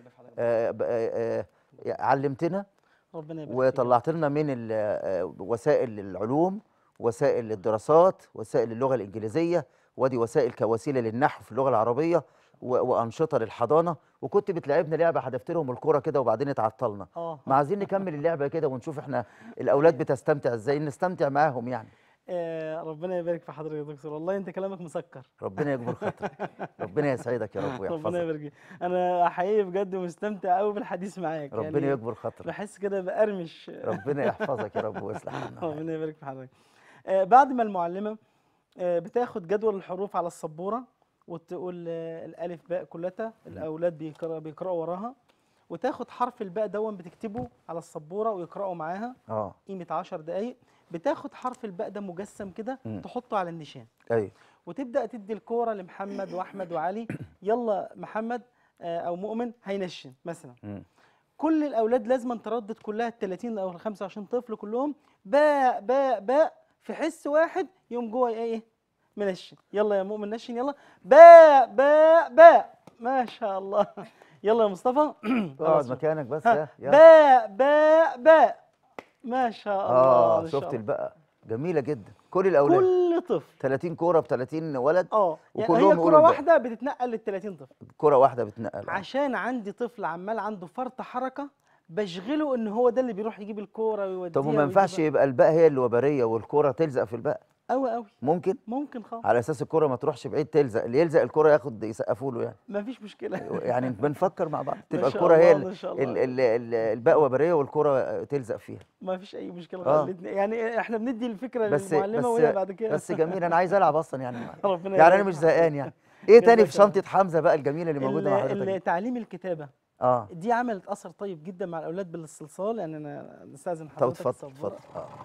Speaker 1: آه، ب- آه، آه، علمتنا
Speaker 5: ربنا يبارك فيك.
Speaker 1: وطلعت لنا من ال- آه، وسائل العلوم وسائل الدراسات وسائل اللغه الانجليزيه ودي وسائل كوسيله للنحو في اللغه العربيه و- وانشطه للحضانه وكنت بتلعبنا لعبه حذفت لهم الكوره كده وبعدين اتعطلنا
Speaker 5: اه
Speaker 1: ما عايزين نكمل اللعبه كده ونشوف احنا الاولاد بتستمتع ازاي نستمتع معاهم يعني
Speaker 5: آه، ربنا يبارك في حضرتك يا دكتور والله انت كلامك مسكر
Speaker 1: ربنا يجبر خاطرك ربنا يسعدك يا رب
Speaker 5: ربنا
Speaker 1: ويحفظك
Speaker 5: يبارك فيك. انا حقيقي بجد مستمتع قوي بالحديث معاك
Speaker 1: ربنا يكبر خاطرك
Speaker 5: بحس كده بقرمش
Speaker 1: ربنا يحفظك يا رب ويصلح لنا
Speaker 5: ربنا يبارك في حضرتك آه، بعد ما المعلمه آه، بتاخد جدول الحروف على السبوره وتقول آه، الالف باء كلها الاولاد بيقرأ بيقراوا وراها وتاخد حرف الباء دون بتكتبه على السبوره ويقراوا معاها
Speaker 1: اه
Speaker 5: قيمه 10 دقائق بتاخد حرف الباء ده مجسم كده
Speaker 1: مم.
Speaker 5: تحطه على النشان
Speaker 1: ايوه
Speaker 5: وتبدا تدي الكوره لمحمد واحمد وعلي يلا محمد آه، او مؤمن هينشن مثلا
Speaker 1: مم.
Speaker 5: كل الاولاد لازم تردد كلها ال 30 او ال 25 طفل كلهم باء باء باء في حس واحد يقوم جوه ايه منشن يلا يا مؤمن نشن يلا باء باء باء ما شاء الله يلا يا مصطفى
Speaker 1: اقعد
Speaker 5: خلاص.
Speaker 1: مكانك بس
Speaker 5: ها،
Speaker 1: يا يلا.
Speaker 5: باء باء باء ما شاء الله
Speaker 1: اه
Speaker 5: ما شاء
Speaker 1: شفت
Speaker 5: الله.
Speaker 1: البقى جميله جدا كل الاولاد
Speaker 5: كل طفل
Speaker 1: 30 كوره ب 30 ولد
Speaker 5: اه يعني
Speaker 1: وكلهم
Speaker 5: هي
Speaker 1: يقولوا
Speaker 5: كرة
Speaker 1: الباقي.
Speaker 5: واحده بتتنقل لل 30 طفل
Speaker 1: كوره واحده بتنقل آه.
Speaker 5: عشان عندي طفل عمال عنده فرط حركه بشغله ان هو ده اللي بيروح يجيب الكوره ويوديها
Speaker 1: طب وما ينفعش
Speaker 5: ويجيبها.
Speaker 1: يبقى الباء هي اللي وبريه والكوره تلزق في الباء
Speaker 5: قوي قوي
Speaker 1: ممكن
Speaker 5: ممكن خالص
Speaker 1: على اساس الكوره ما تروحش بعيد تلزق اللي يلزق الكوره ياخد يسقفوا له يعني
Speaker 5: ما فيش مشكله
Speaker 1: يعني بنفكر مع بعض تبقى
Speaker 5: شاء
Speaker 1: الكوره هي
Speaker 5: الله،
Speaker 1: ال-
Speaker 5: ما شاء الله.
Speaker 1: ال- ال- ال- الباء وبريه والكوره تلزق فيها
Speaker 5: ما فيش اي مشكله
Speaker 1: آه.
Speaker 5: خالص الاتنين- يعني احنا بندي الفكره
Speaker 1: بس
Speaker 5: للمعلمه
Speaker 1: بس
Speaker 5: وهي بعد كده
Speaker 1: بس جميل انا عايز العب اصلا يعني
Speaker 5: ربنا
Speaker 1: يعني انا
Speaker 5: يبارك
Speaker 1: مش
Speaker 5: في
Speaker 1: زهقان يعني ايه تاني في
Speaker 5: جزاك الله.
Speaker 1: شنطه حمزه بقى الجميله اللي موجوده مع
Speaker 5: ال-
Speaker 1: حضرتك دي؟
Speaker 5: ال- تعليم الكتابه
Speaker 1: اه
Speaker 5: دي عملت اثر طيب جدا مع الاولاد بالصلصال يعني انا نستاذن
Speaker 1: طب
Speaker 5: حضرتك
Speaker 1: اتفضل
Speaker 5: السبورة.
Speaker 1: اتفضل اه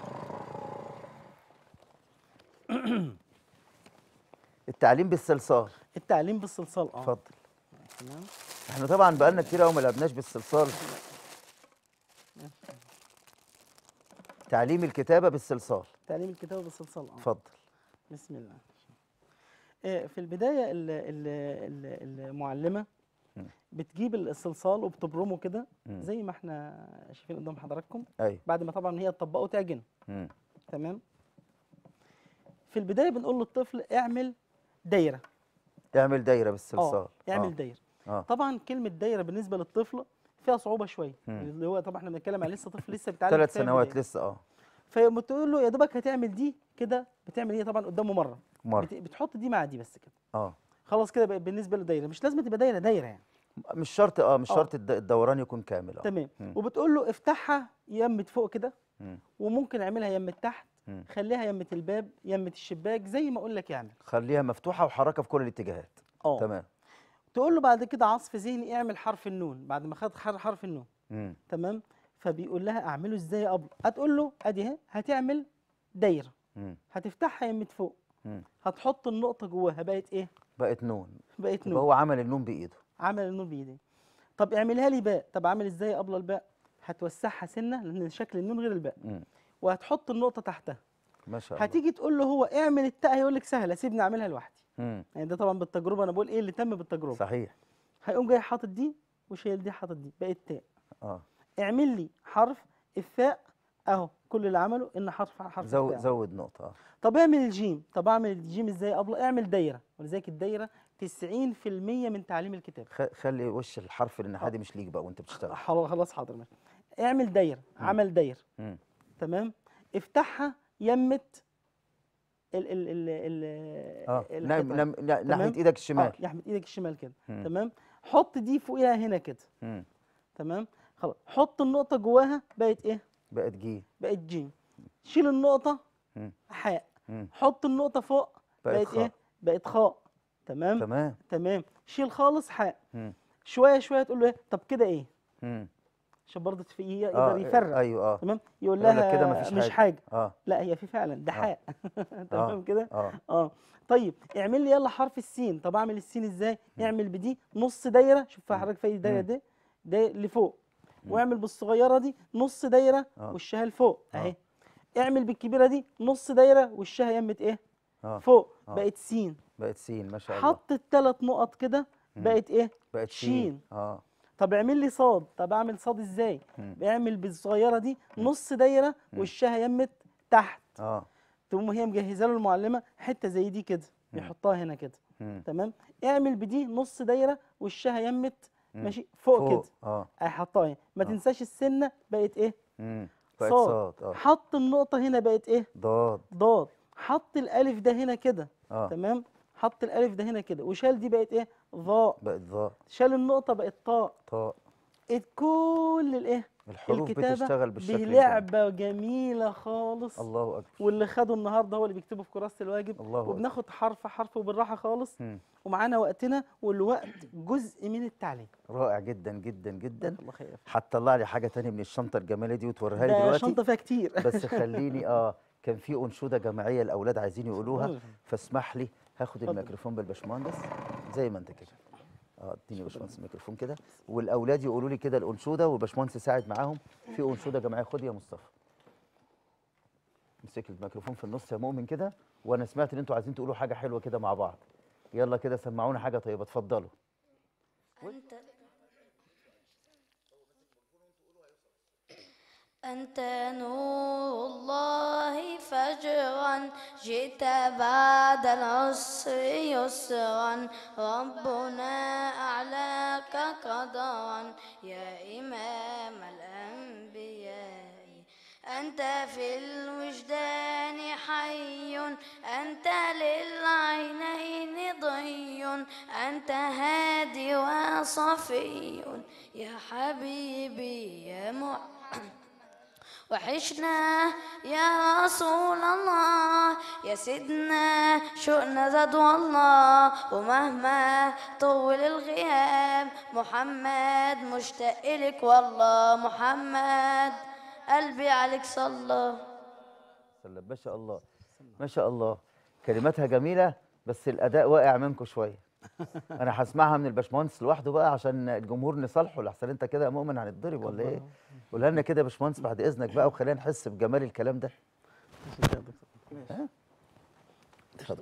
Speaker 1: التعليم بالصلصال
Speaker 5: التعليم بالصلصال اه
Speaker 1: اتفضل
Speaker 5: تمام
Speaker 1: احنا طبعا بقالنا كتير قوي ما لعبناش بالصلصال تعليم الكتابه بالصلصال
Speaker 5: تعليم الكتابه بالصلصال اه
Speaker 1: اتفضل
Speaker 5: بسم الله آه، في البداية ال- ال- ال- المعلمة بتجيب الصلصال وبتبرمه كده
Speaker 1: مم.
Speaker 5: زي ما احنا شايفين قدام حضراتكم
Speaker 1: ايوه
Speaker 5: بعد ما طبعا هي تطبقه تعجنه
Speaker 1: مم.
Speaker 5: تمام في البداية بنقول للطفل اعمل دايرة
Speaker 1: اعمل دايره بالصلصال
Speaker 5: اه اعمل
Speaker 1: آه.
Speaker 5: دايرة
Speaker 1: اه
Speaker 5: طبعا كلمة دايرة بالنسبة للطفل فيها صعوبة شوية
Speaker 1: مم.
Speaker 5: اللي هو طبعا احنا بنتكلم على لسه طفل لسه بيتعلم
Speaker 1: ثلاث
Speaker 5: كتابة
Speaker 1: سنوات
Speaker 5: بداية.
Speaker 1: لسه اه
Speaker 5: فلما تقول له يا دوبك هتعمل دي كده بتعمل هي طبعا قدامه مرة
Speaker 1: مرة.
Speaker 5: بت- بتحط دي مع دي بس كده
Speaker 1: اه
Speaker 5: خلاص كده بقى بالنسبة له دايرة مش لازم تبقى دايرة دايرة يعني
Speaker 1: مش شرط اه مش
Speaker 5: آه.
Speaker 1: شرط الد- الدوران يكون كامل اه
Speaker 5: تمام
Speaker 1: مم.
Speaker 5: وبتقول له افتحها يمة فوق كده
Speaker 1: مم.
Speaker 5: وممكن اعملها يمة تحت
Speaker 1: مم.
Speaker 5: خليها يمة الباب يمة الشباك زي ما اقول لك يعمل
Speaker 1: خليها مفتوحه وحركه في كل الاتجاهات
Speaker 5: اه
Speaker 1: تمام
Speaker 5: تقول له بعد كده عصف ذهني اعمل حرف النون بعد ما خد حر- حرف النون
Speaker 1: مم.
Speaker 5: تمام فبيقول لها اعمله ازاي يا ابله هتقول له ادي اهي هتعمل دايره
Speaker 1: مم.
Speaker 5: هتفتحها يمة فوق
Speaker 1: مم.
Speaker 5: هتحط النقطه جواها بقت ايه
Speaker 1: بقت نون
Speaker 5: بقت
Speaker 1: يبقى
Speaker 5: نون
Speaker 1: هو عمل النون بايده
Speaker 5: عمل النون بايديه طب اعملها لي باء طب اعمل ازاي قبل الباء هتوسعها سنه لان شكل النون غير الباء
Speaker 1: مم.
Speaker 5: وهتحط النقطه تحتها
Speaker 1: ما شاء الله
Speaker 5: هتيجي تقول له هو اعمل التاء هيقول لك سهله سيبني اعملها لوحدي
Speaker 1: مم.
Speaker 5: يعني ده طبعا بالتجربه انا بقول ايه اللي تم بالتجربه
Speaker 1: صحيح
Speaker 5: هيقوم جاي حاطط دي وشايل دي حاطط دي بقت تاء
Speaker 1: اه
Speaker 5: اعمل لي حرف الثاء اهو كل اللي عمله ان حرف حرف
Speaker 1: زود
Speaker 5: الثاء.
Speaker 1: زود نقطه اه
Speaker 5: طب اعمل الجيم طب اعمل الجيم ازاي قبل اعمل دايره ولذلك الدايره 90% من تعليم الكتاب
Speaker 1: خ- خلي وش الحرف الناحيه دي مش ليك بقى وانت بتشتغل
Speaker 5: حاضر- خلاص حاضر ماشي اعمل دايره عمل دايره
Speaker 1: مم.
Speaker 5: تمام افتحها يمت ال ال ال ال
Speaker 1: اه
Speaker 5: الحيطة
Speaker 1: نعم
Speaker 5: دي.
Speaker 1: نعم لا-
Speaker 5: تمام؟
Speaker 1: ناحيه ايدك الشمال
Speaker 5: اه ناحيه ايدك الشمال كده
Speaker 1: مم.
Speaker 5: تمام حط دي فوقيها هنا كده
Speaker 1: مم.
Speaker 5: تمام خلاص حط النقطه جواها بقت ايه
Speaker 1: بقت جي
Speaker 5: بقت جيم شيل النقطه
Speaker 1: مم.
Speaker 5: حاء
Speaker 1: مم.
Speaker 5: حط النقطه فوق
Speaker 1: بقت
Speaker 5: بقت,
Speaker 1: خاء.
Speaker 5: ايه بقت خاء تمام
Speaker 1: تمام
Speaker 5: تمام شيل خالص حاء
Speaker 1: مم.
Speaker 5: شويه شويه تقول له ايه طب كده ايه
Speaker 1: مم.
Speaker 5: عشان برضه في يقدر
Speaker 1: آه،
Speaker 5: يفرق
Speaker 1: ايوه اه
Speaker 5: تمام يقول
Speaker 1: يقول لك
Speaker 5: لها
Speaker 1: كده مفيش
Speaker 5: مش
Speaker 1: حاجة.
Speaker 5: حاجه
Speaker 1: اه
Speaker 5: لا هي في فعلا ده
Speaker 1: آه.
Speaker 5: حاء تمام كده
Speaker 1: اه
Speaker 5: اه طيب اعمل لي يلا حرف السين طب اعمل السين ازاي اعمل بدي نص دايره شوف حضرتك في الدايره
Speaker 1: مم.
Speaker 5: دي ده لفوق واعمل بالصغيره دي نص دايره
Speaker 1: آه.
Speaker 5: وشها لفوق
Speaker 1: آه.
Speaker 5: اهي اعمل بالكبيره دي نص دايره وشها يمت ايه
Speaker 1: اه
Speaker 5: فوق
Speaker 1: آه.
Speaker 5: بقت سين
Speaker 1: بقت سين ما شاء الله
Speaker 5: حط الثلاث نقط كده
Speaker 1: مم.
Speaker 5: بقت ايه
Speaker 1: بقت
Speaker 5: شين.
Speaker 1: شين اه
Speaker 5: طب اعمل لي صاد طب اعمل صاد ازاي
Speaker 1: مم.
Speaker 5: اعمل بالصغيره دي نص دايره وشها يمت تحت
Speaker 1: اه
Speaker 5: تقوم هي مجهزه له المعلمه حته زي دي كده يحطها هنا كده
Speaker 1: مم.
Speaker 5: تمام اعمل بدي نص دايره وشها يمت
Speaker 1: مم.
Speaker 5: ماشي فوق,
Speaker 1: فوق،
Speaker 5: كده
Speaker 1: اه
Speaker 5: هيحطها هنا ما تنساش السنه بقت ايه
Speaker 1: مم. بقت
Speaker 5: صاد.
Speaker 1: صاد اه
Speaker 5: حط النقطه هنا بقت ايه
Speaker 1: ضاد
Speaker 5: ضاد حط الالف ده هنا كده
Speaker 1: اه
Speaker 5: تمام حط الالف ده هنا كده وشال دي بقت ايه ظاء
Speaker 1: بقت ضاد
Speaker 5: شال النقطه بقت طاء
Speaker 1: طاء
Speaker 5: ات كل الايه
Speaker 1: الحروف
Speaker 5: الكتابة
Speaker 1: بتشتغل بالشكل ده.
Speaker 5: بلعبه جميله خالص
Speaker 1: الله اكبر
Speaker 5: واللي خده النهارده هو اللي بيكتبه في كراسه الواجب
Speaker 1: الله أكبر.
Speaker 5: وبناخد حرف حرف وبالراحه خالص
Speaker 1: مم.
Speaker 5: ومعانا وقتنا والوقت جزء من التعليم
Speaker 1: رائع جدا جدا جدا
Speaker 5: الله خير
Speaker 1: هتطلع لي حاجه تانية من الشنطه الجميله دي وتوريها لي
Speaker 5: ده
Speaker 1: دلوقتي
Speaker 5: شنطه فيها كتير
Speaker 1: بس خليني اه كان في انشوده جماعيه الاولاد عايزين يقولوها فاسمح لي هاخد
Speaker 5: اتفضل.
Speaker 1: الميكروفون بالباشمهندس زي ما انت كده اه اديني يا باشمهندس الميكروفون كده والاولاد يقولوا لي كده الانشوده والباشمهندس يساعد معاهم في انشوده جماعيه خد يا مصطفى امسك الميكروفون في النص يا مؤمن كده وانا سمعت ان انتوا عايزين تقولوا حاجه حلوه كده مع بعض يلا كده سمعونا حاجه طيبه اتفضلوا
Speaker 13: أنت أنت نور الله فجرا جئت بعد العسر يسرا ربنا أعلاك قدرا يا إمام الأنبياء أنت في الوجدان حي أنت للعينين ضي أنت هادي وصفي يا حبيبي يا محمد وحشنا يا رسول الله يا سيدنا شؤنا زاد والله ومهما طول الغياب محمد مشتاق إلك والله محمد قلبي عليك صلى
Speaker 1: سلم ما شاء الله ما شاء الله كلماتها جميله بس الاداء واقع منكم شويه انا هسمعها من الباشمهندس لوحده بقى عشان الجمهور نصالحه لحسن انت كده يا مؤمن هنتضرب ولا ايه قولها لنا كده يا باشمهندس بعد اذنك بقى وخلينا نحس بجمال الكلام ده ها؟ اتفضل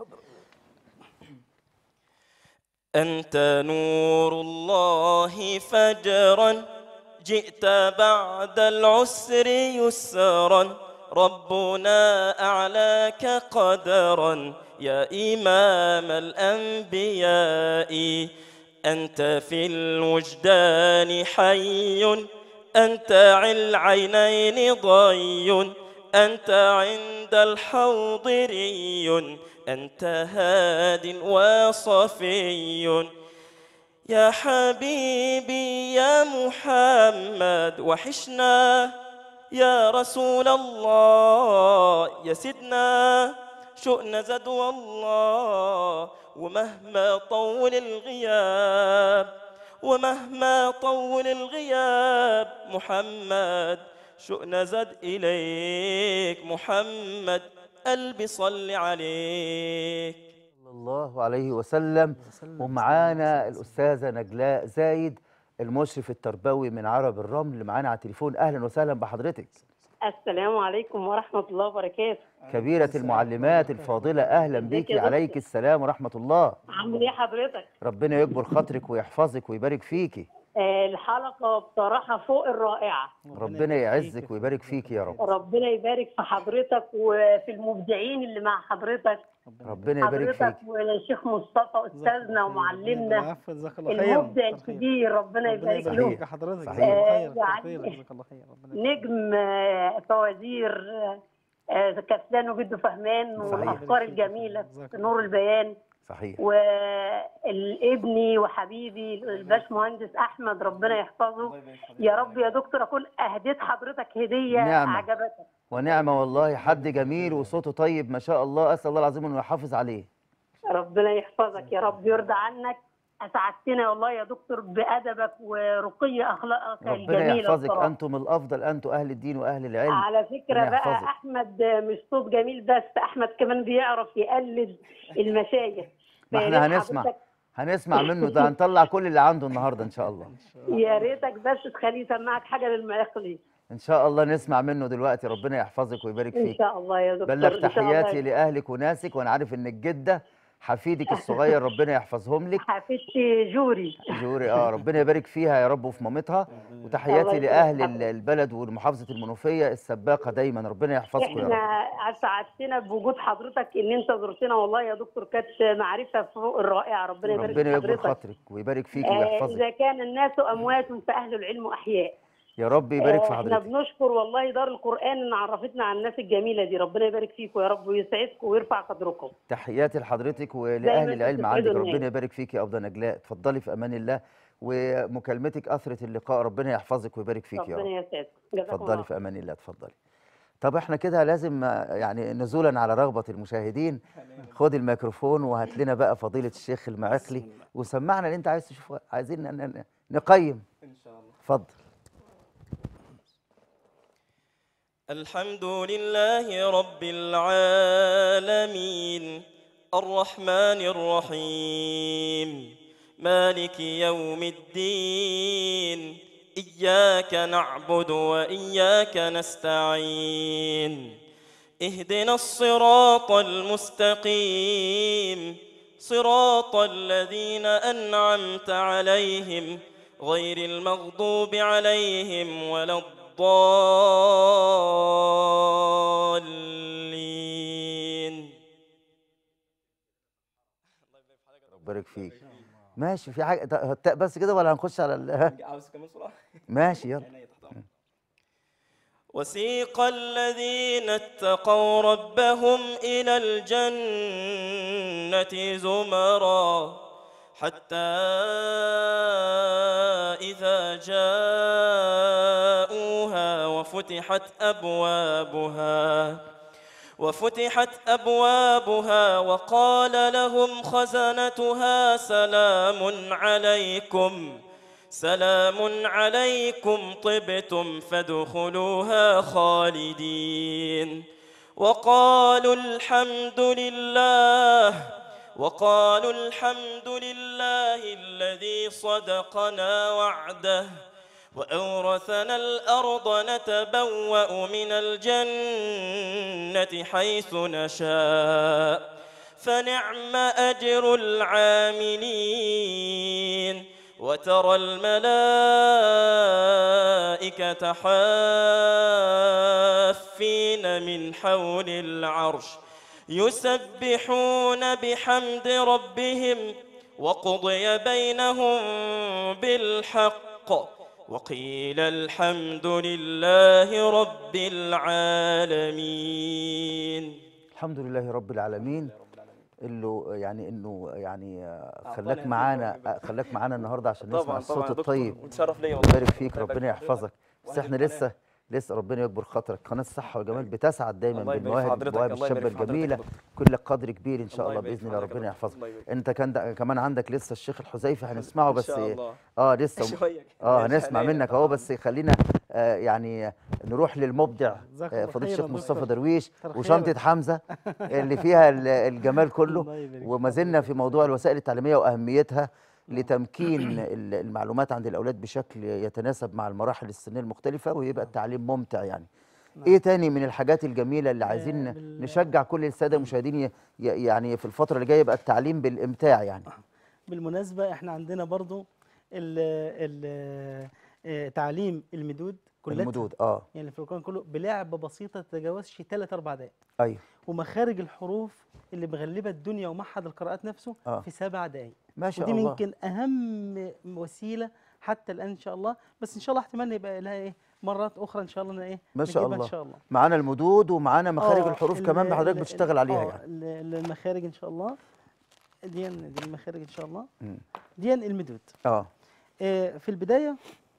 Speaker 15: أنت نور الله فجرا جئت بعد العسر يسرا ربنا أعلاك قدرا يا إمام الأنبياء أنت في الوجدان حي أنت العينين ضي أنت عند الحوض ري أنت هاد وصفي يا حبيبي يا محمد وحشنا يا رسول الله يا سيدنا شؤنا زاد والله ومهما طول الغياب ومهما طول الغياب محمد شؤنا زاد إليك محمد قلبي صلي عليك
Speaker 1: الله عليه وسلم ومعانا الأستاذة نجلاء زايد المشرف التربوي من عرب الرمل معانا على التليفون أهلا وسهلا بحضرتك
Speaker 16: السلام عليكم ورحمة الله وبركاته
Speaker 1: كبيرة المعلمات الفاضلة أهلا
Speaker 16: ازيك
Speaker 1: بيكي
Speaker 16: يا دكتور؟
Speaker 1: عليك السلام ورحمة الله
Speaker 16: عامل ايه حضرتك؟
Speaker 1: ربنا يكبر خاطرك ويحفظك ويبارك فيكي
Speaker 16: آه الحلقة بصراحة فوق الرائعة
Speaker 1: ربنا يعزك ويبارك فيكي يا رب
Speaker 16: ربنا يبارك في حضرتك وفي المبدعين اللي مع حضرتك
Speaker 1: ربنا يبارك
Speaker 16: حضرتك
Speaker 1: فيك
Speaker 16: والشيخ مصطفى أستاذنا ومعلمنا
Speaker 5: العفو جزاك الله خير
Speaker 16: المبدع الكبير ربنا
Speaker 5: ربنا
Speaker 16: يبارك
Speaker 5: يبارك
Speaker 16: له
Speaker 5: فيك حضرتك
Speaker 1: صحيح.
Speaker 5: جزاك الله خير
Speaker 16: آه،
Speaker 5: كتر
Speaker 16: يعني
Speaker 5: خيرك جزاك الله خير ربنا
Speaker 16: نجم آه، فوازير آه، آه، كسلان وجده فهمان
Speaker 1: صحيح.
Speaker 16: والأفكار الجميلة في نور البيان
Speaker 1: صحيح
Speaker 16: والابني وحبيبي الباش مهندس احمد ربنا يحفظه يا رب يا دكتور اكون اهديت حضرتك هديه
Speaker 1: نعمة.
Speaker 16: عجبتك
Speaker 1: ونعمة والله حد جميل وصوته طيب ما شاء الله أسأل الله العظيم أنه يحافظ عليه
Speaker 16: ربنا يحفظك يا رب يرضى عنك اسعدتنا والله يا دكتور بادبك ورقي اخلاقك
Speaker 1: ربنا
Speaker 16: الجميله
Speaker 1: يحفظك
Speaker 16: بصراحة.
Speaker 1: أنتم الأفضل أنتم أهل الدين وأهل العلم
Speaker 16: على فكره
Speaker 1: ربنا
Speaker 16: بقى
Speaker 1: يحفظك.
Speaker 16: احمد مش صوت جميل بس احمد كمان بيعرف يقلد المشايخ
Speaker 1: ما
Speaker 16: فيا
Speaker 1: احنا
Speaker 16: ريت
Speaker 1: هنسمع
Speaker 16: حضرتك-
Speaker 1: هنسمع منه ده هنطلع كل اللي عنده النهارده ان شاء الله
Speaker 16: يا ريتك بس تخليه يسمعك حاجه للمعقلي
Speaker 1: ان شاء الله نسمع منه دلوقتي ربنا يحفظك ويبارك
Speaker 16: ان
Speaker 1: فيك
Speaker 16: شاء الله يا دكتور
Speaker 1: بلغ
Speaker 16: إن شاء الله.
Speaker 1: تحياتي لاهلك وناسك وانا عارف ان الجده حفيدك الصغير ربنا يحفظهم لك
Speaker 16: حفيدتي جوري
Speaker 1: جوري اه ربنا يبارك فيها يا رب وفي مامتها
Speaker 16: الله
Speaker 1: وتحياتي
Speaker 16: يبارك
Speaker 1: لاهل
Speaker 16: حضرتك.
Speaker 1: ال- البلد ومحافظه المنوفيه السباقه دايما ربنا يحفظكم يا رب
Speaker 16: احنا سعدتنا بوجود حضرتك ان انت زرتنا والله يا دكتور كانت معرفه فوق الرائعه ربنا يبارك
Speaker 1: ربنا
Speaker 16: في
Speaker 1: يكبر
Speaker 16: حضرتك
Speaker 1: خاطرك ويبارك فيك
Speaker 16: آه،
Speaker 1: ويحفظك
Speaker 16: اذا كان الناس اموات فاهل العلم احياء
Speaker 1: يا رب يبارك في
Speaker 16: آه، احنا
Speaker 1: حضرتك
Speaker 16: بنشكر والله دار القران ان عرفتنا عن الناس الجميله دي ربنا يبارك فيكم يا رب ويسعدكم ويرفع قدركم
Speaker 1: تحياتي لحضرتك
Speaker 16: دايماً
Speaker 1: ولاهل العلم
Speaker 16: تسعدوا
Speaker 1: عندك
Speaker 16: الناس.
Speaker 1: ربنا يبارك فيك يا افضل نجلاء اتفضلي في امان الله ومكالمتك اثرت اللقاء ربنا يحفظك ويبارك فيك يا
Speaker 16: ربنا
Speaker 1: رب
Speaker 16: يسعدكم جزاكم
Speaker 1: اتفضلي
Speaker 16: الله
Speaker 1: في امان الله اتفضلي طب احنا كده لازم آه، يعني نزولا على رغبه المشاهدين خد الميكروفون وهات لنا بقى فضيله الشيخ المعقلي وسمعنا اللي انت عايز تشوفه عايزين ن- ن- نقيم
Speaker 3: ان شاء الله
Speaker 1: اتفضل
Speaker 15: الحمد لله رب العالمين الرحمن الرحيم مالك يوم الدين إياك نعبد وإياك نستعين اهدنا الصراط المستقيم صراط الذين أنعمت عليهم غير المغضوب عليهم ولا الضالين
Speaker 1: بارك فيك ماشي في حاجه ط- التاء بس كده ولا هنخش على ال-
Speaker 3: عاوز كمان صراحه
Speaker 1: ماشي يلا
Speaker 15: وسيق الذين اتقوا ربهم إلى الجنة زمرا حتى إذا جاءوها وفتحت أبوابها وفتحت أبوابها وقال لهم خزنتها سلام عليكم سلام عليكم طبتم فادخلوها خالدين وقالوا الحمد لله وقالوا الحمد لله الذي صدقنا وعده وأورثنا الأرض نتبوأ من الجنة حيث نشاء فنعم أجر العاملين وترى الملائكة حافين من حول العرش يسبحون بحمد ربهم وقضي بينهم بالحق وقيل الحمد لله رب العالمين
Speaker 1: الحمد لله رب العالمين اللي يعني انه يعني آه،
Speaker 3: أعطانا
Speaker 1: خلاك
Speaker 3: هذه
Speaker 1: معانا
Speaker 3: الموهبة.
Speaker 1: آه، خلاك معانا النهارده عشان
Speaker 3: طبعاً،
Speaker 1: نسمع
Speaker 3: طبعاً
Speaker 1: الصوت
Speaker 3: يا دكتور،
Speaker 1: الطيب
Speaker 3: وتشرف ليا والله.
Speaker 1: يبارك فيك
Speaker 3: ربنا
Speaker 1: ربنا
Speaker 3: يبارك في حضرتك.
Speaker 1: يحفظك بس
Speaker 3: وأهل
Speaker 1: احنا
Speaker 3: القناة.
Speaker 1: لسه لسه ربنا يكبر خاطرك قناه الصحه والجمال بتسعد دايما
Speaker 3: الله يبارك في
Speaker 1: بالمواهب
Speaker 3: حضرتك،
Speaker 1: المواهب
Speaker 3: الله
Speaker 1: الشابه
Speaker 3: يبارك في حضرتك يا
Speaker 1: الجميله
Speaker 3: دكتور.
Speaker 1: كل قدر كبير ان شاء
Speaker 3: الله
Speaker 1: الله
Speaker 3: يبارك في
Speaker 1: باذن الله
Speaker 3: حضرتك يا
Speaker 1: ربنا
Speaker 3: دكتور،
Speaker 1: يحفظك
Speaker 3: الله يبارك.
Speaker 1: انت كان دا- كمان عندك لسه الشيخ الحذيفي هنسمعه
Speaker 3: إن
Speaker 1: بس
Speaker 3: شاء الله.
Speaker 1: اه لسه
Speaker 3: شوية كده.
Speaker 1: اه
Speaker 3: ماشي،
Speaker 1: هنسمع
Speaker 3: عينيا
Speaker 1: منك اهو بس خلينا آه، يعني نروح للمبدع
Speaker 5: جزاك
Speaker 1: آه،
Speaker 5: الله
Speaker 1: فضيله
Speaker 5: خيراً
Speaker 1: الشيخ
Speaker 5: دكتور.
Speaker 1: مصطفى درويش
Speaker 5: كتر
Speaker 1: وشنطه
Speaker 5: خيرك.
Speaker 1: حمزه اللي فيها ال- الجمال كله
Speaker 5: الله يبارك
Speaker 1: وما زلنا في موضوع الوسائل التعليميه واهميتها لتمكين ال- المعلومات عند الاولاد بشكل يتناسب مع المراحل السنيه المختلفه ويبقى التعليم ممتع يعني ايه تاني من الحاجات الجميله اللي عايزين نشجع كل الساده المشاهدين ي- ي- يعني في الفتره اللي جايه يبقى التعليم بالامتاع يعني
Speaker 5: بالمناسبة احنا عندنا برضو ال ال آه، تعليم المدود كلها
Speaker 1: المدود اه
Speaker 5: يعني في القرآن كله بلعبة بسيطة تتجاوزش 3 4 دقائق
Speaker 1: ايوه
Speaker 5: ومخارج الحروف اللي مغلبة الدنيا ومعهد القراءات نفسه
Speaker 1: آه.
Speaker 5: في سبع دقائق
Speaker 1: ما شاء
Speaker 5: ودي
Speaker 1: الله.
Speaker 5: يمكن أهم وسيلة حتى الآن إن شاء الله بس إن شاء الله احتمال يبقى لها إيه مرات أخرى إن شاء الله إن إيه
Speaker 1: ما شاء
Speaker 5: نجيبها
Speaker 1: الله
Speaker 5: إن شاء الله
Speaker 1: معانا المدود ومعانا مخارج
Speaker 5: آه،
Speaker 1: الحروف
Speaker 5: ال-
Speaker 1: كمان حضرتك
Speaker 5: ال-
Speaker 1: بتشتغل
Speaker 5: ال-
Speaker 1: عليها
Speaker 5: آه،
Speaker 1: يعني
Speaker 5: ال- ال- المخارج إن شاء الله دي دي المخارج إن شاء الله
Speaker 1: مم.
Speaker 5: دي المدود
Speaker 1: اه
Speaker 5: آه، في البداية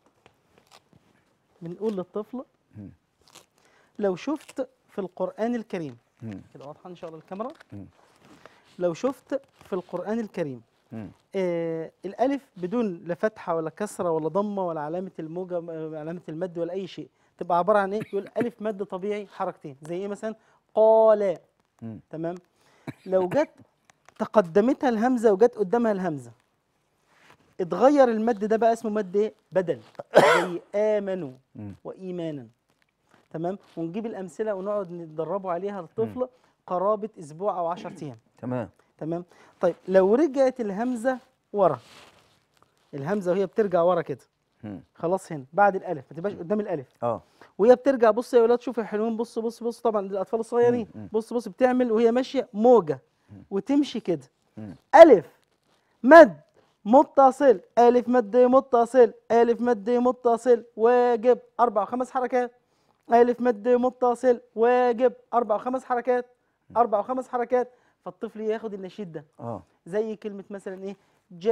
Speaker 5: بنقول للطفل
Speaker 1: مم.
Speaker 5: لو شفت في القرآن الكريم
Speaker 1: مم.
Speaker 5: كده واضحة إن شاء الله الكاميرا
Speaker 1: مم.
Speaker 5: لو شفت في القرآن الكريم
Speaker 1: مم.
Speaker 5: آه الألف بدون لا فتحة ولا كسرة ولا ضمة ولا علامة الموجة آه، علامة المد ولا أي شيء تبقى عبارة عن إيه؟ يقول ألف مد طبيعي حركتين زي إيه مثلا قال
Speaker 1: مم.
Speaker 5: تمام لو جت تقدمتها الهمزة وجت قدامها الهمزة اتغير المد ده بقى اسمه مد ايه؟ بدل زي آمنوا
Speaker 1: مم.
Speaker 5: وإيمانا تمام ونجيب الأمثلة ونقعد ندربوا عليها للطفل قرابة أسبوع أو 10 أيام
Speaker 1: تمام
Speaker 5: تمام طيب لو رجعت الهمزة ورا الهمزة وهي بترجع ورا كده
Speaker 1: مم.
Speaker 5: خلاص هنا بعد الألف ما تبقاش قدام الألف
Speaker 1: اه
Speaker 5: وهي بترجع بص يا ولاد شوفوا يا حلوين بص بص بص طبعا للاطفال الصغيرين
Speaker 1: مم، مم.
Speaker 5: بص بص بتعمل وهي ماشيه موجه وتمشي كده
Speaker 1: مم.
Speaker 5: الف مد متصل الف مد متصل الف مد متصل واجب اربع وخمس حركات الف مد متصل واجب اربع وخمس حركات اربع وخمس حركات فالطفل ياخد النشيد ده
Speaker 1: اه
Speaker 5: زي كلمه مثلا ايه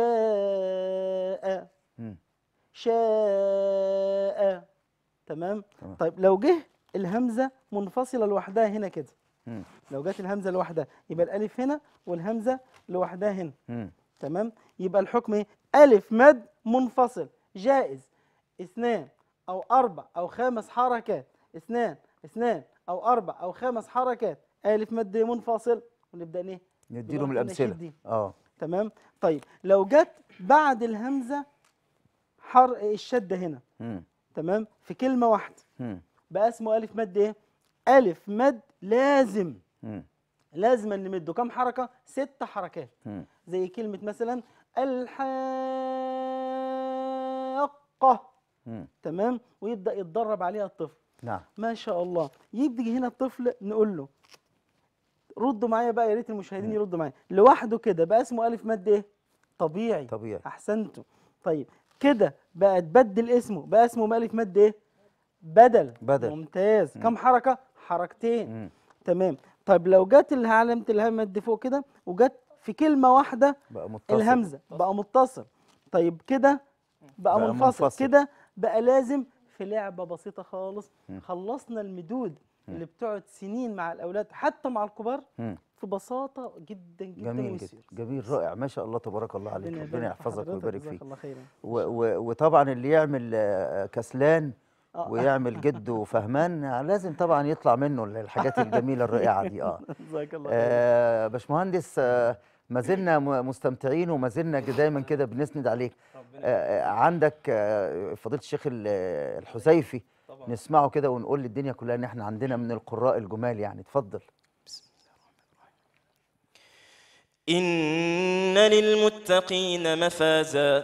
Speaker 5: جاء
Speaker 1: مم.
Speaker 5: شاء تمام
Speaker 1: تمام.
Speaker 5: طيب لو جه الهمزه منفصله لوحدها هنا كده
Speaker 1: مم.
Speaker 5: لو جت الهمزه لوحدها يبقى الالف هنا والهمزه لوحدها هنا
Speaker 1: مم.
Speaker 5: تمام يبقى الحكم ايه الف مد منفصل جائز اثنان او اربع او خمس حركات اثنان اثنان او اربع او خمس حركات الف مد منفصل ونبدا ايه
Speaker 1: نديلهم
Speaker 5: نبقى
Speaker 1: الامثله
Speaker 5: نشيد دي.
Speaker 1: اه
Speaker 5: تمام طيب لو جت بعد الهمزه حر الشده هنا
Speaker 1: مم.
Speaker 5: تمام في كلمه واحده
Speaker 1: مم.
Speaker 5: بقى اسمه الف مد ايه الف مد لازم
Speaker 1: مم.
Speaker 5: لازم نمده كم حركه ست حركات
Speaker 1: مم.
Speaker 5: زي كلمه مثلا الحاقه
Speaker 1: مم.
Speaker 5: تمام ويبدا يتدرب عليها الطفل
Speaker 1: نعم
Speaker 5: ما شاء الله يجي هنا الطفل نقول له ردوا معايا بقى يا ريت المشاهدين يردوا معايا لوحده كده بقى اسمه الف مد ايه طبيعي
Speaker 1: طبيعي
Speaker 5: احسنتوا طيب كده بقى تبدل اسمه بقى اسمه الف مد ايه بدل
Speaker 1: بدل.
Speaker 5: ممتاز كم حركه حركتين
Speaker 1: مم.
Speaker 5: تمام طيب لو جت اللي علامه الهمد فوق كده وجت في كلمه واحده
Speaker 1: بقى متصل
Speaker 5: الهمزه بقى متصل طيب كده بقى,
Speaker 1: بقى
Speaker 5: منفصل.
Speaker 1: منفصل.
Speaker 5: كده بقى لازم في لعبه بسيطه خالص
Speaker 1: مم.
Speaker 5: خلصنا المدود
Speaker 1: مم.
Speaker 5: اللي بتقعد سنين مع الاولاد حتى مع الكبار
Speaker 1: مم.
Speaker 5: في بساطه جدا جدا
Speaker 1: جميل جدا
Speaker 5: ويسير
Speaker 1: جميل رائع ما شاء الله تبارك الله عليك
Speaker 5: ربنا
Speaker 1: ربنا
Speaker 5: يبارك في
Speaker 1: يحفظك
Speaker 5: حضرتك،
Speaker 1: ويبارك
Speaker 5: جزاك
Speaker 1: فيك
Speaker 5: الله خيرا
Speaker 1: و و وطبعا اللي يعمل آه، كسلان
Speaker 5: آه.
Speaker 1: ويعمل جد وفهمان آه، لازم طبعا يطلع منه الحاجات الجميله الرائعه دي اه
Speaker 5: جزاك الله خيرا
Speaker 1: آه، باشمهندس آه، ما زلنا م- مستمتعين وما زلنا دايما كده بنسند عليك آه، آه، عندك آه، فضيله الشيخ ال- آه، الحسيفي نسمعه كده ونقول للدنيا كلها ان احنا عندنا من القراء الجمال يعني اتفضل
Speaker 15: إن للمتقين مفازا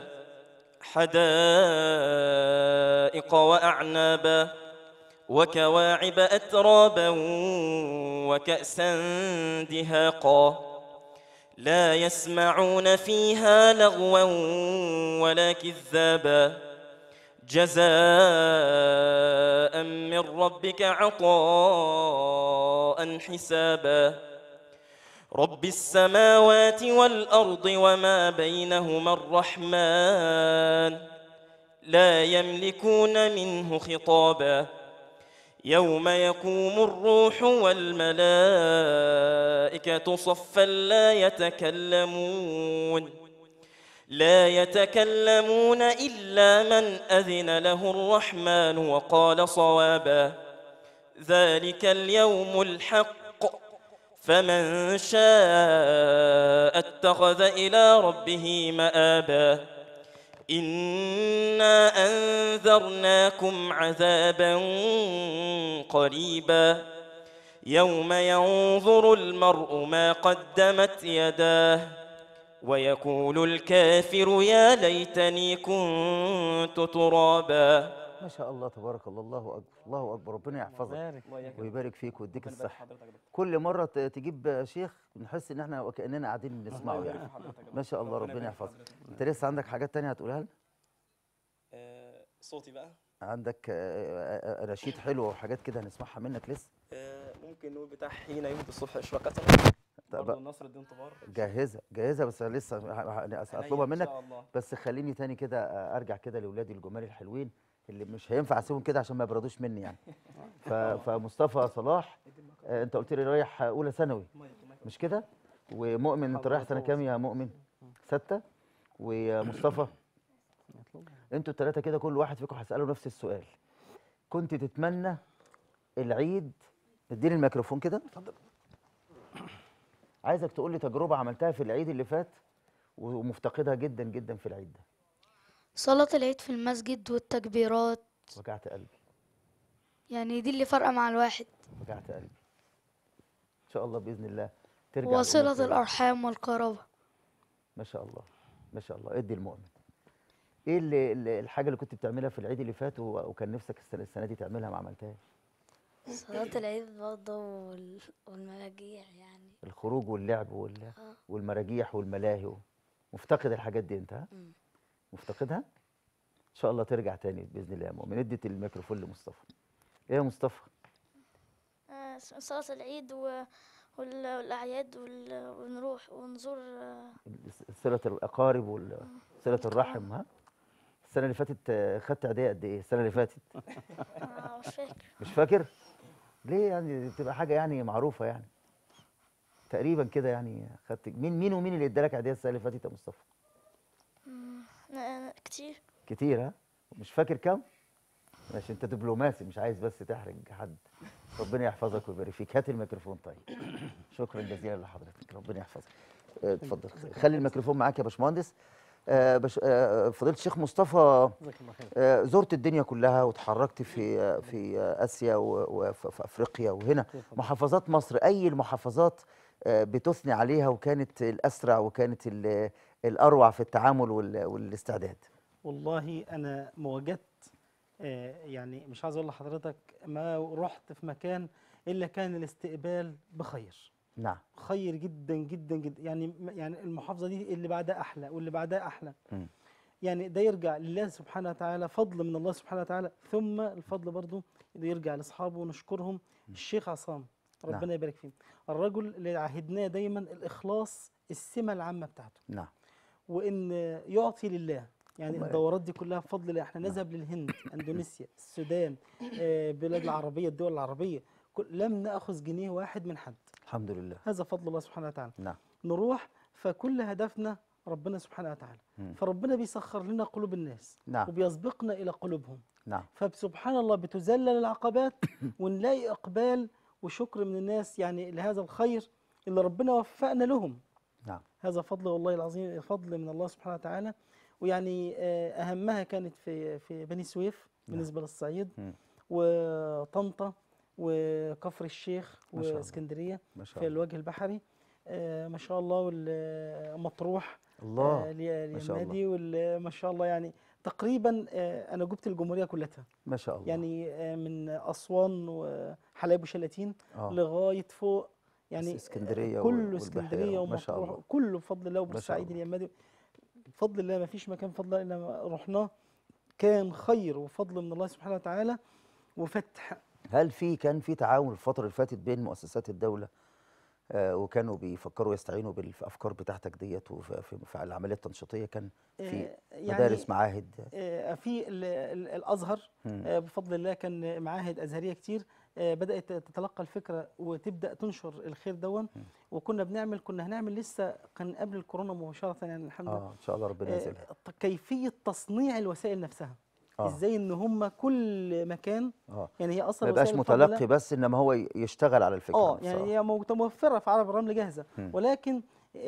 Speaker 15: حدائق وأعنابا وكواعب أترابا وكأسا دهاقا لا يسمعون فيها لغوا ولا كذابا جزاء من ربك عطاء حسابا رب السماوات والأرض وما بينهما الرحمن لا يملكون منه خطابا يوم يقوم الروح والملائكة صفا لا يتكلمون لا يتكلمون إلا من أذن له الرحمن وقال صوابا ذلك اليوم الحق فمن شاء اتخذ إلى ربه مآبا إنا أنذرناكم عذابا قريبا يوم ينظر المرء ما قدمت يداه ويقول الكافر يا ليتني كنت ترابا
Speaker 1: ما شاء الله تبارك الله الله اكبر الله اكبر ربنا يحفظك
Speaker 5: يبارك.
Speaker 1: ويبارك فيك ويديك الصحه كل مره ت- تجيب شيخ نحس ان احنا وكاننا قاعدين بنسمعه
Speaker 3: الله
Speaker 1: يعني
Speaker 3: يبارك في حضرتك.
Speaker 1: ما شاء الله
Speaker 3: ربنا
Speaker 1: ربنا
Speaker 3: يبارك في
Speaker 1: يحفظك انت لسه عندك حاجات تانية هتقولها لنا
Speaker 3: آه، صوتي بقى
Speaker 1: عندك آه، آه، اناشيد حلوه وحاجات كده هنسمعها منك لسه
Speaker 3: آه، ممكن نقول بتاع حين يهدي الصبح اشراقة
Speaker 1: طب
Speaker 3: برضه نصر الدين طبار
Speaker 1: جاهزه جاهزه بس أنا لسه ه- ه-
Speaker 3: عينيا
Speaker 1: اطلبها
Speaker 3: إن
Speaker 1: منك
Speaker 3: شاء الله.
Speaker 1: بس خليني تاني كده آه، ارجع كده لاولادي الجمال الحلوين اللي مش هينفع اسيبهم كده عشان ما يبردوش مني يعني ف- فمصطفى صلاح آه، انت قلت لي رايح اولى ثانوي مش كده ومؤمن انت رايح سنه كام يا مؤمن سته ومصطفى انتوا الثلاثه كده كل واحد فيكم هساله نفس السؤال كنت تتمنى العيد اديني الميكروفون كده اتفضل عايزك تقول لي تجربه عملتها في العيد اللي فات ومفتقدها جدا جدا في العيد ده
Speaker 7: صلاة العيد في المسجد والتكبيرات
Speaker 1: وجعت قلبي
Speaker 7: يعني دي اللي فارقة مع الواحد
Speaker 1: وجعت قلبي ان شاء الله باذن الله ترجع الأمور
Speaker 7: وصلة
Speaker 1: كويسة.
Speaker 7: الأرحام والقرابة
Speaker 1: ما شاء الله ما شاء الله ادي المؤمن ايه اللي اللي- الحاجه اللي كنت بتعملها في العيد اللي فات و- وكان نفسك السنه السنه دي تعملها ما عملتهاش
Speaker 13: صلاة العيد برضه وال- والمراجيح يعني
Speaker 1: الخروج واللعب وال...
Speaker 13: آه.
Speaker 1: والمراجيح والملاهي و- مفتقد الحاجات دي انت ها
Speaker 13: مم.
Speaker 1: مفتقدها ان شاء الله ترجع تاني باذن الله يا مؤمن اديت الميكروفون لمصطفى ايه يا مصطفى
Speaker 13: آه، صلاة العيد و- وال- والأعياد وال- ونروح ونزور آه،
Speaker 1: صله الاقارب وصله الرحم ها السنه اللي فاتت آه، خدت عيديه قد ايه السنه اللي فاتت
Speaker 13: آه، مش فاكر
Speaker 1: مش فاكر ليه يعني بتبقى حاجه يعني معروفه يعني تقريبا كده يعني خدت مين مين ومين اللي ادالك عيديه السنه اللي فاتت يا مصطفى
Speaker 13: مم، آه، كتير
Speaker 1: كتير ها مش فاكر كام ماشي انت دبلوماسي مش عايز بس تحرج حد ربنا يحفظك ويبارك فيك هات الميكروفون طيب شكرا جزيلا لحضرتك ربنا يحفظك اه، اتفضل خلي الميكروفون معاك يا باشمهندس آه، باش آه، فضيله الشيخ مصطفى
Speaker 5: جزاك الله خير.
Speaker 1: آه، زرت الدنيا كلها وتحركت في آه، في آه، اسيا و- وفي في افريقيا وهنا محافظات مصر اي المحافظات آه، بتثني عليها وكانت الاسرع وكانت ال- الاروع في التعامل وال- والاستعداد
Speaker 5: والله انا ما وجدت آه، يعني مش عايز اقول لحضرتك ما رحت في مكان الا كان الاستقبال بخير
Speaker 1: نعم
Speaker 5: خير جدا جدا جدا يعني يعني المحافظه دي اللي بعدها احلى واللي بعدها احلى
Speaker 1: مم.
Speaker 5: يعني ده يرجع لله سبحانه وتعالى فضل من الله سبحانه وتعالى ثم الفضل برضو اللي يرجع لاصحابه ونشكرهم الشيخ عصام ربنا
Speaker 1: نعم.
Speaker 5: يبارك فيه الرجل اللي عهدناه دايما الاخلاص السمه العامه بتاعته
Speaker 1: نعم
Speaker 5: وان يعطي لله يعني
Speaker 1: أمال إيه؟
Speaker 5: الدورات دي كلها بفضل الله احنا نذهب للهند اندونيسيا السودان آه، بلاد العربيه الدول العربيه كل لم ناخذ جنيه واحد من حد
Speaker 1: الحمد لله
Speaker 5: هذا فضل الله سبحانه وتعالى
Speaker 1: نعم
Speaker 5: نروح فكل هدفنا ربنا سبحانه وتعالى
Speaker 1: مم.
Speaker 5: فربنا بيسخر لنا قلوب الناس
Speaker 1: نعم.
Speaker 5: وبيسبقنا الى قلوبهم
Speaker 1: نعم
Speaker 5: فسبحان الله بتذلل العقبات ونلاقي اقبال وشكر من الناس يعني لهذا الخير اللي ربنا وفقنا لهم
Speaker 1: نعم
Speaker 5: هذا فضل والله العظيم فضل من الله سبحانه وتعالى ويعني آه، اهمها كانت في في بني سويف
Speaker 1: نعم.
Speaker 5: بالنسبه للصعيد
Speaker 1: مم.
Speaker 5: وطنطا وكفر الشيخ
Speaker 1: ما شاء الله.
Speaker 5: واسكندريه
Speaker 1: ما شاء
Speaker 5: في
Speaker 1: الله.
Speaker 5: الوجه البحري آه، ما شاء الله والمطروح
Speaker 1: الله. ما شاء
Speaker 5: اليمادي وما شاء الله يعني تقريبا آه، انا جبت الجمهوريه كلها
Speaker 1: ما شاء الله
Speaker 5: يعني آه، من اسوان وحلايب وشلاتين
Speaker 1: آه.
Speaker 5: لغايه فوق يعني
Speaker 1: بس اسكندرية
Speaker 5: كله
Speaker 1: والبحيرة
Speaker 5: اسكندريه
Speaker 1: ما شاء
Speaker 5: ومطروح
Speaker 1: الله.
Speaker 5: كله بفضل الله
Speaker 1: ما شاء
Speaker 5: وبورسعيد
Speaker 1: الله.
Speaker 5: اليمادي بفضل الله ما فيش مكان بفضل الله الا ما رحناه كان خير وفضل من الله سبحانه وتعالى وفتح
Speaker 1: هل في كان في تعاون الفترة اللي فاتت بين مؤسسات الدولة آه، وكانوا بيفكروا يستعينوا بالافكار بتاعتك ديت وفي في في العمليه التنشيطيه كان في
Speaker 5: آه، يعني
Speaker 1: مدارس معاهد
Speaker 5: آه، في ال- ال- الازهر
Speaker 1: مم.
Speaker 5: آه، بفضل الله كان معاهد ازهريه كتير آه، بدات تتلقى الفكره وتبدا تنشر الخير دون وكنا بنعمل كنا هنعمل لسه كان قبل الكورونا مباشره يعني الحمد لله
Speaker 1: اه ان شاء الله ربنا
Speaker 5: آه،
Speaker 1: يزيدها
Speaker 5: ط- كيفيه تصنيع الوسائل نفسها
Speaker 1: آه.
Speaker 5: ازاي ان هم كل مكان
Speaker 1: اه
Speaker 5: يعني هي اصلا
Speaker 1: ما يبقاش
Speaker 5: وسائل بفضل الله-
Speaker 1: متلقي بس انما هو ي- يشتغل على الفكره
Speaker 5: اه
Speaker 1: نفسها.
Speaker 5: يعني هي مو- متوفره في عرب الرمل جاهزه
Speaker 1: مم.
Speaker 5: ولكن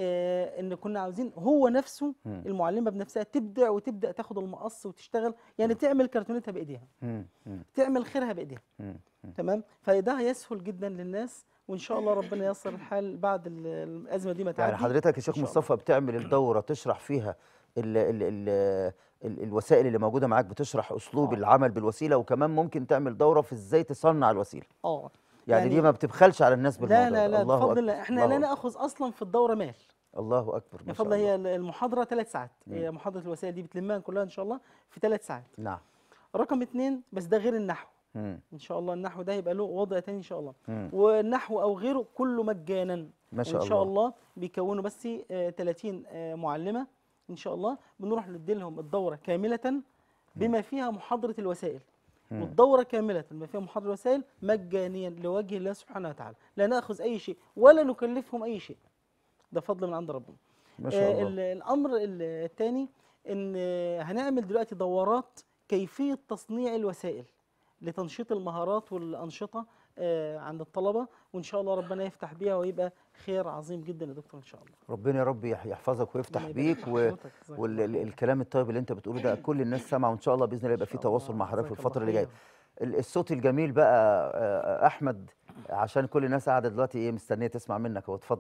Speaker 5: آه ان كنا عاوزين هو نفسه
Speaker 1: مم.
Speaker 5: المعلمه بنفسها تبدع وتبدا تاخد المقص وتشتغل يعني تعمل كرتونتها بايديها
Speaker 1: مم. مم.
Speaker 5: تعمل خيرها بايديها
Speaker 1: مم. مم.
Speaker 5: تمام فده هيسهل جدا للناس وان شاء الله ربنا ييسر الحال بعد ال- الازمه دي ما تعدي
Speaker 1: يعني حضرتك يا شيخ
Speaker 5: إن شاء
Speaker 1: مصطفى بتعمل الدوره تشرح فيها ال ال ال ال الوسائل اللي موجوده معاك بتشرح اسلوب العمل بالوسيله وكمان ممكن تعمل دوره في ازاي تصنع الوسيله
Speaker 5: اه
Speaker 1: يعني,
Speaker 5: يعني
Speaker 1: دي ما بتبخلش على الناس بالموضوع
Speaker 5: لا لا
Speaker 1: ده.
Speaker 5: لا
Speaker 1: الله
Speaker 5: بفضل
Speaker 1: أكبر.
Speaker 5: الله احنا
Speaker 1: الله
Speaker 5: لا
Speaker 1: أكبر.
Speaker 5: ناخذ اصلا في الدوره مال
Speaker 1: الله اكبر ما شاء
Speaker 5: بفضل
Speaker 1: الله
Speaker 5: هي المحاضره ثلاث ساعات
Speaker 1: مم.
Speaker 5: هي محاضره الوسائل دي بتلمها كلها ان شاء الله في ثلاث ساعات
Speaker 1: نعم
Speaker 5: رقم اثنين بس ده غير النحو
Speaker 1: مم.
Speaker 5: ان شاء الله النحو ده يبقى له وضع تاني ان شاء الله
Speaker 1: مم.
Speaker 5: والنحو او غيره كله مجانا
Speaker 1: ما شاء
Speaker 5: ان شاء
Speaker 1: الله.
Speaker 5: الله بيكونوا بس آه، 30 آه، معلمه ان شاء الله بنروح ندي لهم الدوره كامله بما فيها محاضره الوسائل
Speaker 1: مم.
Speaker 5: والدوره كامله بما فيها محاضره الوسائل مجانيا لوجه الله سبحانه وتعالى لا ناخذ اي شيء ولا نكلفهم اي شيء ده فضل من عند ربنا
Speaker 1: ما شاء
Speaker 5: آه،
Speaker 1: الله.
Speaker 5: ال- الامر الثاني ان آه، هنعمل دلوقتي دورات كيفيه تصنيع الوسائل لتنشيط المهارات والانشطه آه، عند الطلبه وان شاء الله ربنا يفتح بيها ويبقى خير عظيم جدا يا دكتور ان شاء الله
Speaker 1: ربنا يا رب يح- يحفظك ويفتح
Speaker 5: ربنا يبارك
Speaker 1: بيك
Speaker 5: في
Speaker 1: و...
Speaker 5: حضرتك، جزاك
Speaker 1: والكلام الطيب اللي انت بتقوله ده كل الناس سامعه وان شاء الله باذن الله يبقى في تواصل مع حضرتك في
Speaker 5: جزاك الله
Speaker 1: الفتره اللي جايه
Speaker 5: خير.
Speaker 1: ال- الصوت الجميل بقى آه، احمد عشان كل الناس قاعده دلوقتي ايه مستنيه تسمع منك اهو اتفضل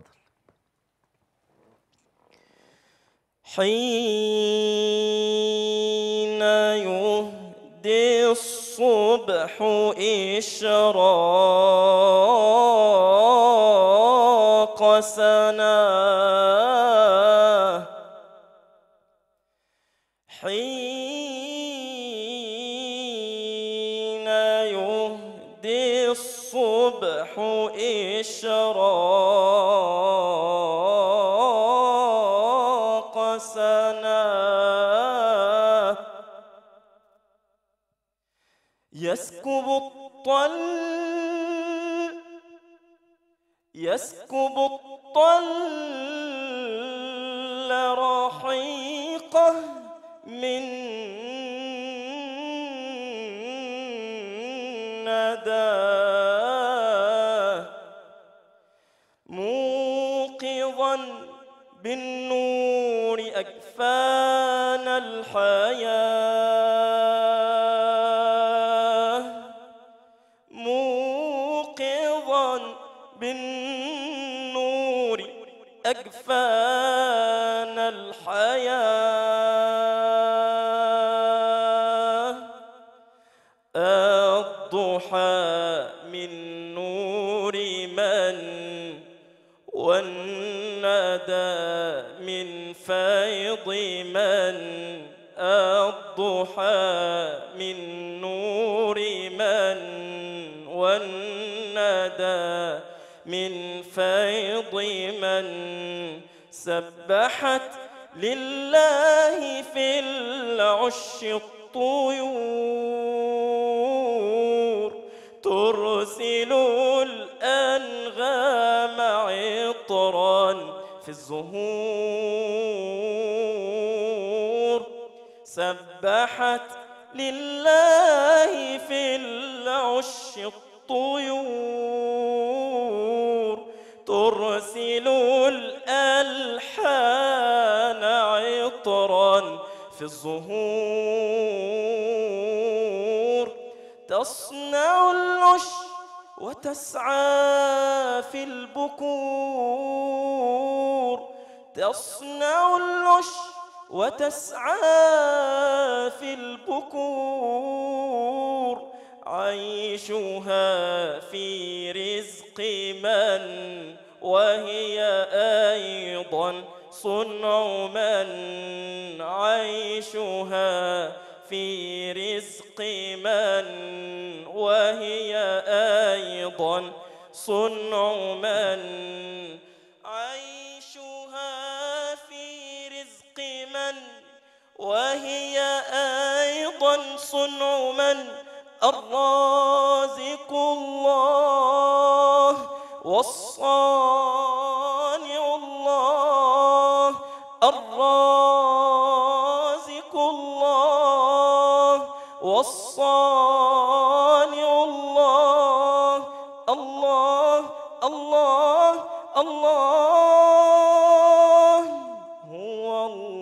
Speaker 15: حين يهدي الصبح إشراق سناه حين يهدي الصبح إشراق سناه يسكب الطل يسكب الطل رحيقه من نداه موقظا بالنور أكفان الحياة موقظا بالنور أكفان الحياة الضحى من نور من والندى من فيض من الضحى من نور من والندى من فيض من سبحت لله في العش الطيور ترسل الأنغام عطرا في الزهور سبحت لله في العش الطيور ترسل الألحان عطرا في الزهور تصنع العش وتسعى في البكور تصنع العش وتسعى في البكور عيشها في رزق من وهي أيضا صنع من عيشها في رزق من وهي أيضا صنع من أيضا صنع من الرازق الله والصانع الله الرازق الله والصانع الله الله الله الله هو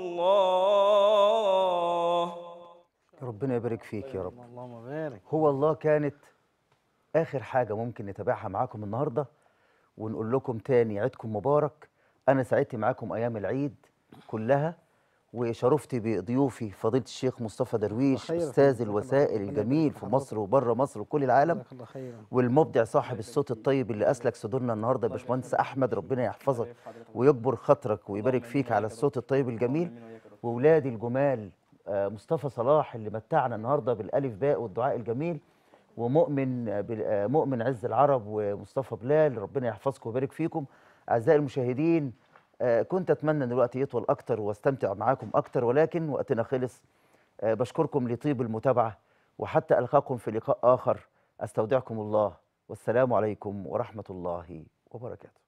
Speaker 15: الله
Speaker 1: ربنا يبارك فيك يا رب
Speaker 2: اللهم بارك
Speaker 1: هو الله كانت آخر حاجة ممكن نتابعها معاكم النهاردة ونقول لكم تاني عيدكم مبارك أنا سعدت معاكم أيام العيد كلها وشرفت بضيوفي فضيلة الشيخ مصطفى درويش
Speaker 2: خير يا
Speaker 1: أستاذ
Speaker 2: فندم.
Speaker 1: الوسائل الجميل في مصر وبره مصر وكل العالم
Speaker 2: جزاك الله خيرا
Speaker 1: والمبدع صاحب الصوت الطيب اللي أسلك صدورنا النهاردة يا باشمهندس أحمد ربنا يحفظك ويكبر خاطرك ويبارك فيك على الصوت الطيب الجميل وولادي الجمال آه، مصطفى صلاح اللي متعنا النهارده بالالف باء والدعاء الجميل ومؤمن آه، بال- آه، مؤمن عز العرب ومصطفى بلال ربنا يحفظكم ويبارك فيكم اعزائي المشاهدين آه، كنت اتمنى ان الوقت يطول اكتر واستمتع معاكم اكتر ولكن وقتنا خلص آه، بشكركم لطيب المتابعه وحتى القاكم في لقاء اخر استودعكم الله والسلام عليكم ورحمه الله وبركاته